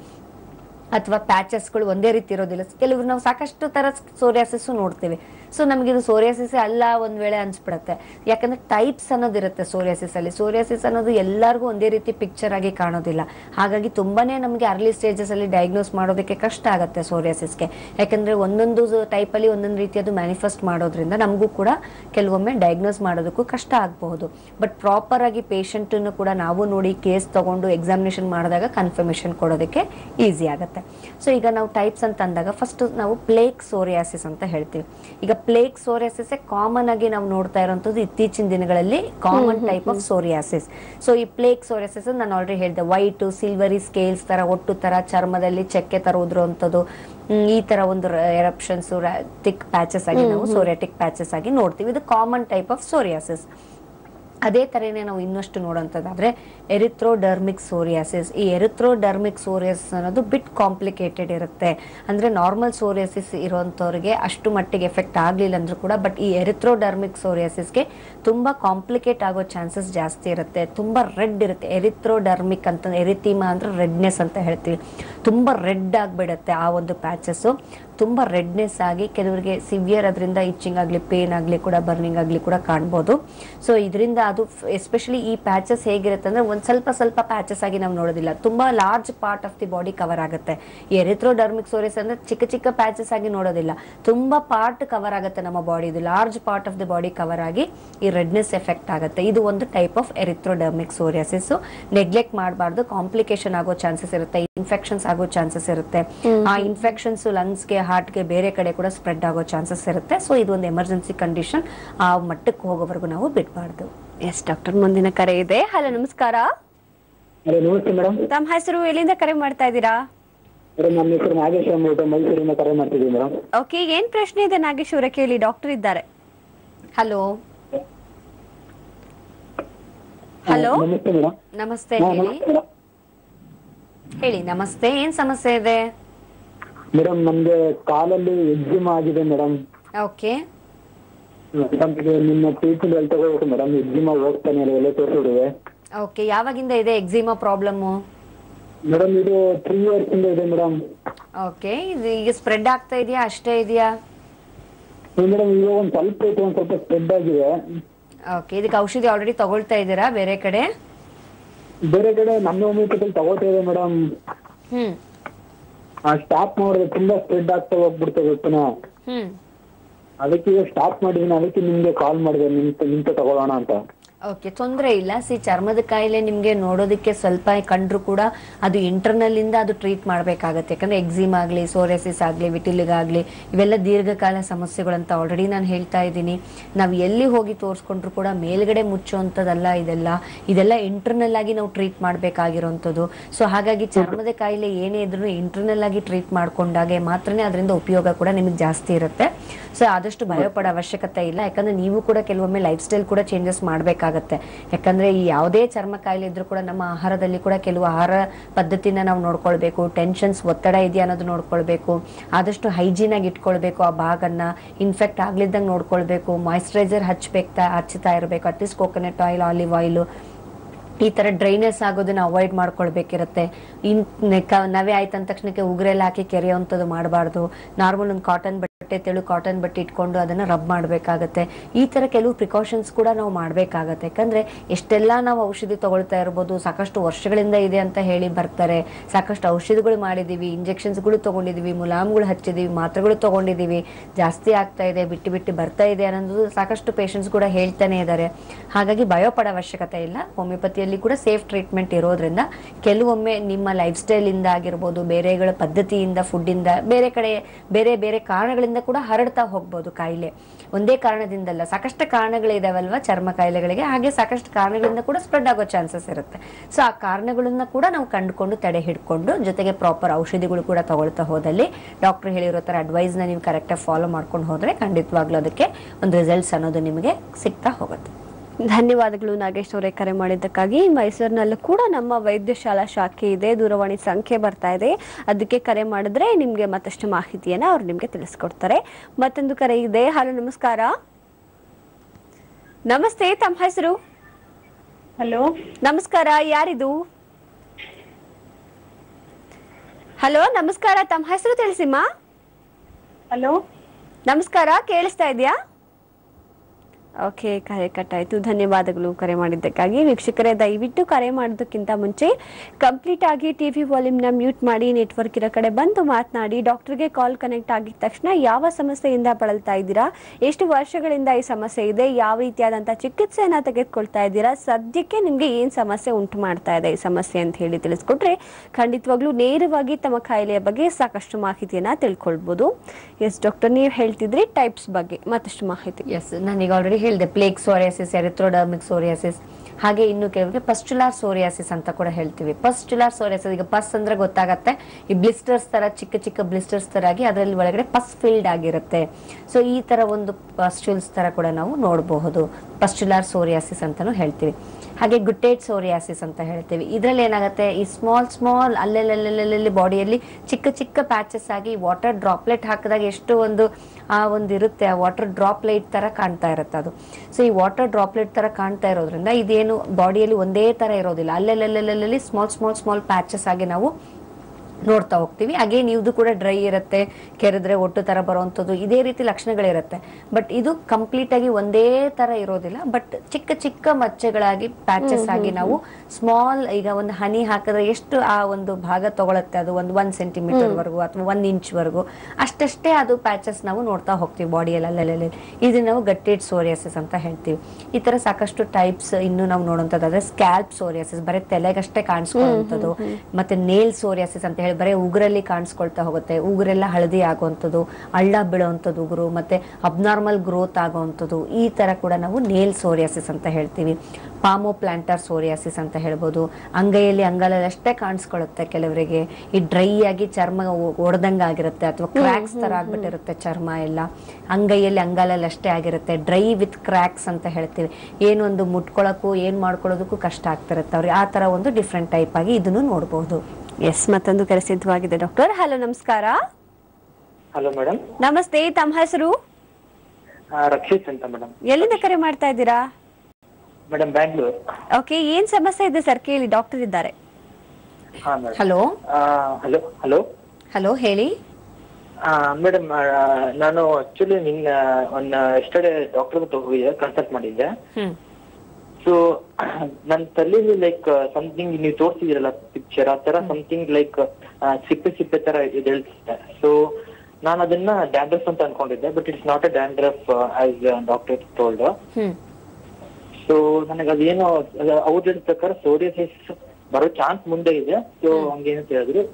ಅಥವಾ ಪ್ಯಾಚಸ್ಗಳು ಒಂದೇ ರೀತಿ ಇರೋದಿಲ್ಲ ಕೆಲವರು ನಾವು ಸಾಕಷ್ಟು ತರ ಸೋರಿಯಾಸಿಸ್ ನೋಡ್ತೀವಿ ಸೊ ನಮಗೆ ಇದು ಸೋರಿಯಾಸಿಸ್ ಅಲ್ಲ ಒಂದ್ ವೇಳೆ ಅನ್ಸ್ಬಿಡತ್ತೆ ಯಾಕಂದ್ರೆ ಟೈಪ್ಸ್ ಅನ್ನೋದು ಇರುತ್ತೆ ಸೋರಿಯಾಸಿಸ್ ಅಲ್ಲಿ ಸೋರಿಯಾಸಿಸ್ ಅನ್ನೋದು ಎಲ್ಲರಿಗೂ ಒಂದೇ ರೀತಿ ಪಿಕ್ಚರ್ ಆಗಿ ಕಾಣೋದಿಲ್ಲ ಹಾಗಾಗಿ ತುಂಬಾನೇ ನಮಗೆ ಅರ್ಲಿ ಸ್ಟೇಜಸ್ ಅಲ್ಲಿ ಡಯಾಗ್ನೋಸ್ ಮಾಡೋದಕ್ಕೆ ಕಷ್ಟ ಆಗುತ್ತೆ ಸೋರಿಯಾಸಿಸ್ಗೆ ಯಾಕಂದ್ರೆ ಒಂದೊಂದು ಟೈಪ್ ಅಲ್ಲಿ ಒಂದೊಂದು ರೀತಿ ಅದು ಮ್ಯಾನಿಫೆಸ್ಟ್ ಮಾಡೋದ್ರಿಂದ ನಮಗೂ ಕೂಡ ಕೆಲವೊಮ್ಮೆ ಡಯಾಗ್ನೋಸ್ ಮಾಡೋದಕ್ಕೂ ಕಷ್ಟ ಆಗಬಹುದು ಬಟ್ ಪ್ರಾಪರ್ ಆಗಿ ಪೇಷಂಟ್ ಕೂಡ ನಾವು ನೋಡಿ ಕೇಸ್ ತಗೊಂಡು ಎಕ್ಸಾಮಿನೇಷನ್ ಮಾಡಿದಾಗ ಕನ್ಫರ್ಮೇಶನ್ ಕೊಡೋದಕ್ಕೆ ಈಸಿ ಆಗುತ್ತೆ ಸೊ ಈಗ ನಾವು ಟೈಪ್ಸ್ ಅಂತ ಅಂದಾಗ ಫಸ್ಟ್ ನಾವು ಪ್ಲೇಕ್ ಸೋರಿಯಾಸಿಸ್ ಅಂತ ಹೇಳ್ತೀವಿ ಈಗ ಪ್ಲೇಕ್ ಸೋರಿಯಾಸಿಸ್ ಕಾಮನ್ ಆಗಿ ನಾವು ನೋಡ್ತಾ ಇರುವಂತದ್ದು ಇತ್ತೀಚಿನ ದಿನಗಳಲ್ಲಿ common type of psoriasis so ಈ ಪ್ಲೇಕ್ ಸೋರಿಯಾಸಿಸ್ ನಾನು ಆಲ್ರೆಡಿ ಹೇಳಿದೆ ವೈಟ್ ಸಿಲ್ವರಿ ಸ್ಕೇಲ್ಸ್ ತರ ಒಟ್ಟು ತರ ಚರ್ಮದಲ್ಲಿ ಚೆಕ್ಕೆ ತರ ಉದುರುವಂಥದ್ದು ಹ್ಮ್, ಈ ತರ ಒಂದು ಎರಪ್ಷನ್ಸ್ ಥಿಕ್ ಪ್ಯಾಚಸ್ ಆಗಿ ನಾವು ಸೋರಿಯಾಟಿಕ್ ಪ್ಯಾಚಸ್ ಆಗಿ ನೋಡ್ತೀವಿ ಇದು ಕಾಮನ್ ಟೈಪ್ ಆಫ್ ಸೋರಿಯಾಸಿಸ್ ಅದೇ ತರನೇ ನಾವು ಇನ್ನಷ್ಟು ನೋಡೋಂಥದ್ದಾದ್ರೆ ಎರಿಥ್ರೋಡರ್ಮಿಕ್ ಸೋರಿಯಾಸಿಸ್ ಈ ಎರಿಥ್ರೋಡರ್ಮಿಕ್ ಸೋರಿಯಾಸಿಸ್ ಅನ್ನೋದು ಬಿಟ್ ಕಾಂಪ್ಲಿಕೇಟೆಡ್ ಇರುತ್ತೆ ಅಂದ್ರೆ ನಾರ್ಮಲ್ ಸೋರಿಯಾಸಿಸ್ ಇರುವಂತವ್ರಿಗೆ ಅಷ್ಟು ಮಟ್ಟಿಗೆ ಎಫೆಕ್ಟ್ ಆಗ್ಲಿಲ್ಲ ಅಂದ್ರೂ ಕೂಡ ಬಟ್ ಈ ಎರಿಥ್ರೋಡರ್ಮಿಕ್ ಸೋರಿಯಾಸಿಸ್ಗೆ ತುಂಬಾ ಕಾಂಪ್ಲಿಕೇಟ್ ಆಗೋ ಚಾನ್ಸಸ್ ಜಾಸ್ತಿ ಇರುತ್ತೆ ತುಂಬಾ ರೆಡ್ ಇರುತ್ತೆ ಎರಿಥ್ರೋಡರ್ಮಿಕ್ ಅಂತ ಎರಿಥಿಮಾ ಅಂದ್ರೆ ರೆಡ್ನೆಸ್ ಅಂತ ಹೇಳ್ತೀವಿ ತುಂಬಾ ರೆಡ್ ಆಗಿಬಿಡುತ್ತೆ ಆ ಒಂದು ಪ್ಯಾಚಸ್ ತುಂಬಾ ರೆಡ್ನೆಸ್ ಆಗಿ ಕೆಲವರಿಗೆ ಸಿವಿಯರ್ ಅದರಿಂದ ಇಚ್ಚಿಂಗ್ ಆಗಲಿ ಪೇನ್ ಆಗಲಿ ಕೂಡ ಬರ್ನಿಂಗ್ ಆಗಲಿ ಕೂಡ ಕಾಣ್ಬೋದು ಸೊ ಇದರಿಂದ ಅದು ಎಸ್ಪೆಷಲಿ ಈ ಪ್ಯಾಚಸ್ ಹೇಗಿರುತ್ತೆ ಅಂದ್ರೆ ಒಂದ್ ಸ್ವಲ್ಪ ಸ್ವಲ್ಪ ಪ್ಯಾಚಸ್ ಆಗಿ ನಾವು ನೋಡೋದಿಲ್ಲ ತುಂಬಾ large part of the body cover ಆಗುತ್ತೆ ಈ ಎರಿಥ್ರೋಡರ್ಮಿಕ್ ಸೋರಿಯಸ್ ಅಂದ್ರೆ ಚಿಕ್ಕ ಚಿಕ್ಕ ಪ್ಯಾಚಸ್ ಆಗಿ ನೋಡೋದಿಲ್ಲ ತುಂಬಾ ಪಾರ್ಟ್ ಕವರ್ ಆಗುತ್ತೆ ನಮ್ಮ ಬಾಡಿ ಇದು large part of the body cover ಆಗಿ ಈ ರೆಡ್ನೆಸ್ ಎಫೆಕ್ಟ್ ಆಗುತ್ತೆ ಇದು ಒಂದು type of erythrodermic psoriasis neglect ಮಾಡಬಾರ್ದು ಕಾಂಪ್ಲಿಕೇಶನ್ ಆಗೋ ಚಾನ್ಸಸ್ ಇರುತ್ತೆ ಇನ್ಫೆಕ್ಷನ್ಸ್ ಆಗೋ ಚಾನ್ಸಸ್ ಇರುತ್ತೆ ಆ ಇನ್ಫೆಕ್ಷನ್ಸ್ ಲಂಗ್ಸ್ಗೆ ಹಾರ್ಟ್ಗೆ ಬೇರೆ ಕಡೆ ಕೂಡ ಸ್ಪ್ರೆಡ್ ಆಗೋ ಚಾನ್ಸಸ್ ಇರುತ್ತೆ ಸೊ ಇದು ಒಂದು ಎಮರ್ಜೆನ್ಸಿ ಕಂಡೀಷನ್ ಆ ಮಟ್ಟಕ್ಕೆ ಹೋಗೋವರೆಗೂ ನಾವು ಬಿಡಬಾರ್ದು ಎಸ್ ಡಾಕ್ಟರ್ ಮುಂದಿನ ಕರೆ ಇದೆ ಹಲೋ ನಮಸ್ಕಾರ ಹಲೋ ನಮಸ್ತೆ ಮೇಡಮ್ ತಮ್ಮ ಹೆಸರು ಎಲ್ಲಿಂದ ಕರೆ ಮಾಡ್ತಾ ಇದ್ದೀರಾ ಮೇಡಮ್ ನಮ್ಮ ಹೆಸರು ನಾಗೇಶ್ ಅಂದ್ಬಿಟ್ಟು ಮೈಸೂರಿಂದ ಕರೆ ಮಾಡ್ತಿದ್ದೀವಿ ಮೇಡಮ್ ಓಕೆ ಏನ್ ಪ್ರಶ್ನೆ ಇದೆ ನಾಗೇಶ್ ಅವರ ಕೇಳಿ ಡಾಕ್ಟರ್ ಇದ್ದಾರೆ ಹಲೋ ಹಲೋ ನಮಸ್ತೆ ಮೇಡಮ್ ನಮಸ್ತೆ ಹೇಳಿ ಹೇಳಿ ನಮಸ್ತೆ ಏನ್ ಸಮಸ್ಯೆ ಇದೆ ಮೇಡಮ್ ನಮ್ಗೆ ಕಾಲಲ್ಲಿ ಎಕ್ಸಿಮ್ ಆಗಿದೆ ಮೇಡಮ್ ಓಕೆ ಮೇಡಮ್ ಇದು ನಿಮ್ಮ ಟ್ರೀಟ್ಮೆಂಟ್ ಎಲ್ಲಿ ತಗೋಬೇಕು ಮೇಡಮ್ ಎಕ್ಸಿಮಾ ಹೋಗ್ತಾನೆ ಇಲ್ಲ ಎಲ್ಲ ತೋರಿಸಿಡುವೆ ಓಕೆ ಯಾವಾಗಿಂದ ಇದೆ ಎಕ್ಸಿಮಾ ಪ್ರಾಬ್ಲಮ್ಮು ಮೇಡಮ್ ಇದು ತ್ರೀ ಇಯರ್ಸ್ ಇಂದ ಇದೆ ಮೇಡಮ್ ಓಕೆ ಇದು ಈಗ ಸ್ಪ್ರೆಡ್ ಆಗ್ತಾ ಇದೆಯಾ ಅಷ್ಟೇ ಇದೆಯಾ ಮೇಡಮ್ ಇವಾಗ ಒಂದು ಸ್ವಲ್ಪ ಐತೆ ಒಂದು ಸ್ವಲ್ಪ ಸ್ಪ್ರೆಡ್ ಆಗಿದೆ ಓಕೆ ಇದಕ್ಕೆ ಔಷಧಿ ಆಲ್ರೆಡಿ ತಗೊಳ್ತಾ ಇದ್ದೀರಾ ಬೇರೆ ಕಡೆ ಬೇರೆ ಕಡೆ ನಮ್ಮ ಹೋಮಿಯೋಪತಿಲಿ ತಗೋತಾ ಇದೆ ಮೇಡಮ್ ಹ್ಮ್ ಸ್ಟಾಪ್ ಮಾಡಿದ್ರೆ ತುಂಬಾ ಸ್ಪ್ರೆಡ್ ಆಗ್ತಾ ಹೋಗ್ಬಿಡ್ತದೆ ಪುನಃ ಹ್ಮ್ ಅದಕ್ಕೆ ಈಗ ಸ್ಟಾಪ್ ಮಾಡಿದ್ದೀನಿ ಅದಕ್ಕೆ ನಿಮ್ಗೆ ಕಾಲ್ ಮಾಡಿದೆ ನಿಂತ ನಿಂತ ತಗೊಳ್ಳೋಣ ಅಂತ ಓಕೆ ತೊಂದರೆ ಇಲ್ಲ ಸಿ ಚರ್ಮದ ಕಾಯಿಲೆ ನಿಮಗೆ ನೋಡೋದಕ್ಕೆ ಸ್ವಲ್ಪ ಕಂಡ್ರು ಕೂಡ ಅದು ಇಂಟರ್ನಲ್ ಇಂದ ಅದು ಟ್ರೀಟ್ ಮಾಡಬೇಕಾಗತ್ತೆ ಯಾಕಂದ್ರೆ ಎಕ್ಸಿಮ್ ಆಗಲಿ ಸೋರೆಸಿಸ್ ಆಗಲಿ ವಿಟಿಲಿಗಾಗಲಿ ಇವೆಲ್ಲ ದೀರ್ಘಕಾಲ ಸಮಸ್ಯೆಗಳಂತ ಆಲ್ರೆಡಿ ನಾನು ಹೇಳ್ತಾ ಇದ್ದೀನಿ ನಾವು ಎಲ್ಲಿ ಹೋಗಿ ತೋರಿಸ್ಕೊಂಡ್ರು ಕೂಡ ಮೇಲ್ಗಡೆ ಮುಚ್ಚುವಂಥದ್ದಲ್ಲ ಇದೆಲ್ಲ ಇದೆಲ್ಲ ಇಂಟರ್ನಲ್ ಆಗಿ ನಾವು ಟ್ರೀಟ್ ಮಾಡಬೇಕಾಗಿರೋಂಥದ್ದು ಸೊ ಹಾಗಾಗಿ ಚರ್ಮದ ಕಾಯಿಲೆ ಏನೇ ಇದ್ರೂ ಇಂಟರ್ನಲ್ ಆಗಿ ಟ್ರೀಟ್ ಮಾಡ್ಕೊಂಡಾಗೆ ಮಾತ್ರನೇ ಅದರಿಂದ ಉಪಯೋಗ ಕೂಡ ನಿಮಗೆ ಜಾಸ್ತಿ ಇರುತ್ತೆ ಸೊ ಆದಷ್ಟು ಭಯಪಡೋ ಅವಶ್ಯಕತೆ ಇಲ್ಲ ಯಾಕಂದ್ರೆ ನೀವು ಕೂಡ ಕೆಲವೊಮ್ಮೆ ಲೈಫ್ ಸ್ಟೈಲ್ ಕೂಡ ಚೇಂಜಸ್ ಮಾಡಬೇಕಾಗತ್ತೆ ಯಾಕಂದ್ರೆ ಈ ಯಾವುದೇ ಚರ್ಮ ಕಾಯಿಲೆ ಇದ್ರೂ ಕೂಡ ನಮ್ಮ ಆಹಾರದಲ್ಲಿ ಕೂಡ ಕೆಲವು ಆಹಾರ ಪದ್ಧತಿನ ನಾವು ನೋಡ್ಕೊಳ್ಬೇಕು ಟೆನ್ಷನ್ಸ್ ಒತ್ತಡ ಇದೆಯಾ ಅನ್ನೋದು ನೋಡ್ಕೊಳ್ಬೇಕು ಆದಷ್ಟು ಹೈಜೀನ್ ಆಗಿ ಇಟ್ಕೊಳ್ಬೇಕು ಆ ಭಾಗನ್ನ ಇನ್ಫೆಕ್ಟ್ ಆಗ್ಲಿದ್ದಂಗೆ ನೋಡ್ಕೊಳ್ಬೇಕು ಮಾಯಿಶ್ಚರೈಸರ್ ಹಚ್ಬೇಕು ಹಚ್ಚುತ್ತಾ ಇರಬೇಕು at least coconut oil olive oil ಈ ತರ ಡ್ರೈನೆಸ್ ಆಗೋದನ್ನ ಅವಾಯ್ಡ್ ಮಾಡ್ಕೊಳ್ಬೇಕಿರುತ್ತೆ ಇನ್ ಕ- ನವೆ ಆಯ್ತು ಅಂದ ತಕ್ಷಣಕ್ಕೆ ಉಗುರೆಲ್ಲ ಹಾಕಿ ಕೆರೆಯುವಂಥದ್ದು ಮಾಡಬಾರ್ದು ನಾರ್ಮಲ್ ಒಂದು ಕಾಟನ್ ಬಟ್ಟೆ ತೆಳು ಕಾಟನ್ ಬಟ್ಟೆ ಇಟ್ಕೊಂಡು ಅದನ್ನ ರಬ್ ಮಾಡಬೇಕಾಗತ್ತೆ ಈ ತರ ಕೆಲವು ಪ್ರಿಕಾಷನ್ಸ್ ಕೂಡ ನಾವು ಮಾಡಬೇಕಾಗತ್ತೆ ಯಾಕಂದ್ರೆ ಎಷ್ಟೆಲ್ಲ ನಾವು ಔಷಧಿ ತಗೊಳ್ತಾ ಇರ್ಬೋದು ಸಾಕಷ್ಟು ವರ್ಷಗಳಿಂದ ಇದೆ ಅಂತ ಹೇಳಿ ಬರ್ತಾರೆ ಸಾಕಷ್ಟು ಔಷಧಿಗಳು ಮಾಡಿದೀವಿ ಇಂಜೆಕ್ಷನ್ಸ್ಗಳು ತಗೊಂಡಿದೀವಿ ಮುಲಾಮ್ಗಳು ಹಚ್ಚಿದೀವಿ ಮಾತ್ರೆಗಳು ತಗೊಂಡಿದೀವಿ ಜಾಸ್ತಿ ಆಗ್ತಾ ಇದೆ ಬಿಟ್ಟು ಬಿಟ್ಟು ಬರ್ತಾ ಇದೆ ಅನ್ನೋದು ಸಾಕಷ್ಟು ಪೇಷಂಟ್ಸ್ ಕೂಡ ಹೇಳ್ತಾನೆ ಇದ್ದಾರೆ ಹಾಗಾಗಿ ಭಯ ಪಡೋ ಅವಶ್ಯಕತೆ ಇಲ್ಲ ಹೋಮಿಯೋಪತಿಯಲ್ಲಿ ಕೂಡ ಸೇಫ್ ಟ್ರೀಟ್ಮೆಂಟ್ ಇರೋದ್ರಿಂದ ಕೆಲವೊಮ್ಮೆ ನಿಮ್ಮ ಲೈಫ್ ಸ್ಟೈಲ್ ಇಂದ ಆಗಿರ್ಬೋದು ಬೇರೆಗಳ ಪದ್ಧತಿಯಿಂದ ಫುಡ್ಡಿಂದ ಬೇರೆ ಕಡೆ ಬೇರೆ ಬೇರೆ ಕಾರಣಗಳಿಂದ ಕೂಡ ಹರಡ್ತಾ ಹೋಗ್ಬೋದು ಕಾಯಿಲೆ ಒಂದೇ ಕಾರಣದಿಂದಲ್ಲ ಸಾಕಷ್ಟು ಕಾರಣಗಳಿದಾವಲ್ವಾ ಚರ್ಮ ಕಾಯಿಲೆಗಳಿಗೆ ಹಾಗೆ ಸಾಕಷ್ಟು ಕಾರಣಗಳಿಂದ ಕೂಡ ಸ್ಪ್ರೆಡ್ ಆಗೋ ಚಾನ್ಸಸ್ ಇರುತ್ತೆ ಸೊ ಆ ಕಾರಣಗಳನ್ನ ಕೂಡ ನಾವು ಕಂಡುಕೊಂಡು ತಡೆ ಹಿಡ್ಕೊಂಡು ಜೊತೆಗೆ ಪ್ರಾಪರ್ ಔಷಧಿಗಳು ಕೂಡ ತಗೊಳ್ತಾ ಹೋದಲ್ಲಿ ಡಾಕ್ಟರ್ ಹೇಳಿರೋ ತರ ಅಡ್ವೈಸ್ ನ ನೀವು ಕರೆಕ್ಟಾಗಿ ಫಾಲೋ ಮಾಡ್ಕೊಂಡು ಹೋದ್ರೆ ಖಂಡಿತವಾಗ್ಲೂ ಅದಕ್ಕೆ ಒಂದು ರಿಸಲ್ಟ್ಸ್ ಅನ್ನೋದು ನಿಮಗೆ ಸಿಗ್ತಾ ಹೋಗುತ್ತೆ ಧನ್ಯವಾದಗಳು ನಾಗೇಶ್ ಅವರೇ ಕರೆ ಮಾಡಿದ್ದಕ್ಕಾಗಿ ಮೈಸೂರಿನಲ್ಲೂ ಕೂಡ ನಮ್ಮ ವೈದ್ಯಶಾಲಾ ಶಾಖೆ ಇದೆ ದೂರವಾಣಿ ಸಂಖ್ಯೆ ಬರ್ತಾ ಇದೆ ಅದಕ್ಕೆ ಕರೆ ಮಾಡಿದ್ರೆ ನಿಮಗೆ ಮತ್ತಷ್ಟು ಮಾಹಿತಿಯನ್ನ ಅವ್ರು ನಿಮಗೆ ತಿಳಿಸ್ಕೊಡ್ತಾರೆ ಮತ್ತೊಂದು ಕರೆ ಇದೆ ಹಲೋ ನಮಸ್ಕಾರ ನಮಸ್ತೆ ತಮ್ಮ ಹೆಸರು ಹಲೋ ನಮಸ್ಕಾರ ಯಾರಿದು ಹಲೋ ನಮಸ್ಕಾರ ತಮ್ಮ ಹೆಸರು ತಿಳಿಸಿಮ್ಮ ಹಲೋ ನಮಸ್ಕಾರ ಕೇಳಿಸ್ತಾ ಇದೆಯಾ ಓಕೆ ಕರೆ ಕಟ್ಟಾಯಿತು ಧನ್ಯವಾದಗಳು ಕರೆ ಮಾಡಿದ್ದಕ್ಕಾಗಿ ವೀಕ್ಷಕರೇ ದಯವಿಟ್ಟು ಕರೆ ಮಾಡೋದಕ್ಕಿಂತ ಮುಂಚೆ ಕಂಪ್ಲೀಟ್ ಆಗಿ ಟಿ ವಿ ವಾಲ್ಯೂಮ್ನ ಮ್ಯೂಟ್ ಮಾಡಿ ನೆಟ್ವರ್ಕ್ ಇರೋ ಕಡೆ ಬಂದು ಮಾತನಾಡಿ ಡಾಕ್ಟರ್ಗೆ ಕಾಲ್ ಕನೆಕ್ಟ್ ಆಗಿದ ತಕ್ಷಣ ಯಾವ ಸಮಸ್ಯೆಯಿಂದ ಬಳಲ್ತಾ ಇದ್ದೀರಾ ಎಷ್ಟು ವರ್ಷಗಳಿಂದ ಈ ಸಮಸ್ಯೆ ಇದೆ ಯಾವ ರೀತಿಯಾದಂಥ ಚಿಕಿತ್ಸೆಯನ್ನು ತೆಗೆದುಕೊಳ್ತಾ ಇದ್ದೀರಾ ಸದ್ಯಕ್ಕೆ ನಿಮಗೆ ಏನು ಸಮಸ್ಯೆ ಉಂಟು ಮಾಡ್ತಾ ಇದೆ ಈ ಸಮಸ್ಯೆ ಅಂತ ಹೇಳಿ ತಿಳಿಸ್ಕೊಟ್ರೆ ಖಂಡಿತವಾಗ್ಲೂ ನೇರವಾಗಿ ತಮ್ಮ ಕಾಯಿಲೆಯ ಬಗ್ಗೆ ಸಾಕಷ್ಟು ಮಾಹಿತಿಯನ್ನು ತಿಳ್ಕೊಳ್ಬೋದು ಎಸ್ ಡಾಕ್ಟರ್ ನೀವು ಹೇಳ್ತಿದ್ರಿ ಟೈಪ್ಸ್ ಬಗ್ಗೆ ಮತ್ತಷ್ಟು ಮಾಹಿತಿ ಎಸ್ ನಾನೀಗ ಆಲ್ರೆಡಿ ಹೇಳಿದೆ ಪ್ಲೇಕ್ ಸೋರಿಯಾಸಿಸ್ ಎರಿಥ್ರೋಡರ್ಮಿಕ್ ಸೋರಿಯಾಸಿಸ್ ಹಾಗೆ ಇನ್ನು ಕೆಲವರಿಗೆ ಪಸ್ಟುಲಾರ್ ಸೋರಿಯಾಸಿಸ್ ಅಂತ ಕೂಡ ಹೇಳ್ತೀವಿ ಪಸ್ಟುಲಾರ್ ಸೋರಿಯಾಸಿಸ್ ಈಗ ಪಸ್ ಅಂದ್ರೆ ಗೊತ್ತಾಗತ್ತೆ ಈ ಬ್ಲಿಸ್ಟರ್ಸ್ ತರ ಚಿಕ್ಕ ಚಿಕ್ಕ ಬ್ಲಿಸ್ಟರ್ಸ್ ತರ ಆಗಿ ಅದರಲ್ಲಿ ಒಳಗಡೆ ಪಸ್ ಫಿಲ್ಡ್ ಆಗಿರುತ್ತೆ ಸೊ ಈ ತರ ಒಂದು ಪಸ್ಟ್ಯೂಲ್ಸ್ ತರ ಕೂಡ ನಾವು ನೋಡಬಹುದು ಪಸ್ಟುಲಾರ್ ಸೋರಿಯಾಸಿಸ್ ಅಂತಾನು ಹೇಳ್ತೀವಿ ಹಾಗೆ ಗುಟೇಟ್ ಸೋರಿಯಾಸಿಸ್ ಅಂತ ಹೇಳ್ತೀವಿ ಇದರಲ್ಲಿ ಏನಾಗುತ್ತೆ ಈ ಸ್ಮಾಲ್ ಸ್ಮಾಲ್ ಅಲ್ಲೆಲ್ಲೆಲ್ಲೆಲ್ಲಿ ಬಾಡಿಯಲ್ಲಿ ಚಿಕ್ಕ ಚಿಕ್ಕ ಪ್ಯಾಚಸ್ ಆಗಿ ವಾಟರ್ ಡ್ರಾಪ್ಲೆಟ್ ಹಾಕಿದಾಗ ಎಷ್ಟು ಒಂದು ಆ ಒಂದು ಇರುತ್ತೆ ಆ ವಾಟರ್ ಡ್ರಾಪ್ಲೆಟ್ ತರ ಕಾಣ್ತಾ ಇರುತ್ತೆ ಅದು ಸೊ ಈ ವಾಟರ್ ಡ್ರಾಪ್ಲೆಟ್ ತರ ಕಾಣ್ತಾ ಇರೋದ್ರಿಂದ ಇದೇನು ಬಾಡಿಯಲ್ಲಿ ಒಂದೇ ತರ ಇರೋದಿಲ್ಲ ಅಲ್ಲೆಲ್ಲೆಲ್ಲೆಲ್ಲಿ ಸ್ಮಾಲ್ ಸ್ಮಾಲ್ ಸ್ಮಾಲ್ ಪ್ಯಾಚಸ್ ಆಗಿ ನಾವು ನೋಡ್ತಾ ಹೋಗ್ತೀವಿ ಅಗೇನ್ ಇದು ಕೂಡ ಡ್ರೈ ಇರುತ್ತೆ ಕೆರೆದ್ರೆ ಒಟ್ಟು ತರ ಬರುವಂಥದ್ದು ಇದೇ ರೀತಿ ಲಕ್ಷಣಗಳಿರುತ್ತೆ ಬಟ್ ಇದು ಕಂಪ್ಲೀಟ್ ಆಗಿ ಒಂದೇ ತರ ಇರೋದಿಲ್ಲ ಬಟ್ ಚಿಕ್ಕ ಚಿಕ್ಕ ಮಚ್ಚೆಗಳಾಗಿ ಪ್ಯಾಚಸ್ ಆಗಿ ನಾವು ಸ್ಮಾಲ್ ಈಗ ಒಂದು ಹನಿ ಹಾಕಿದ್ರೆ ಎಷ್ಟು ಆ ಒಂದು ಭಾಗ ತಗೊಳುತ್ತೆ ಅದು ಒಂದು ಒನ್ ಸೆಂಟಿಮೀಟರ್ ವರೆಗೂ ಅಥವಾ ಒನ್ ಇಂಚ್ ವರೆಗೂ ಅಷ್ಟಷ್ಟೇ ಅದು ಪ್ಯಾಚಸ್ ನಾವು ನೋಡ್ತಾ ಹೋಗ್ತೀವಿ ಬಾಡಿಯಲ್ಲಿ ಅಲ್ಲೆಲ್ಲ ಇದು ನಾವು ಗಟ್ಟೆಡ್ ಸೋರಿಯಾಸಿಸ್ ಅಂತ ಹೇಳ್ತೀವಿ ಈ ತರ ಸಾಕಷ್ಟು ಟೈಪ್ಸ್ ಇನ್ನು ನಾವು ನೋಡುವಂಥದ್ದಾದ್ರೆ ಸ್ಕ್ಯಾಲ್ಪ್ ಸೋರಿಯಾಸಿಸ್ ಬರೀ ತಲೆಗಷ್ಟೇ ಕಾಣಿಸ್ಕೊಳ್ಳುವಂಥದ್ದು ಮತ್ತೆ ನೇಲ್ ಸೋರಿಯಾಸಿಸ್ ಅಂತ ಹೇಳಿ ಬರೀ ಉಗುರಲ್ಲಿ ಕಾಣಿಸ್ಕೊಳ್ತಾ ಹೋಗುತ್ತೆ ಉಗುರೆಲ್ಲ ಹಳದಿ ಆಗುವಂಥದ್ದು ಹಳ್ಳ ಬೀಳುವಂಥದ್ದು ಉಗುರು ಮತ್ತೆ ಅಬ್ನಾರ್ಮಲ್ ಗ್ರೋತ್ ಆಗುವಂಥದ್ದು ಈ ತರ ಕೂಡ ನಾವು ನೇಲ್ ಸೋರಿಯಾಸಿಸ್ ಅಂತ ಹೇಳ್ತೀವಿ ಪಾಮೋ ಪ್ಲಾಂಟರ್ ಸೋರಿಯಾಸಿಸ್ ಅಂತ ಹೇಳ್ಬೋದು ಅಂಗೈಯಲ್ಲಿ ಅಂಗಾಲಲ್ಲಿ ಅಷ್ಟೇ ಕಾಣಿಸ್ಕೊಳ್ಳುತ್ತೆ ಕೆಲವರಿಗೆ ಈ ಡ್ರೈ ಆಗಿ ಚರ್ಮ ಒಡೆದಂಗೆ ಆಗಿರುತ್ತೆ ಅಥವಾ ಕ್ರ್ಯಾಕ್ಸ್ ತರ ಆಗ್ಬಿಟ್ಟಿರುತ್ತೆ ಚರ್ಮ ಎಲ್ಲ ಅಂಗೈಯಲ್ಲಿ ಅಂಗಾಲಲ್ಲಿ ಅಷ್ಟೇ ಆಗಿರುತ್ತೆ ಡ್ರೈ ವಿತ್ ಕ್ರ್ಯಾಕ್ಸ್ ಅಂತ ಹೇಳ್ತೀವಿ ಏನೊಂದು ಮುಟ್ಕೊಳ್ಳೋಕ್ಕೂ ಏನ್ ಮಾಡ್ಕೊಳ್ಳೋದಕ್ಕೂ ಕಷ್ಟ ಆಗ್ತಿರುತ್ತೆ ಅವ್ರಿಗೆ ಆ ತರ ಒಂದು ಡಿಫ್ರೆಂಟ್ ಟೈಪ್ ಆಗಿ ಇದನ್ನು ನೋಡಬಹುದು ಎಸ್ ಮತ್ತೊಂದು ಕರೆ ಸಿದ್ಧವಾಗಿದೆ ಡಾಕ್ಟರ್ ಹಲೋ ನಮಸ್ಕಾರ ಹಲೋ ಮೇಡಮ್ ನಮಸ್ತೆ ತಮ್ಮ ಹೆಸರು ರಕ್ಷಿತ್ ಅಂತ ಮೇಡಮ್ ಎಲ್ಲಿಂದ ಕರೆ ಮಾಡ್ತಾ ಇದ್ದೀರಾ ಮೇಡಮ್ ಬ್ಯಾಂಗ್ಳೂರ್ ಓಕೆ ಏನ್ ಸಮಸ್ಯೆ ಇದೆ ಸರ್ ಕೇಳಿ ಡಾಕ್ಟರ್ ಇದ್ದಾರೆ ಹಾ madam hello hello hello hello ಹೇಳಿ ಮೇಡಮ್ ನಾನು ಆಕ್ಚುಲಿ ನಿನ್ನ ಒಂದು ಎಸ್ಟರ್ಡೇ ಡಾಕ್ಟರ್ ಹತ್ರ ಹೋಗಿದ್ದೆ ಕನ್ಸಲ್ಟ್ ಮಾಡಿದ್ದೆ ಹ್ಮ್ ಸೊ ನನ್ನ ತಲೆಯಲ್ಲಿ ಲೈಕ್ ಸಮಥಿಂಗ್ ನೀವು ತೋರಿಸಿದಿರಲ್ಲ ಪಿಕ್ಚರ್ ಆ ತರ ಸಮಥಿಂಗ್ ಲೈಕ್ ಸಿಪ್ಪೆ ಸಿಪ್ಪೆ ತರ ಎದ್ದೇಳ್ತಿದೆ ಸೊ ನಾನು ಅದನ್ನ ಡ್ಯಾಂಡ್ರಫ್ ಅಂತ ಅನ್ಕೊಂಡಿದ್ದೆ but it's not a dandruff as doctor told hmm so ನನಗೆ ಅದೇನೋ ಅವ್ರ ಹೇಳಿದ ಪ್ರಕಾರ ಸೋರಿಯಸಿಸ್ ಬರೋ ಚಾನ್ಸ್ ಮುಂದೆ ಇದೆ ಸೊ ಹಂಗೇನಂತ ಹೇಳಿದ್ರು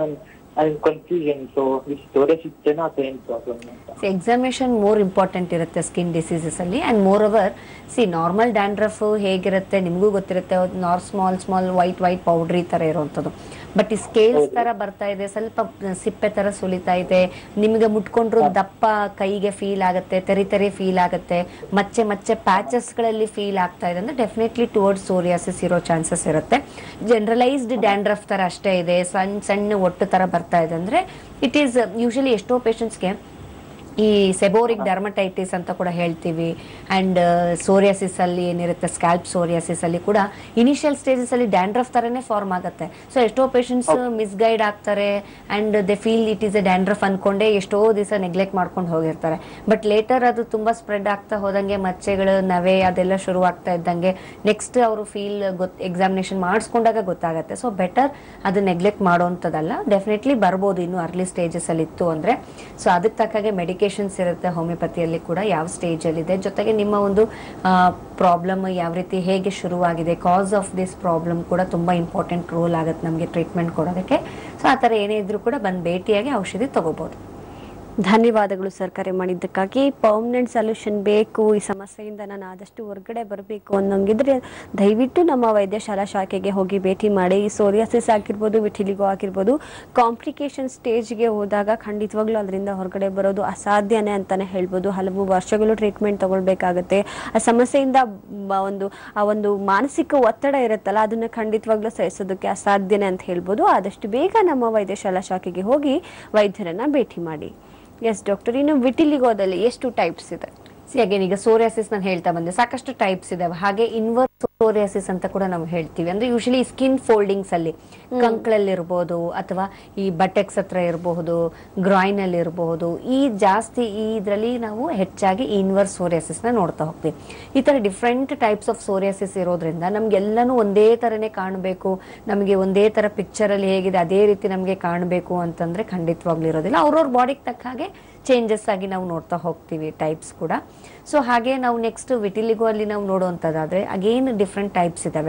ಐ ಕನ್ಫ್ಯೂಷನ್ ಸೊ ಸೋರಿಯಸಿಸ್ ಏನೋ ಅಥವಾ ಏನ್ ಪ್ರಾಬ್ಲಮ್ ಅಂತ ಎಕ್ಸಾಮಿನೇಷನ್ ಮೋರ್ ಇಂಪಾರ್ಟೆಂಟ್ ಇರುತ್ತೆ ಸ್ಕಿನ್ ಡಿಸೀಸಸ್ ಅಲ್ಲಿ and moreover see normal dandruff ಹೇಗಿರುತ್ತೆ ನಿಮಗೂ ಗೊತ್ತಿರುತ್ತೆ nor small small white white powdery ತರ ಇರುವಂಥದ್ದು ಬಟ್ ಈ ಸ್ಕೇಲ್ಸ್ ತರ ಬರ್ತಾ ಇದೆ ಸ್ವಲ್ಪ ಸಿಪ್ಪೆ ತರ ಸುಲಿತಾ ಇದೆ ನಿಮಗೆ ಮುಟ್ಕೊಂಡ್ರು ದಪ್ಪ ಕೈಗೆ ಫೀಲ್ ಆಗುತ್ತೆ ತೆರಿ ತೆರಿ ಫೀಲ್ ಆಗುತ್ತೆ ಮಚ್ಚೆ ಮಚ್ಚೆ ಪ್ಯಾಚಸ್ ಗಳಲ್ಲಿ ಫೀಲ್ ಆಗ್ತಾ ಇದೆ ಅಂದ್ರೆ ಡೆಫಿನೆಟ್ಲಿ ಟುವರ್ಡ್ಸ್ ಸೋರಿಯಾಸಿಸ್ ಇರೋ ಚಾನ್ಸಸ್ ಇರುತ್ತೆ ಜನರಲೈಸ್ಡ್ ಡ್ಯಾಂಡ್ರಫ್ ತರ ಅಷ್ಟೇ ಇದೆ ಸಣ್ಣ ಸಣ್ಣ ಒಟ್ಟು ತರ ಬರ್ತಾ ಇದೆ ಅಂದ್ರೆ ಇಟ್ ಈಸ್ ಯೂಶಲಿ ಎಷ್ಟೋ ಪೇಷಂಟ್ಸ್ಗೆ ಈ ಸೆಬೋರಿಕ್ ಡರ್ಮಟೈಟಿಸ್ ಅಂತ ಕೂಡ ಹೇಳ್ತೀವಿ ಅಂಡ್ ಸೋರಿಯಾಸಿಸ್ ಅಲ್ಲಿ ಏನಿರುತ್ತೆ ಸ್ಕ್ಯಾಲ್ಪ್ ಸೋರಿಯಾಸಿಸ್ ಅಲ್ಲಿ ಕೂಡ ಇನಿಷಿಯಲ್ ಸ್ಟೇಜಸ್ ಅಲ್ಲಿ ಡ್ಯಾಂಡ್ರಫ್ ತರನೇ ಫಾರ್ಮ್ ಆಗುತ್ತೆ ಸೊ ಎಷ್ಟೋ ಪೇಷಂಟ್ಸ್ ಮಿಸ್ಗೈಡ್ ಆಗ್ತಾರೆ and they feel it is a dandruff ಅನ್ಕೊಂಡೆ ಎಷ್ಟೋ ದಿವಸ ನೆಗ್ಲೆಕ್ಟ್ ಮಾಡ್ಕೊಂಡು ಹೋಗಿರ್ತಾರೆ ಬಟ್ ಲೇಟರ್ ಅದು ತುಂಬಾ ಸ್ಪ್ರೆಡ್ ಆಗ್ತಾ ಹೋದಂಗೆ ಮಚ್ಚೆಗಳು ನವೆ ಅದೆಲ್ಲ ಶುರು ಆಗ್ತಾ ಇದ್ದಂಗೆ ನೆಕ್ಸ್ಟ್ ಅವರು ಫೀಲ್ ಗೊತ್ ಎಕ್ಸಾಮಿನೇಷನ್ ಮಾಡಿಸ್ಕೊಂಡಾಗ ಗೊತ್ತಾಗುತ್ತೆ ಸೊ ಬೆಟರ್ ಅದು ನೆಗ್ಲೆಕ್ಟ್ ಮಾಡೋಂಥದ್ದಲ್ಲ ಡೆಫಿನೆಟ್ಲಿ ಬರ್ಬೋದು ಇನ್ನು ಅರ್ಲಿ ಸ್ಟೇಜಸ್ ಅಲ್ಲಿ ಇತ್ತು ಅಂದ್ರೆ ಸೊ ಅದಕ್ಕೆ ತಕ್ಕಾಗೆ ಮೆಡಿಕೇಶನ್ಸ್ ಇರುತ್ತೆ ಹೋಮಿಯೋಪತಿಯಲ್ಲಿ ಕೂಡ ಯಾವ ಸ್ಟೇಜ್ ಅಲ್ಲಿ ಇದೆ ಜೊತೆಗೆ ನಿಮ್ಮ ಒಂದು ಪ್ರಾಬ್ಲಮ್ ಯಾವ ರೀತಿ ಹೇಗೆ ಶುರುವಾಗಿದೆ ಕಾಸ್ ಆಫ್ ದಿಸ್ ಪ್ರಾಬ್ಲಮ್ ಕೂಡ ತುಂಬಾ ಇಂಪಾರ್ಟೆಂಟ್ ರೋಲ್ ಆಗುತ್ತೆ ನಮಗೆ ಟ್ರೀಟ್ಮೆಂಟ್ ಕೊಡೋದಕ್ಕೆ ಸೊ ಆ ಥರ ಏನೇ ಇದ್ರೂ ಕೂಡ ಬಂದು ಭೇಟಿಯಾಗಿ ಔಷಧಿ ತಗೋಬಹುದು ಧನ್ಯವಾದಗಳು ಸರ್ ಕರೆ ಮಾಡಿದ್ದಕ್ಕಾಗಿ ಪರ್ಮನೆಂಟ್ ಸೊಲ್ಯೂಷನ್ ಬೇಕು ಈ ಸಮಸ್ಯೆಯಿಂದ ನಾನು ಆದಷ್ಟು ಹೊರಗಡೆ ಬರಬೇಕು ಅನ್ನೋಂಗಿದ್ರೆ ದಯವಿಟ್ಟು ನಮ್ಮ ವೈದ್ಯಶಾಲಾ ಶಾಖೆಗೆ ಹೋಗಿ ಭೇಟಿ ಮಾಡಿ ಈ ಸೋರಿಯಾಸಿಸ್ ಆಗಿರ್ಬೋದು ವಿಟಿಲಿಗೋ ಆಗಿರ್ಬೋದು ಕಾಂಪ್ಲಿಕೇಶನ್ ಸ್ಟೇಜ್ಗೆ ಹೋದಾಗ ಖಂಡಿತವಾಗ್ಲೂ ಅದರಿಂದ ಹೊರಗಡೆ ಬರೋದು ಅಸಾಧ್ಯನೇ ಅಂತಾನೆ ಹೇಳ್ಬೋದು ಹಲವು ವರ್ಷಗಳು ಟ್ರೀಟ್ಮೆಂಟ್ ತಗೊಳ್ಬೇಕಾಗತ್ತೆ ಆ ಸಮಸ್ಯೆಯಿಂದ ಮ- ಒಂದು ಆ ಒಂದು ಮಾನಸಿಕ ಒತ್ತಡ ಇರುತ್ತಲ್ಲ ಅದನ್ನ ಖಂಡಿತವಾಗ್ಲೂ ಸಹಿಸೋದಕ್ಕೆ ಅಸಾಧ್ಯನೇ ಅಂತ ಹೇಳ್ಬೋದು ಆದಷ್ಟು ಬೇಗ ನಮ್ಮ ವೈದ್ಯಶಾಲಾ ಶಾಖೆಗೆ ಹೋಗಿ ವೈದ್ಯರನ್ನ ಭೇಟಿ ಮಾಡಿ ಎಸ್ ಡಾಕ್ಟರ್ ಇನ್ನು ವಿಟಿಲಿಗೋದಲ್ಲಿ ಎಷ್ಟು ಟೈಪ್ಸ್ ಇದೆ ಸಿ ಅಗೇನ್ ಈಗ ಸೋರಿಯಾಸಿಸ್ ನಾನು ಹೇಳ್ತಾ ಬಂದೆ ಸಾಕಷ್ಟು ಟೈಪ್ಸ್ ಇದಾವೆ ಹಾಗೆ ಇನ್ವರ್ಸ್ ಸೋರಿಯಾಸಿಸ್ ಅಂತ ಕೂಡ ನಾವು ಹೇಳ್ತೀವಿ ಅಂದ್ರೆ ಯೂಶಲಿ ಸ್ಕಿನ್ ಫೋಲ್ಡಿಂಗ್ಸ್ ಅಲ್ಲಿ ಕಂಕ್ಳಲ್ಲಿ ಇರ್ಬೋದು ಅಥವಾ ಈ ಬಟೆಕ್ಸ್ ಹತ್ರ ಇರಬಹುದು ಗ್ರಾಯ್ನ್ ಅಲ್ಲಿ ಇರಬಹುದು ಈ ಜಾಸ್ತಿ ಈ ಇದರಲ್ಲಿ ನಾವು ಹೆಚ್ಚಾಗಿ ಇನ್ವರ್ಸ್ ಸೋರಿಯಾಸಿಸ್ ನ ನೋಡ್ತಾ ಹೋಗ್ತೀವಿ ಈ ತರ ಡಿಫ್ರೆಂಟ್ ಟೈಪ್ಸ್ ಆಫ್ ಸೋರಿಯಾಸಿಸ್ ಇರೋದ್ರಿಂದ ನಮ್ಗೆಲ್ಲನೂ ಒಂದೇ ತರನೇ ಕಾಣಬೇಕು ನಮಗೆ ಒಂದೇ ತರ ಪಿಕ್ಚರ್ ಅಲ್ಲಿ ಹೇಗಿದೆ ಅದೇ ರೀತಿ ನಮಗೆ ಕಾಣಬೇಕು ಅಂತಂದ್ರೆ ಖಂಡಿತವಾಗ್ಲೂ ಇರೋದಿಲ್ಲ ಅವ್ರವ್ರ ಬಾಡಿಗೆ ತಕ್ಕ ಹಾಗೆ ಚೇಂಜಸ್ ಆಗಿ ನಾವು ನೋಡ್ತಾ ಹೋಗ್ತೀವಿ ಟೈಪ್ಸ್ ಕೂಡ ಸೊ ಹಾಗೆ ನಾವು ನೆಕ್ಸ್ಟ್ ವಿಟಿಲಿಗೋ ಅಲ್ಲಿ ನಾವು ನೋಡುವಂಥದ್ದಾದ್ರೆ ಅಗೇನ್ ಡಿಫ್ರೆಂಟ್ ಟೈಪ್ಸ್ ಇದಾವೆ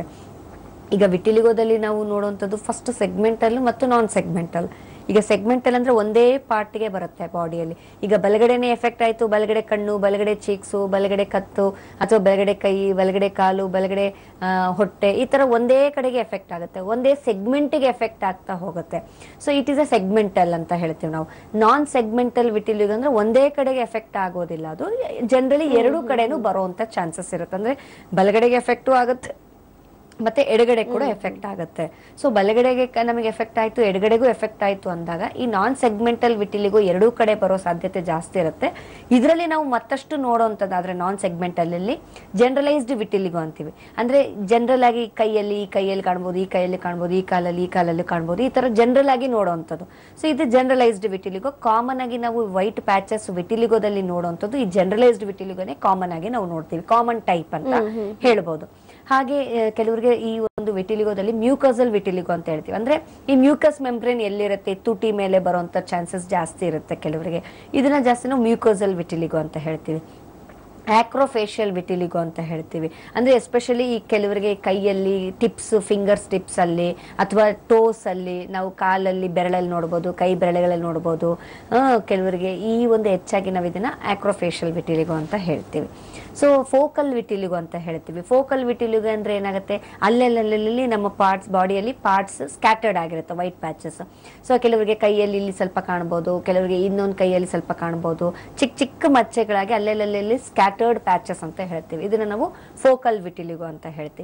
ಈಗ ವಿಟಿಲಿಗೋದಲ್ಲಿ ನಾವು ನೋಡುವಂಥದ್ದು ಫಸ್ಟ್ ಸೆಗ್ಮೆಂಟಲ್ ಮತ್ತು ನಾನ್ ಸೆಗ್ಮೆಂಟಲ್ ಈಗ ಸೆಗ್ಮೆಂಟಲ್ ಅಂದ್ರೆ ಒಂದೇ ಪಾರ್ಟ್ಗೆ ಬರುತ್ತೆ ಬಾಡಿಯಲ್ಲಿ ಈಗ ಬಲಗಡೆನೆ ಎಫೆಕ್ಟ್ ಆಯ್ತು ಬಲಗಡೆ ಕಣ್ಣು ಬಲಗಡೆ ಚೀಕ್ಸು ಬಲಗಡೆ ಕತ್ತು ಅಥವಾ ಬಲಗಡೆ ಕೈ ಬಲಗಡೆ ಕಾಲು ಬಲಗಡೆ ಆ, ಹೊಟ್ಟೆ ಈ ತರ ಒಂದೇ ಕಡೆಗೆ ಎಫೆಕ್ಟ್ ಆಗುತ್ತೆ ಒಂದೇ ಸೆಗ್ಮೆಂಟ್ಗೆ ಎಫೆಕ್ಟ್ ಆಗ್ತಾ ಹೋಗುತ್ತೆ so it is a segmental ಅಂತ ಹೇಳ್ತೀವಿ ನಾವು ನಾನ್ ಸೆಗ್ಮೆಂಟಲ್ ವಿಟಿಲಿಗೋ ಅಂದ್ರೆ ಒಂದೇ ಕಡೆಗೆ ಎಫೆಕ್ಟ್ ಆಗೋದಿಲ್ಲ ಅದು ಜನರಲಿ ಎರಡೂ ಕಡೆನೂ ಬರುವಂತ ಚಾನ್ಸಸ್ ಇರುತ್ತೆ ಅಂದ್ರೆ ಬಲಗಡೆಗೆ ಎಫೆಕ್ಟು ಆಗುತ್ತೆ ಮತ್ತೆ ಎಡಗಡೆ ಕೂಡ ಎಫೆಕ್ಟ್ ಆಗುತ್ತೆ ಸೊ ಬಲಗಡೆಗೆ ಕ- ನಮಗೆ ಎಫೆಕ್ಟ್ ಆಯ್ತು ಎಡಗಡೆಗೂ ಎಫೆಕ್ಟ್ ಆಯ್ತು ಅಂದಾಗ ಈ ನಾನ್ ಸೆಗ್ಮೆಂಟಲ್ ವಿಟಿಲಿಗೂ ಎರಡೂ ಕಡೆ ಬರೋ ಸಾಧ್ಯತೆ ಜಾಸ್ತಿ ಇರುತ್ತೆ ಇದರಲ್ಲಿ ನಾವು ಮತ್ತಷ್ಟು ನೋಡೋಂಥದ್ದಾದ್ರೆ ನಾನ್ ಸೆಗ್ಮೆಂಟಲ್ ಅಲ್ಲಿ ಜನರಲೈಸ್ಡ್ ವಿಟಿಲಿಗೋ ಅಂತೀವಿ ಅಂದ್ರೆ ಜನರಲ್ ಆಗಿ ಕೈಯಲ್ಲಿ ಈ ಕೈಯಲ್ಲಿ ಕಾಣ್ಬೋದು ಈ ಕೈಯಲ್ಲಿ ಕಾಣ್ಬೋದು ಈ ಕಾಲಲ್ಲಿ ಈ ಕಾಲಲ್ಲಿ ಕಾಣ್ಬೋದು ಈ ತರ ಜನರಲ್ ಆಗಿ ನೋಡೋವಂಥದ್ದು ಸೊ ಇದು ಜನರಲೈಸ್ಡ್ ವಿಟಿಲಿಗೋ ಕಾಮನ್ ಆಗಿ ನಾವು ವೈಟ್ ಪ್ಯಾಚಸ್ ವಿಟಿಲಿಗೋದಲ್ಲಿ ನೋಡುವಂಥದ್ದು ಈ ಜನರಲೈಸ್ಡ್ ವಿಟಿಲಿಗೋನೇ ಕಾಮನ್ ಆಗಿ ನಾವು ನೋಡ್ತೀವಿ ಕಾಮನ್ ಟೈಪ್ ಅಂತ ಹೇಳ್ಬೋದು ಹಾಗೆ ಆ, ಕೆಲವರಿಗೆ ಈ ಒಂದು ವಿಟಿಲಿಗೋದಲ್ಲಿ ಮ್ಯೂಕಸಲ್ ವಿಟಿಲಿಗೋ ಅಂತ ಹೇಳ್ತೀವಿ ಅಂದ್ರೆ ಈ ಮ್ಯೂಕಸ್ ಮೆಂಬ್ರೇನ್ ಎಲ್ಲಿರುತ್ತೆ ತುಟಿ ಮೇಲೆ ಬರುವಂತ ಚಾನ್ಸಸ್ ಜಾಸ್ತಿ ಇರುತ್ತೆ ಕೆಲವರಿಗೆ ಇದನ್ನ ಜಾಸ್ತಿ ನಾವು ಮ್ಯೂಕೋಸಲ್ ವಿಟಿಲಿಗೋ ಅಂತ ಹೇಳ್ತೀವಿ ಆಕ್ರೋಫೇಶಿಯಲ್ ವಿಟಿಲಿಗೋ ಅಂತ ಹೇಳ್ತೀವಿ ಅಂದ್ರೆ ಎಸ್ಪೆಷಲಿ ಈ ಕೆಲವರಿಗೆ ಕೈಯಲ್ಲಿ ಟಿಪ್ಸ್ ಫಿಂಗರ್ಸ್ ಟಿಪ್ಸ್ ಅಲ್ಲಿ ಅಥವಾ ಟೋಸ್ ಅಲ್ಲಿ ನಾವು ಕಾಲಲ್ಲಿ ಬೆರಳಲ್ಲಿ ನೋಡ್ಬೋದು ಕೈ ಬೆರಳುಗಳಲ್ಲಿ ನೋಡ್ಬೋದು ಆ, ಕೆಲವರಿಗೆ ಈ ಒಂದು ಹೆಚ್ಚಾಗಿ ನಾವು ಇದನ್ನ ಆಕ್ರೋಫೇಶಿಯಲ್ ವಿಟಿಲಿಗೋ ಅಂತ ಹೇಳ್ತೀವಿ ಸೊ ಫೋಕಲ್ ವಿಟಿಲಿಗೋ ಅಂತ ಹೇಳ್ತೀವಿ ಫೋಕಲ್ ವಿಟಿಲಿಗೋ ಅಂದ್ರೆ ಏನಾಗುತ್ತೆ ಅಲ್ಲೆಲ್ಲಲ್ಲಿ ನಮ್ಮ ಪಾರ್ಟ್ಸ್ ಬಾಡಿಯಲ್ಲಿ ಪಾರ್ಟ್ಸ್ ಸ್ಕ್ಯಾಟರ್ಡ್ ಆಗಿರುತ್ತೆ ವೈಟ್ ಪ್ಯಾಚಸ್ ಸೊ ಕೆಲವರಿಗೆ ಕೈಯಲ್ಲಿ ಇಲ್ಲಿ ಸ್ವಲ್ಪ ಕಾಣ್ಬೋದು ಕೆಲವರಿಗೆ ಇನ್ನೊಂದು ಕೈಯಲ್ಲಿ ಸ್ವಲ್ಪ ಕಾಣ್ಬೋದು ಚಿಕ್ಕ ಚಿಕ್ಕ ಮಚ್ಚೆಗಳಾಗಿ ಅಲ್ಲೆಲ್ಲಲ್ಲಿ ಸ್ಕ್ಯಾಟರ್ಡ್ ಪ್ಯಾಚಸ್ ಅಂತ ಹೇಳ್ತೀವಿ ಇದನ್ನ ನಾವು ಫೋಕಲ್ ವಿಟಿಲಿಗೋ ಅಂತ ಹೇಳ್ತೀವಿ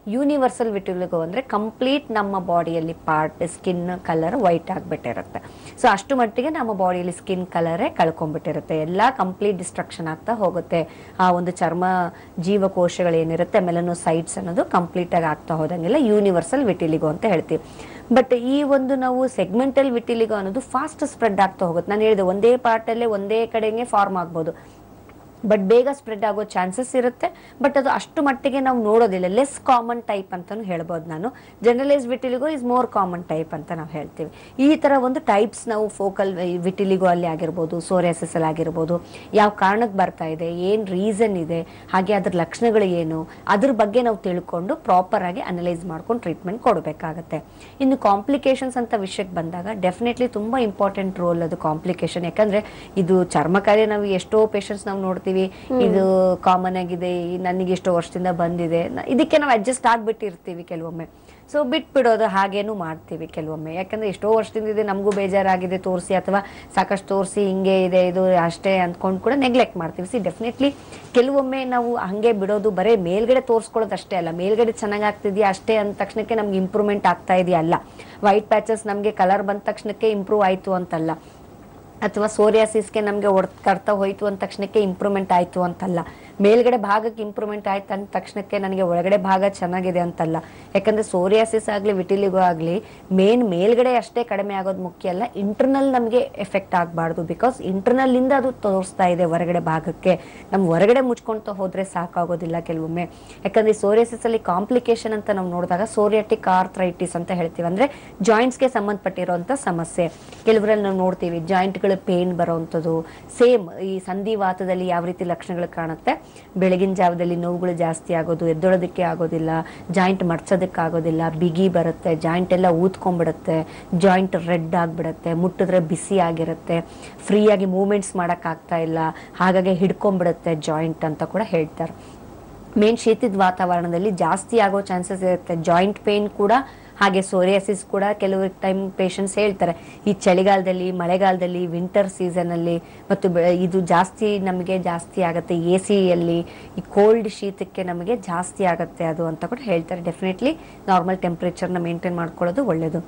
ಯೂನಿವರ್ಸಲ್ ವಿಟಿಲಿಗೋ ಅಂದ್ರೆ ಕಂಪ್ಲೀಟ್ ನಮ್ಮ ಬಾಡಿಯಲ್ಲಿ ಪಾರ್ಟ್ ಸ್ಕಿನ್ ಕಲರ್ ವೈಟ್ ಆಗಿಬಿಟ್ಟಿರುತ್ತೆ ಸೊ ಅಷ್ಟು ಮಟ್ಟಿಗೆ ನಮ್ಮ ಬಾಡಿಯಲ್ಲಿ ಸ್ಕಿನ್ ಕಲರೇ ಕಳ್ಕೊಂಡ್ಬಿಟ್ಟಿರುತ್ತೆ ಎಲ್ಲ ಕಂಪ್ಲೀಟ್ ಡಿಸ್ಟ್ರಕ್ಷನ್ ಆಗ್ತಾ ಹೋಗುತ್ತೆ ಆ ಒಂದು ಚರ್ಮ ಜೀವಕೋಶಗಳು ಏನಿರುತ್ತೆ ಮೆಲನೋಸೈಟ್ಸ್ ಅನ್ನೋದು ಕಂಪ್ಲೀಟ್ ಆಗಿ ಆಗ್ತಾ ಹೋದಂಗೆಲ್ಲ ಯೂನಿವರ್ಸಲ್ ವಿಟಿಲಿಗೋ ಅಂತ ಹೇಳ್ತೀವಿ ಬಟ್ ಈ ಒಂದು ನಾವು ಸೆಗ್ಮೆಂಟಲ್ ವಿಟಿಲಿಗೋ ಅನ್ನೋದು ಫಾಸ್ಟ್ ಸ್ಪ್ರೆಡ್ ಆಗ್ತಾ ಹೋಗುತ್ತೆ ನಾನು ಹೇಳಿದೆ ಒಂದೇ ಪಾರ್ಟಲ್ಲೇ ಒಂದೇ ಕಡೆಗೆ ಫಾರ್ಮ್ ಆಗ್ಬೋದು ಬಟ್ ಬೇಗ ಸ್ಪ್ರೆಡ್ ಆಗೋ ಚಾನ್ಸಸ್ ಇರುತ್ತೆ ಬಟ್ ಅದು ಅಷ್ಟು ಮಟ್ಟಿಗೆ ನಾವು ನೋಡೋದಿಲ್ಲ ಲೆಸ್ ಕಾಮನ್ ಟೈಪ್ ಅಂತಾನು ಹೇಳ್ಬೋದು ನಾನು generalise vitiligo is more common type ಅಂತ ನಾವು ಹೇಳ್ತೀವಿ ಈ ತರ ಒಂದು ಟೈಪ್ಸ್ ನಾವು ಫೋಕಲ್ ವಿಟಿಲಿಗೋ ಅಲ್ಲಿ ಆಗಿರ್ಬೋದು ಸೋರಿಯಾಸಿಸ್ ಅಲ್ಲಿ ಆಗಿರ್ಬೋದು ಯಾವ ಕಾರಣಕ್ಕೆ ಬರ್ತಾ ಇದೆ ಏನ್ ರೀಸನ್ ಇದೆ ಹಾಗೆ ಅದ್ರ ಲಕ್ಷಣಗಳು ಏನು ಅದ್ರ ಬಗ್ಗೆ ನಾವು ತಿಳ್ಕೊಂಡು ಪ್ರಾಪರ್ ಆಗಿ ಅನಲೈಸ್ ಮಾಡ್ಕೊಂಡು ಟ್ರೀಟ್ಮೆಂಟ್ ಕೊಡಬೇಕಾಗತ್ತೆ ಇನ್ನು ಕಾಂಪ್ಲಿಕೇಶನ್ಸ್ ಅಂತ ವಿಷಯಕ್ಕೆ ಬಂದಾಗ ಡೆಫಿನೆಟ್ಲಿ ತುಂಬಾ ಇಂಪಾರ್ಟೆಂಟ್ ರೋಲ್ ಅದು ಕಾಂಪ್ಲಿಕೇಶನ್ ಯಾಕಂದ್ರೆ ಇದು ಚರ್ಮಕಾರ್ಯ ನಾವು ಎಷ್ಟೋ ಪೇಷಂಟ್ಸ್ ನಾವು ನೋಡ್ತೀವಿ ಇದು ಕಾಮನ್ ಆಗಿದೆ ಈ ನನಗೆ ಎಷ್ಟೋ ವರ್ಷದಿಂದ ಬಂದಿದೆ ನ- ಇದಕ್ಕೆ ನಾವು ಅಡ್ಜಸ್ಟ್ ಆಗ್ಬಿಟ್ಟಿರ್ತೀವಿ ಕೆಲವೊಮ್ಮೆ ಸೊ ಬಿಟ್ಬಿಡೋದು ಹಾಗೇನು ಮಾಡ್ತೀವಿ ಕೆಲವೊಮ್ಮೆ ಯಾಕಂದ್ರೆ ಎಷ್ಟೋ ವರ್ಷದಿಂದ ಇದೆ ನಮಗೂ ಬೇಜಾರಾಗಿದೆ ತೋರಿಸಿ ಅಥವಾ ಸಾಕಷ್ಟು ತೋರಿಸಿ ಹಿಂಗೆ ಇದೆ ಇದು ಅಷ್ಟೇ ಅಂದ್ಕೊಂಡು ಕೂಡ ನೆಗ್ಲೆಕ್ಟ್ ಮಾಡ್ತೀವಿ ಸಿ ಡೆಫಿನೆಟ್ಲಿ ಕೆಲವೊಮ್ಮೆ ನಾವು ಹಂಗೆ ಬಿಡೋದು ಬರೇ ಮೇಲ್ಗಡೆ ತೋರಿಸ್ಕೊಳ್ಳೋದು ಅಷ್ಟೇ ಅಲ್ಲ ಮೇಲ್ಗಡೆ ಚೆನ್ನಾಗಿ ಆಗ್ತಿದ್ಯಾ ಅಷ್ಟೇ ಅಂದ ತಕ್ಷಣಕ್ಕೆ ನಮ್ಗೆ ಇಂಪ್ರೂವ್ಮೆಂಟ್ ಆಗ್ತಾ ಇದೆಯಾ ಅಲ್ಲ ವೈಟ್ ಪ್ಯಾಚಸ್ ನಮಗೆ ಕಲರ್ ಬಂದ ತಕ್ಷಣಕ್ಕೆ ಇಂಪ್ರೂವ್ ಆಯ್ತು ಅಂತಲ್ಲ ಅಥವಾ ಸೋರಿಯಾಸಿಸ್ಗೆ ನಮಗೆ ಒಡ್ ಕಡ್ತಾ ಹೋಯ್ತು ಅಂದ ತಕ್ಷಣಕ್ಕೆ ಇಂಪ್ರೂವ್ಮೆಂಟ್ ಆಯ್ತು ಅಂತಲ್ಲ ಮೇಲ್ಗಡೆ ಭಾಗಕ್ಕೆ ಇಂಪ್ರೂವ್ಮೆಂಟ್ ಆಯ್ತು ಅಂದ ತಕ್ಷಣಕ್ಕೆ ನನಗೆ ಒಳಗಡೆ ಭಾಗ ಚೆನ್ನಾಗಿದೆ ಅಂತಲ್ಲ ಯಾಕಂದ್ರೆ ಸೋರಿಯಾಸಿಸ್ ಆಗಲಿ ವಿಟಿಲಿಗೋ ಆಗಲಿ ಮೇನ್ ಮೇಲ್ಗಡೆ ಅಷ್ಟೇ ಕಡಿಮೆ ಆಗೋದು ಮುಖ್ಯ ಅಲ್ಲ ಇಂಟರ್ನಲ್ ನಮಗೆ ಎಫೆಕ್ಟ್ ಆಗಬಾರ್ದು ಬಿಕಾಸ್ ಇಂಟರ್ನಲ್ ಇಂದ ಅದು ತೋರಿಸ್ತಾ ಇದೆ ಹೊರಗಡೆ ಭಾಗಕ್ಕೆ ನಮ್ ಹೊರಗಡೆ ಮುಚ್ಕೊಂತ ಹೋದ್ರೆ ಸಾಕಾಗೋದಿಲ್ಲ ಕೆಲವೊಮ್ಮೆ ಯಾಕಂದ್ರೆ ಸೋರಿಯಾಸಿಸ್ ಅಲ್ಲಿ ಕಾಂಪ್ಲಿಕೇಶನ್ ಅಂತ ನಾವು ನೋಡಿದಾಗ ಸೋರಿಯಾಟಿಕ್ ಆರ್ಥ್ರೈಟಿಸ್ ಅಂತ ಹೇಳ್ತೀವಿ ಅಂದ್ರೆ ಜಾಯಿಂಟ್ಸ್ಗೆ ಸಂಬಂಧಪಟ್ಟಿರುವಂತ ಸಮಸ್ಯೆ ಕೆಲವರಲ್ಲಿ ನಾವು ನೋಡ್ತೀವಿ ಜಾಯಿಂಟ್ಗಳ ಪೇನ್ ಬರೋವಂಥದ್ದು ಸೇಮ್ ಈ ಸಂಧಿವಾತದಲ್ಲಿ ಯಾವ ರೀತಿ ಲಕ್ಷಣಗಳು ಕಾಣುತ್ತೆ ಬೆಳಗಿನ ಜಾವದಲ್ಲಿ ನೋವುಗಳು ಜಾಸ್ತಿ ಆಗೋದು ಎದ್ದೊಳೋದಕ್ಕೆ ಆಗೋದಿಲ್ಲ ಜಾಯಿಂಟ್ ಮಡ್ಚೋದಕ್ಕೆ ಆಗೋದಿಲ್ಲ ಬಿಗಿ ಬರುತ್ತೆ ಜಾಯಿಂಟ್ ಎಲ್ಲ ಊದ್ಕೊಂಡ್ಬಿಡುತ್ತೆ ಜಾಯಿಂಟ್ ರೆಡ್ ಆಗಿಬಿಡುತ್ತೆ ಮುಟ್ಟಿದ್ರೆ ಬಿಸಿ ಆಗಿರುತ್ತೆ ಫ್ರೀಯಾಗಿ ಮೂವ್ಮೆಂಟ್ಸ್ ಮಾಡೋಕ್ಕಾಗ್ತಾ ಇಲ್ಲ ಹಾಗಾಗಿ ಹಿಡ್ಕೊಂಡ್ಬಿಡುತ್ತೆ ಜಾಯಿಂಟ್ ಅಂತ ಕೂಡ ಹೇಳ್ತಾರೆ ಮೇನ್ ಶೀತದ ವಾತಾವರಣದಲ್ಲಿ ಜಾಸ್ತಿ ಆಗೋ ಚಾನ್ಸಸ್ ಇರುತ್ತೆ ಜಾಯಿಂಟ್ ಪೇನ್ ಕೂಡ ಹಾಗೆ ಸೋರಿಯಾಸಿಸ್ ಕೂಡ ಕೆಲವು ಟೈಮ್ ಪೇಷಂಟ್ಸ್ ಹೇಳ್ತಾರೆ ಈ ಚಳಿಗಾಲದಲ್ಲಿ ಮಳೆಗಾಲದಲ್ಲಿ ವಿಂಟರ್ ಸೀಸನಲ್ಲಿ ಮತ್ತು ಬೆ- ಇದು ಜಾಸ್ತಿ ನಮಗೆ ಜಾಸ್ತಿ ಆಗುತ್ತೆ ಎ ಸಿಯಲ್ಲಿ ಈ ಕೋಲ್ಡ್ ಶೀತಕ್ಕೆ ನಮಗೆ ಜಾಸ್ತಿ ಆಗುತ್ತೆ ಅದು ಅಂತ ಕೂಡ ಹೇಳ್ತಾರೆ ಡೆಫಿನೆಟ್ಲಿ ನಾರ್ಮಲ್ ಟೆಂಪ್ರೇಚರ್ನ ಮೇಂಟೈನ್ ಮಾಡ್ಕೊಳ್ಳೋದು ಒಳ್ಳೆಯದು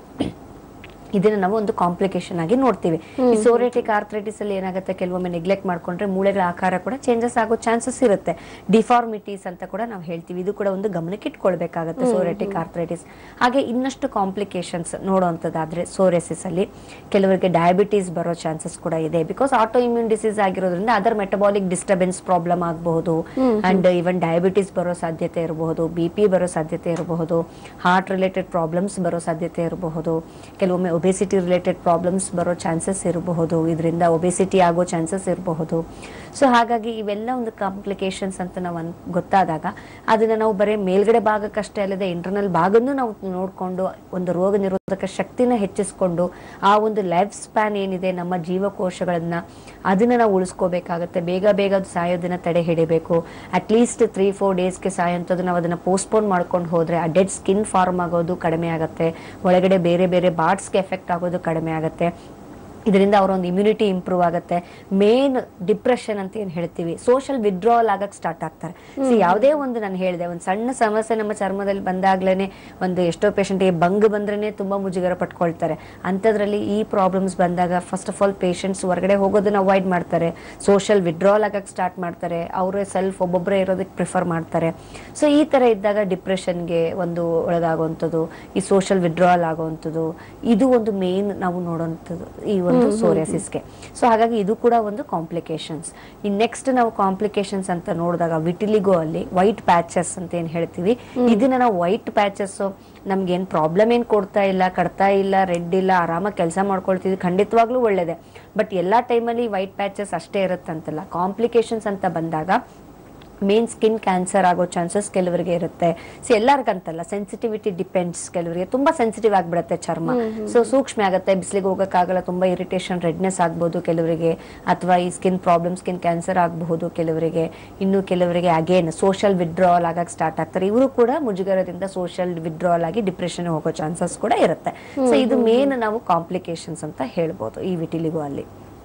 ಇದನ್ನ ನಾವು ಒಂದು ಕಾಂಪ್ಲಿಕೇಶನ್ ಆಗಿ ನೋಡ್ತೀವಿ ಈ ಸೋರಿಯಾಟಿಕ್ ಆರ್ಥ್ರೈಟಿಸ್ ಅಲ್ಲಿ ಏನಾಗುತ್ತೆ ಕೆಲವೊಮ್ಮೆ ನೆಗ್ಲೆಕ್ಟ್ ಮಾಡ್ಕೊಂಡ್ರೆ ಮೂಳೆಗಳ ಆಕಾರ ಕೂಡ ಚೇಂಜಸ್ ಆಗೋ ಚಾನ್ಸಸ್ ಇರುತ್ತೆ ಡಿಫಾರ್ಮಿಟೀಸ್ ಅಂತ ಕೂಡ ನಾವು ಹೇಳ್ತೀವಿ ಇದು ಕೂಡ ಒಂದು ಗಮನಕ್ಕೆ ಇಟ್ಕೊಳ್ಬೇಕಾಗತ್ತೆ ಸೋರಿಯಾಟಿಕ್ ಆರ್ಥ್ರೈಟಿಸ್ ಹಾಗೆ ಇನ್ನಷ್ಟು ಕಾಂಪ್ಲಿಕೇಶನ್ಸ್ ನೋಡುವಂಥದ್ದಾದ್ರೆ ಸೋರಿಯಾಸಿಸ್ ಅಲ್ಲಿ ಕೆಲವರಿಗೆ ಡಯಾಬಿಟೀಸ್ ಬರೋ ಚಾನ್ಸಸ್ ಕೂಡ ಇದೆ ಬಿಕಾಸ್ ಆಟೋ ಇಮ್ಯೂನ್ ಡಿಸೀಸ್ ಆಗಿರೋದ್ರಿಂದ ಅದರ್ ಮೆಟಬಾಲಿಕ್ ಡಿಸ್ಟರ್ಬೆನ್ಸ್ ಪ್ರಾಬ್ಲಮ್ ಆಗಬಹುದು ಅಂಡ್ ಈವನ್ ಡಯಾಬಿಟೀಸ್ ಬರೋ ಸಾಧ್ಯತೆ ಇರಬಹುದು ಬಿ ಪಿ ಬರೋ ಸಾಧ್ಯತೆ ಇರಬಹುದು ಹಾರ್ಟ್ ರಿಲೇಟೆಡ್ ಪ್ರಾಬ್ಲಮ್ಸ್ ಬರೋ ಸಾಧ್ಯತೆ ಇರಬಹುದು ಕೆಲವೊಮ್ಮೆ ಒಬೆಸಿಟಿ ರಿಲೇಟೆಡ್ ಪ್ರಾಬ್ಲಮ್ಸ್ ಬರೋ ಚಾನ್ಸಸ್ ಇರಬಹುದು ಇದರಿಂದ ಒಬೆಸಿಟಿ ಆಗೋ ಚಾನ್ಸಸ್ ಇರಬಹುದು ಸೊ ಹಾಗಾಗಿ ಇವೆಲ್ಲ ಒಂದು ಕಾಂಪ್ಲಿಕೇಶನ್ಸ್ ಅಂತ ನಾವು ಅನ್- ಗೊತ್ತಾದಾಗ ಅದನ್ನ ನಾವು ಬರೀ ಮೇಲ್ಗಡೆ ಭಾಗಕ್ಕಷ್ಟೇ ಅಲ್ಲದೆ ಇಂಟರ್ನಲ್ ಭಾಗನೂ ನಾವು ನೋಡಿಕೊಂಡು ಒಂದು ರೋಗ ನಿರೋಧಕ ಶಕ್ತಿನ ಹೆಚ್ಚಿಸ್ಕೊಂಡು ಆ ಒಂದು ಲೈಫ್ ಸ್ಪ್ಯಾನ್ ಏನಿದೆ ನಮ್ಮ ಜೀವಕೋಶಗಳನ್ನ ಅದನ್ನ ನಾವು ಉಳಿಸ್ಕೋಬೇಕಾಗತ್ತೆ ಬೇಗ ಬೇಗ ಅದು ಸಾಯೋದನ್ನ ತಡೆ ಹಿಡಿಬೇಕು ಅಟ್ಲೀಸ್ಟ್ ತ್ರೀ ಫೋರ್ ಡೇಸ್ಗೆ ಸಾಯೋಂಥದ್ದು ನಾವು ಅದನ್ನ ಪೋಸ್ಟ್ಪೋನ್ ಮಾಡ್ಕೊಂಡು ಹೋದ್ರೆ ಆ ಡೆಡ್ ಸ್ಕಿನ್ ಫಾರ್ಮ್ ಆಗೋದು ಕಡಿಮೆ ಆಗುತ್ತೆ ಒಳಗಡೆ ಬೇರೆ ಬೇರೆ ಬಾರ್ಡ್ಸ್ಗೆ ಎಫೆಕ್ಟ್ ಆಗೋದು ಕಡಿಮೆ ಆಗುತ್ತೆ ಇದರಿಂದ ಅವರ ಒಂದು ಇಮ್ಯುನಿಟಿ ಇಂಪ್ರೂವ್ ಆಗುತ್ತೆ ಮೇನ್ ಡಿಪ್ರೆಷನ್ ಅಂತ ಏನ್ ಹೇಳ್ತೀವಿ ಸೋಷಿಯಲ್ ವಿಡ್ರಾವಲ್ ಆಗಕ್ ಸ್ಟಾರ್ಟ್ ಆಗ್ತಾರೆ ಸೊ ಯಾವುದೇ ಒಂದು ನಾನು ಹೇಳಿದೆ ಒಂದು ಸಣ್ಣ ಸಮಸ್ಯೆ ನಮ್ಮ ಚರ್ಮದಲ್ಲಿ ಬಂದಾಗ್ಲೇನೆ ಒಂದು ಎಷ್ಟೋ ಪೇಷಂಟ್ಗೆ ಬಂಗ್ ಬಂದ್ರೇನೆ ತುಂಬಾ ಮುಜುಗರ ಪಟ್ಕೊಳ್ತಾರೆ ಅಂಥದ್ರಲ್ಲಿ ಈ ಪ್ರಾಬ್ಲಮ್ಸ್ ಬಂದಾಗ ಫಸ್ಟ್ ಆಫ್ ಆಲ್ ಪೇಷಂಟ್ಸ್ ಹೊರಗಡೆ ಹೋಗೋದನ್ನ ಅವಾಯ್ಡ್ ಮಾಡ್ತಾರೆ ಸೋಷಿಯಲ್ ವಿಡ್ರಾವಲ್ ಆಗಕ್ ಸ್ಟಾರ್ಟ್ ಮಾಡ್ತಾರೆ ಅವರೇ ಸೆಲ್ಫ್ ಒಬ್ಬೊಬ್ಬರೇ ಇರೋದಕ್ಕೆ ಪ್ರಿಫರ್ ಮಾಡ್ತಾರೆ ಸೊ ಈ ತರ ಇದ್ದಾಗ ಡಿಪ್ರೆಷನ್ಗೆ ಒಂದು ಒಳಗಾಗುವಂಥದ್ದು ಈ ಸೋಷಿಯಲ್ ವಿಡ್ರಾವಲ್ ಆಗುವಂಥದ್ದು ಇದು ಒಂದು ಮೇನ್ ನಾವು ನೋಡುವಂಥದ್ದು ಈ ಒಂದು ಸೋರಿಯಾಸಿಸ್ಗೆ ಸೊ ಹಾಗಾಗಿ ಇದು ಕೂಡ ಒಂದು ಕಾಂಪ್ಲಿಕೇಶನ್ಸ್ ಈ ನೆಕ್ಸ್ಟ್ ನಾವು ಕಾಂಪ್ಲಿಕೇಶನ್ಸ್ ಅಂತ ನೋಡಿದಾಗ ವಿಟಿಲಿಗೋ ಅಲ್ಲಿ ವೈಟ್ ಪ್ಯಾಚಸ್ ಅಂತ ಏನ್ ಹೇಳ್ತೀವಿ ಇದನ್ನ ನಾವು ವೈಟ್ ಪ್ಯಾಚಸ್ ನಮ್ಗೆ ಏನ್ ಪ್ರಾಬ್ಲಮ್ ಏನ್ ಕೊಡ್ತಾ ಇಲ್ಲ ಕಡ್ತಾ ಇಲ್ಲ ರೆಡ್ ಇಲ್ಲ ಆರಾಮಾಗಿ ಕೆಲಸ ಮಾಡ್ಕೊಳ್ತಿದ್ವಿ ಖಂಡಿತವಾಗ್ಲೂ ಒಳ್ಳೇದೆ ಬಟ್ ಎಲ್ಲಾ ಟೈಮಲ್ಲಿ ವೈಟ್ ಪ್ಯಾಚಸ್ ಅಷ್ಟೇ ಇರುತ್ತಂತಲ್ಲ ಕಾಂಪ್ಲಿಕೇಶನ್ಸ್ ಅಂತ ಬಂದಾಗ ಮೇನ್ ಸ್ಕಿನ್ ಕ್ಯಾನ್ಸರ್ ಆಗೋ ಚಾನ್ಸಸ್ ಕೆಲವರಿಗೆ ಇರುತ್ತೆ ಸೊ ಎಲ್ಲರಿಗಂತಲ್ಲ ಸೆನ್ಸಿಟಿವಿಟಿ ಡಿಪೆಂಡ್ಸ್ ಕೆಲವರಿಗೆ ತುಂಬಾ ಸೆನ್ಸಿಟಿವ್ ಆಗ್ಬಿಡುತ್ತೆ ಚರ್ಮ ಸೊ ಸೂಕ್ಷ್ಮ ಆಗುತ್ತೆ ಬಿಸಿಲಿಗೆ ಹೋಗೋಕ್ಕಾಗಲ್ಲ ತುಂಬಾ ಇರಿಟೇಷನ್ ರೆಡ್ನೆಸ್ ಆಗ್ಬೋದು ಕೆಲವರಿಗೆ ಅಥವಾ ಈ ಸ್ಕಿನ್ ಪ್ರಾಬ್ಲಮ್ ಸ್ಕಿನ್ ಕ್ಯಾನ್ಸರ್ ಆಗಬಹುದು ಕೆಲವರಿಗೆ ಇನ್ನು ಕೆಲವರಿಗೆ ಅಗೇನ್ ಸೋಷಿಯಲ್ ವಿಡ್ರಾವಲ್ ಆಗಕ್ಕೆ ಸ್ಟಾರ್ಟ್ ಆಗ್ತಾರೆ ಇವರು ಕೂಡ ಮುಜುಗರದಿಂದ ಸೋಷಿಯಲ್ ವಿಡ್ರಾವಲ್ ಆಗಿ ಡಿಪ್ರೆಷನ್ ಹೋಗೋ ಚಾನ್ಸಸ್ ಕೂಡ ಇರುತ್ತೆ ಸೊ ಇದು ಮೇನ್ ನಾವು ಕಾಂಪ್ಲಿಕೇಶನ್ಸ್ ಅಂತ ಹೇಳ್ಬೋದು ಈ ವಿಟಿಲಿಗೋ ಅಲ್ಲಿ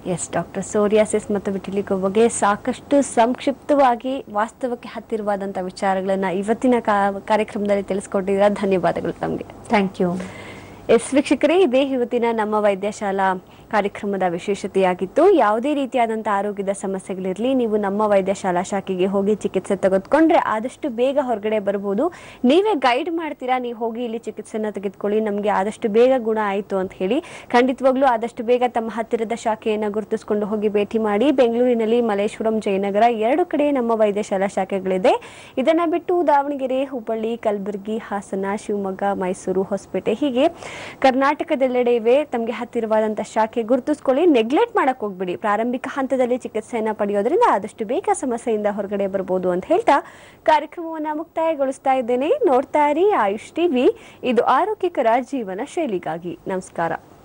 ಎಸ್ ಡಾಕ್ಟರ್ ಸೋರಿಯಾಸಿಸ್ ಮತ್ತು ವಿಟಿಲಿಗೋ ಬಗ್ಗೆ ಸಾಕಷ್ಟು ಸಂಕ್ಷಿಪ್ತವಾಗಿ ವಾಸ್ತವಕ್ಕೆ ಹತ್ತಿರವಾದಂಥ ವಿಚಾರಗಳನ್ನ ಇವತ್ತಿನ ಕಾ- ಕಾರ್ಯಕ್ರಮದಲ್ಲಿ ತಿಳಿಸ್ಕೊಟ್ಟಿದ್ದೀರಾ ಧನ್ಯವಾದಗಳು ತಮಗೆ ಥ್ಯಾಂಕ್ ಯು ಎಸ್ ವೀಕ್ಷಕರೇ ಇದೇ ಇವತ್ತಿನ ನಮ್ಮ ವೈದ್ಯಶಾಲಾ ಕಾರ್ಯಕ್ರಮದ ವಿಶೇಷತೆಯಾಗಿತ್ತು ಯಾವುದೇ ರೀತಿಯಾದಂಥ ಆರೋಗ್ಯದ ಸಮಸ್ಯೆಗಳಿರಲಿ ನೀವು ನಮ್ಮ ವೈದ್ಯಶಾಲಾ ಶಾಖೆಗೆ ಹೋಗಿ ಚಿಕಿತ್ಸೆ ತೆಗೆದುಕೊಂಡ್ರೆ ಆದಷ್ಟು ಬೇಗ ಹೊರಗಡೆ ಬರ್ಬೋದು ನೀವೇ ಗೈಡ್ ಮಾಡ್ತೀರಾ ನೀವು ಹೋಗಿ ಇಲ್ಲಿ ಚಿಕಿತ್ಸೆನ ತೆಗೆದುಕೊಳ್ಳಿ ನಮಗೆ ಆದಷ್ಟು ಬೇಗ ಗುಣ ಆಯಿತು ಅಂತ ಹೇಳಿ ಖಂಡಿತವಾಗ್ಲೂ ಆದಷ್ಟು ಬೇಗ ತಮ್ಮ ಹತ್ತಿರದ ಶಾಖೆಯನ್ನು ಗುರುತಿಸ್ಕೊಂಡು ಹೋಗಿ ಭೇಟಿ ಮಾಡಿ ಬೆಂಗಳೂರಿನಲ್ಲಿ ಮಲ್ಲೇಶ್ವರಂ ಜಯನಗರ ಎರಡು ಕಡೆ ನಮ್ಮ ವೈದ್ಯಶಾಲಾ ಶಾಖೆಗಳಿದೆ ಇದನ್ನ ಬಿಟ್ಟು ದಾವಣಗೆರೆ ಹುಬ್ಬಳ್ಳಿ ಕಲಬುರಗಿ ಹಾಸನ ಶಿವಮೊಗ್ಗ ಮೈಸೂರು ಹೊಸಪೇಟೆ ಹೀಗೆ ಕರ್ನಾಟಕದೆಲ್ಲೆಡೆ ಇವೆ ತಮಗೆ ಹತ್ತಿರವಾದಂಥ ಶಾಖೆ ಗುರುತಿಸ್ಕೊಳ್ಳಿ ನೆಗ್ಲೆಕ್ಟ್ ಮಾಡಕ್ ಹೋಗ್ಬಿಡಿ ಪ್ರಾರಂಭಿಕ ಹಂತದಲ್ಲಿ ಚಿಕಿತ್ಸೆಯನ್ನ ಪಡೆಯೋದ್ರಿಂದ ಆದಷ್ಟು ಬೇಗ ಸಮಸ್ಯೆಯಿಂದ ಹೊರಗಡೆ ಬರ್ಬೋದು ಅಂತ ಹೇಳ್ತಾ ಕಾರ್ಯಕ್ರಮವನ್ನ ಮುಕ್ತಾಯಗೊಳಿಸ್ತಾ ಇದ್ದೇನೆ ನೋಡ್ತಾ ಇರಿ ಆಯುಷ್ ಟಿವಿ ಇದು ಆರೋಗ್ಯಕರ ಜೀವನ ಶೈಲಿಗಾಗಿ ನಮಸ್ಕಾರ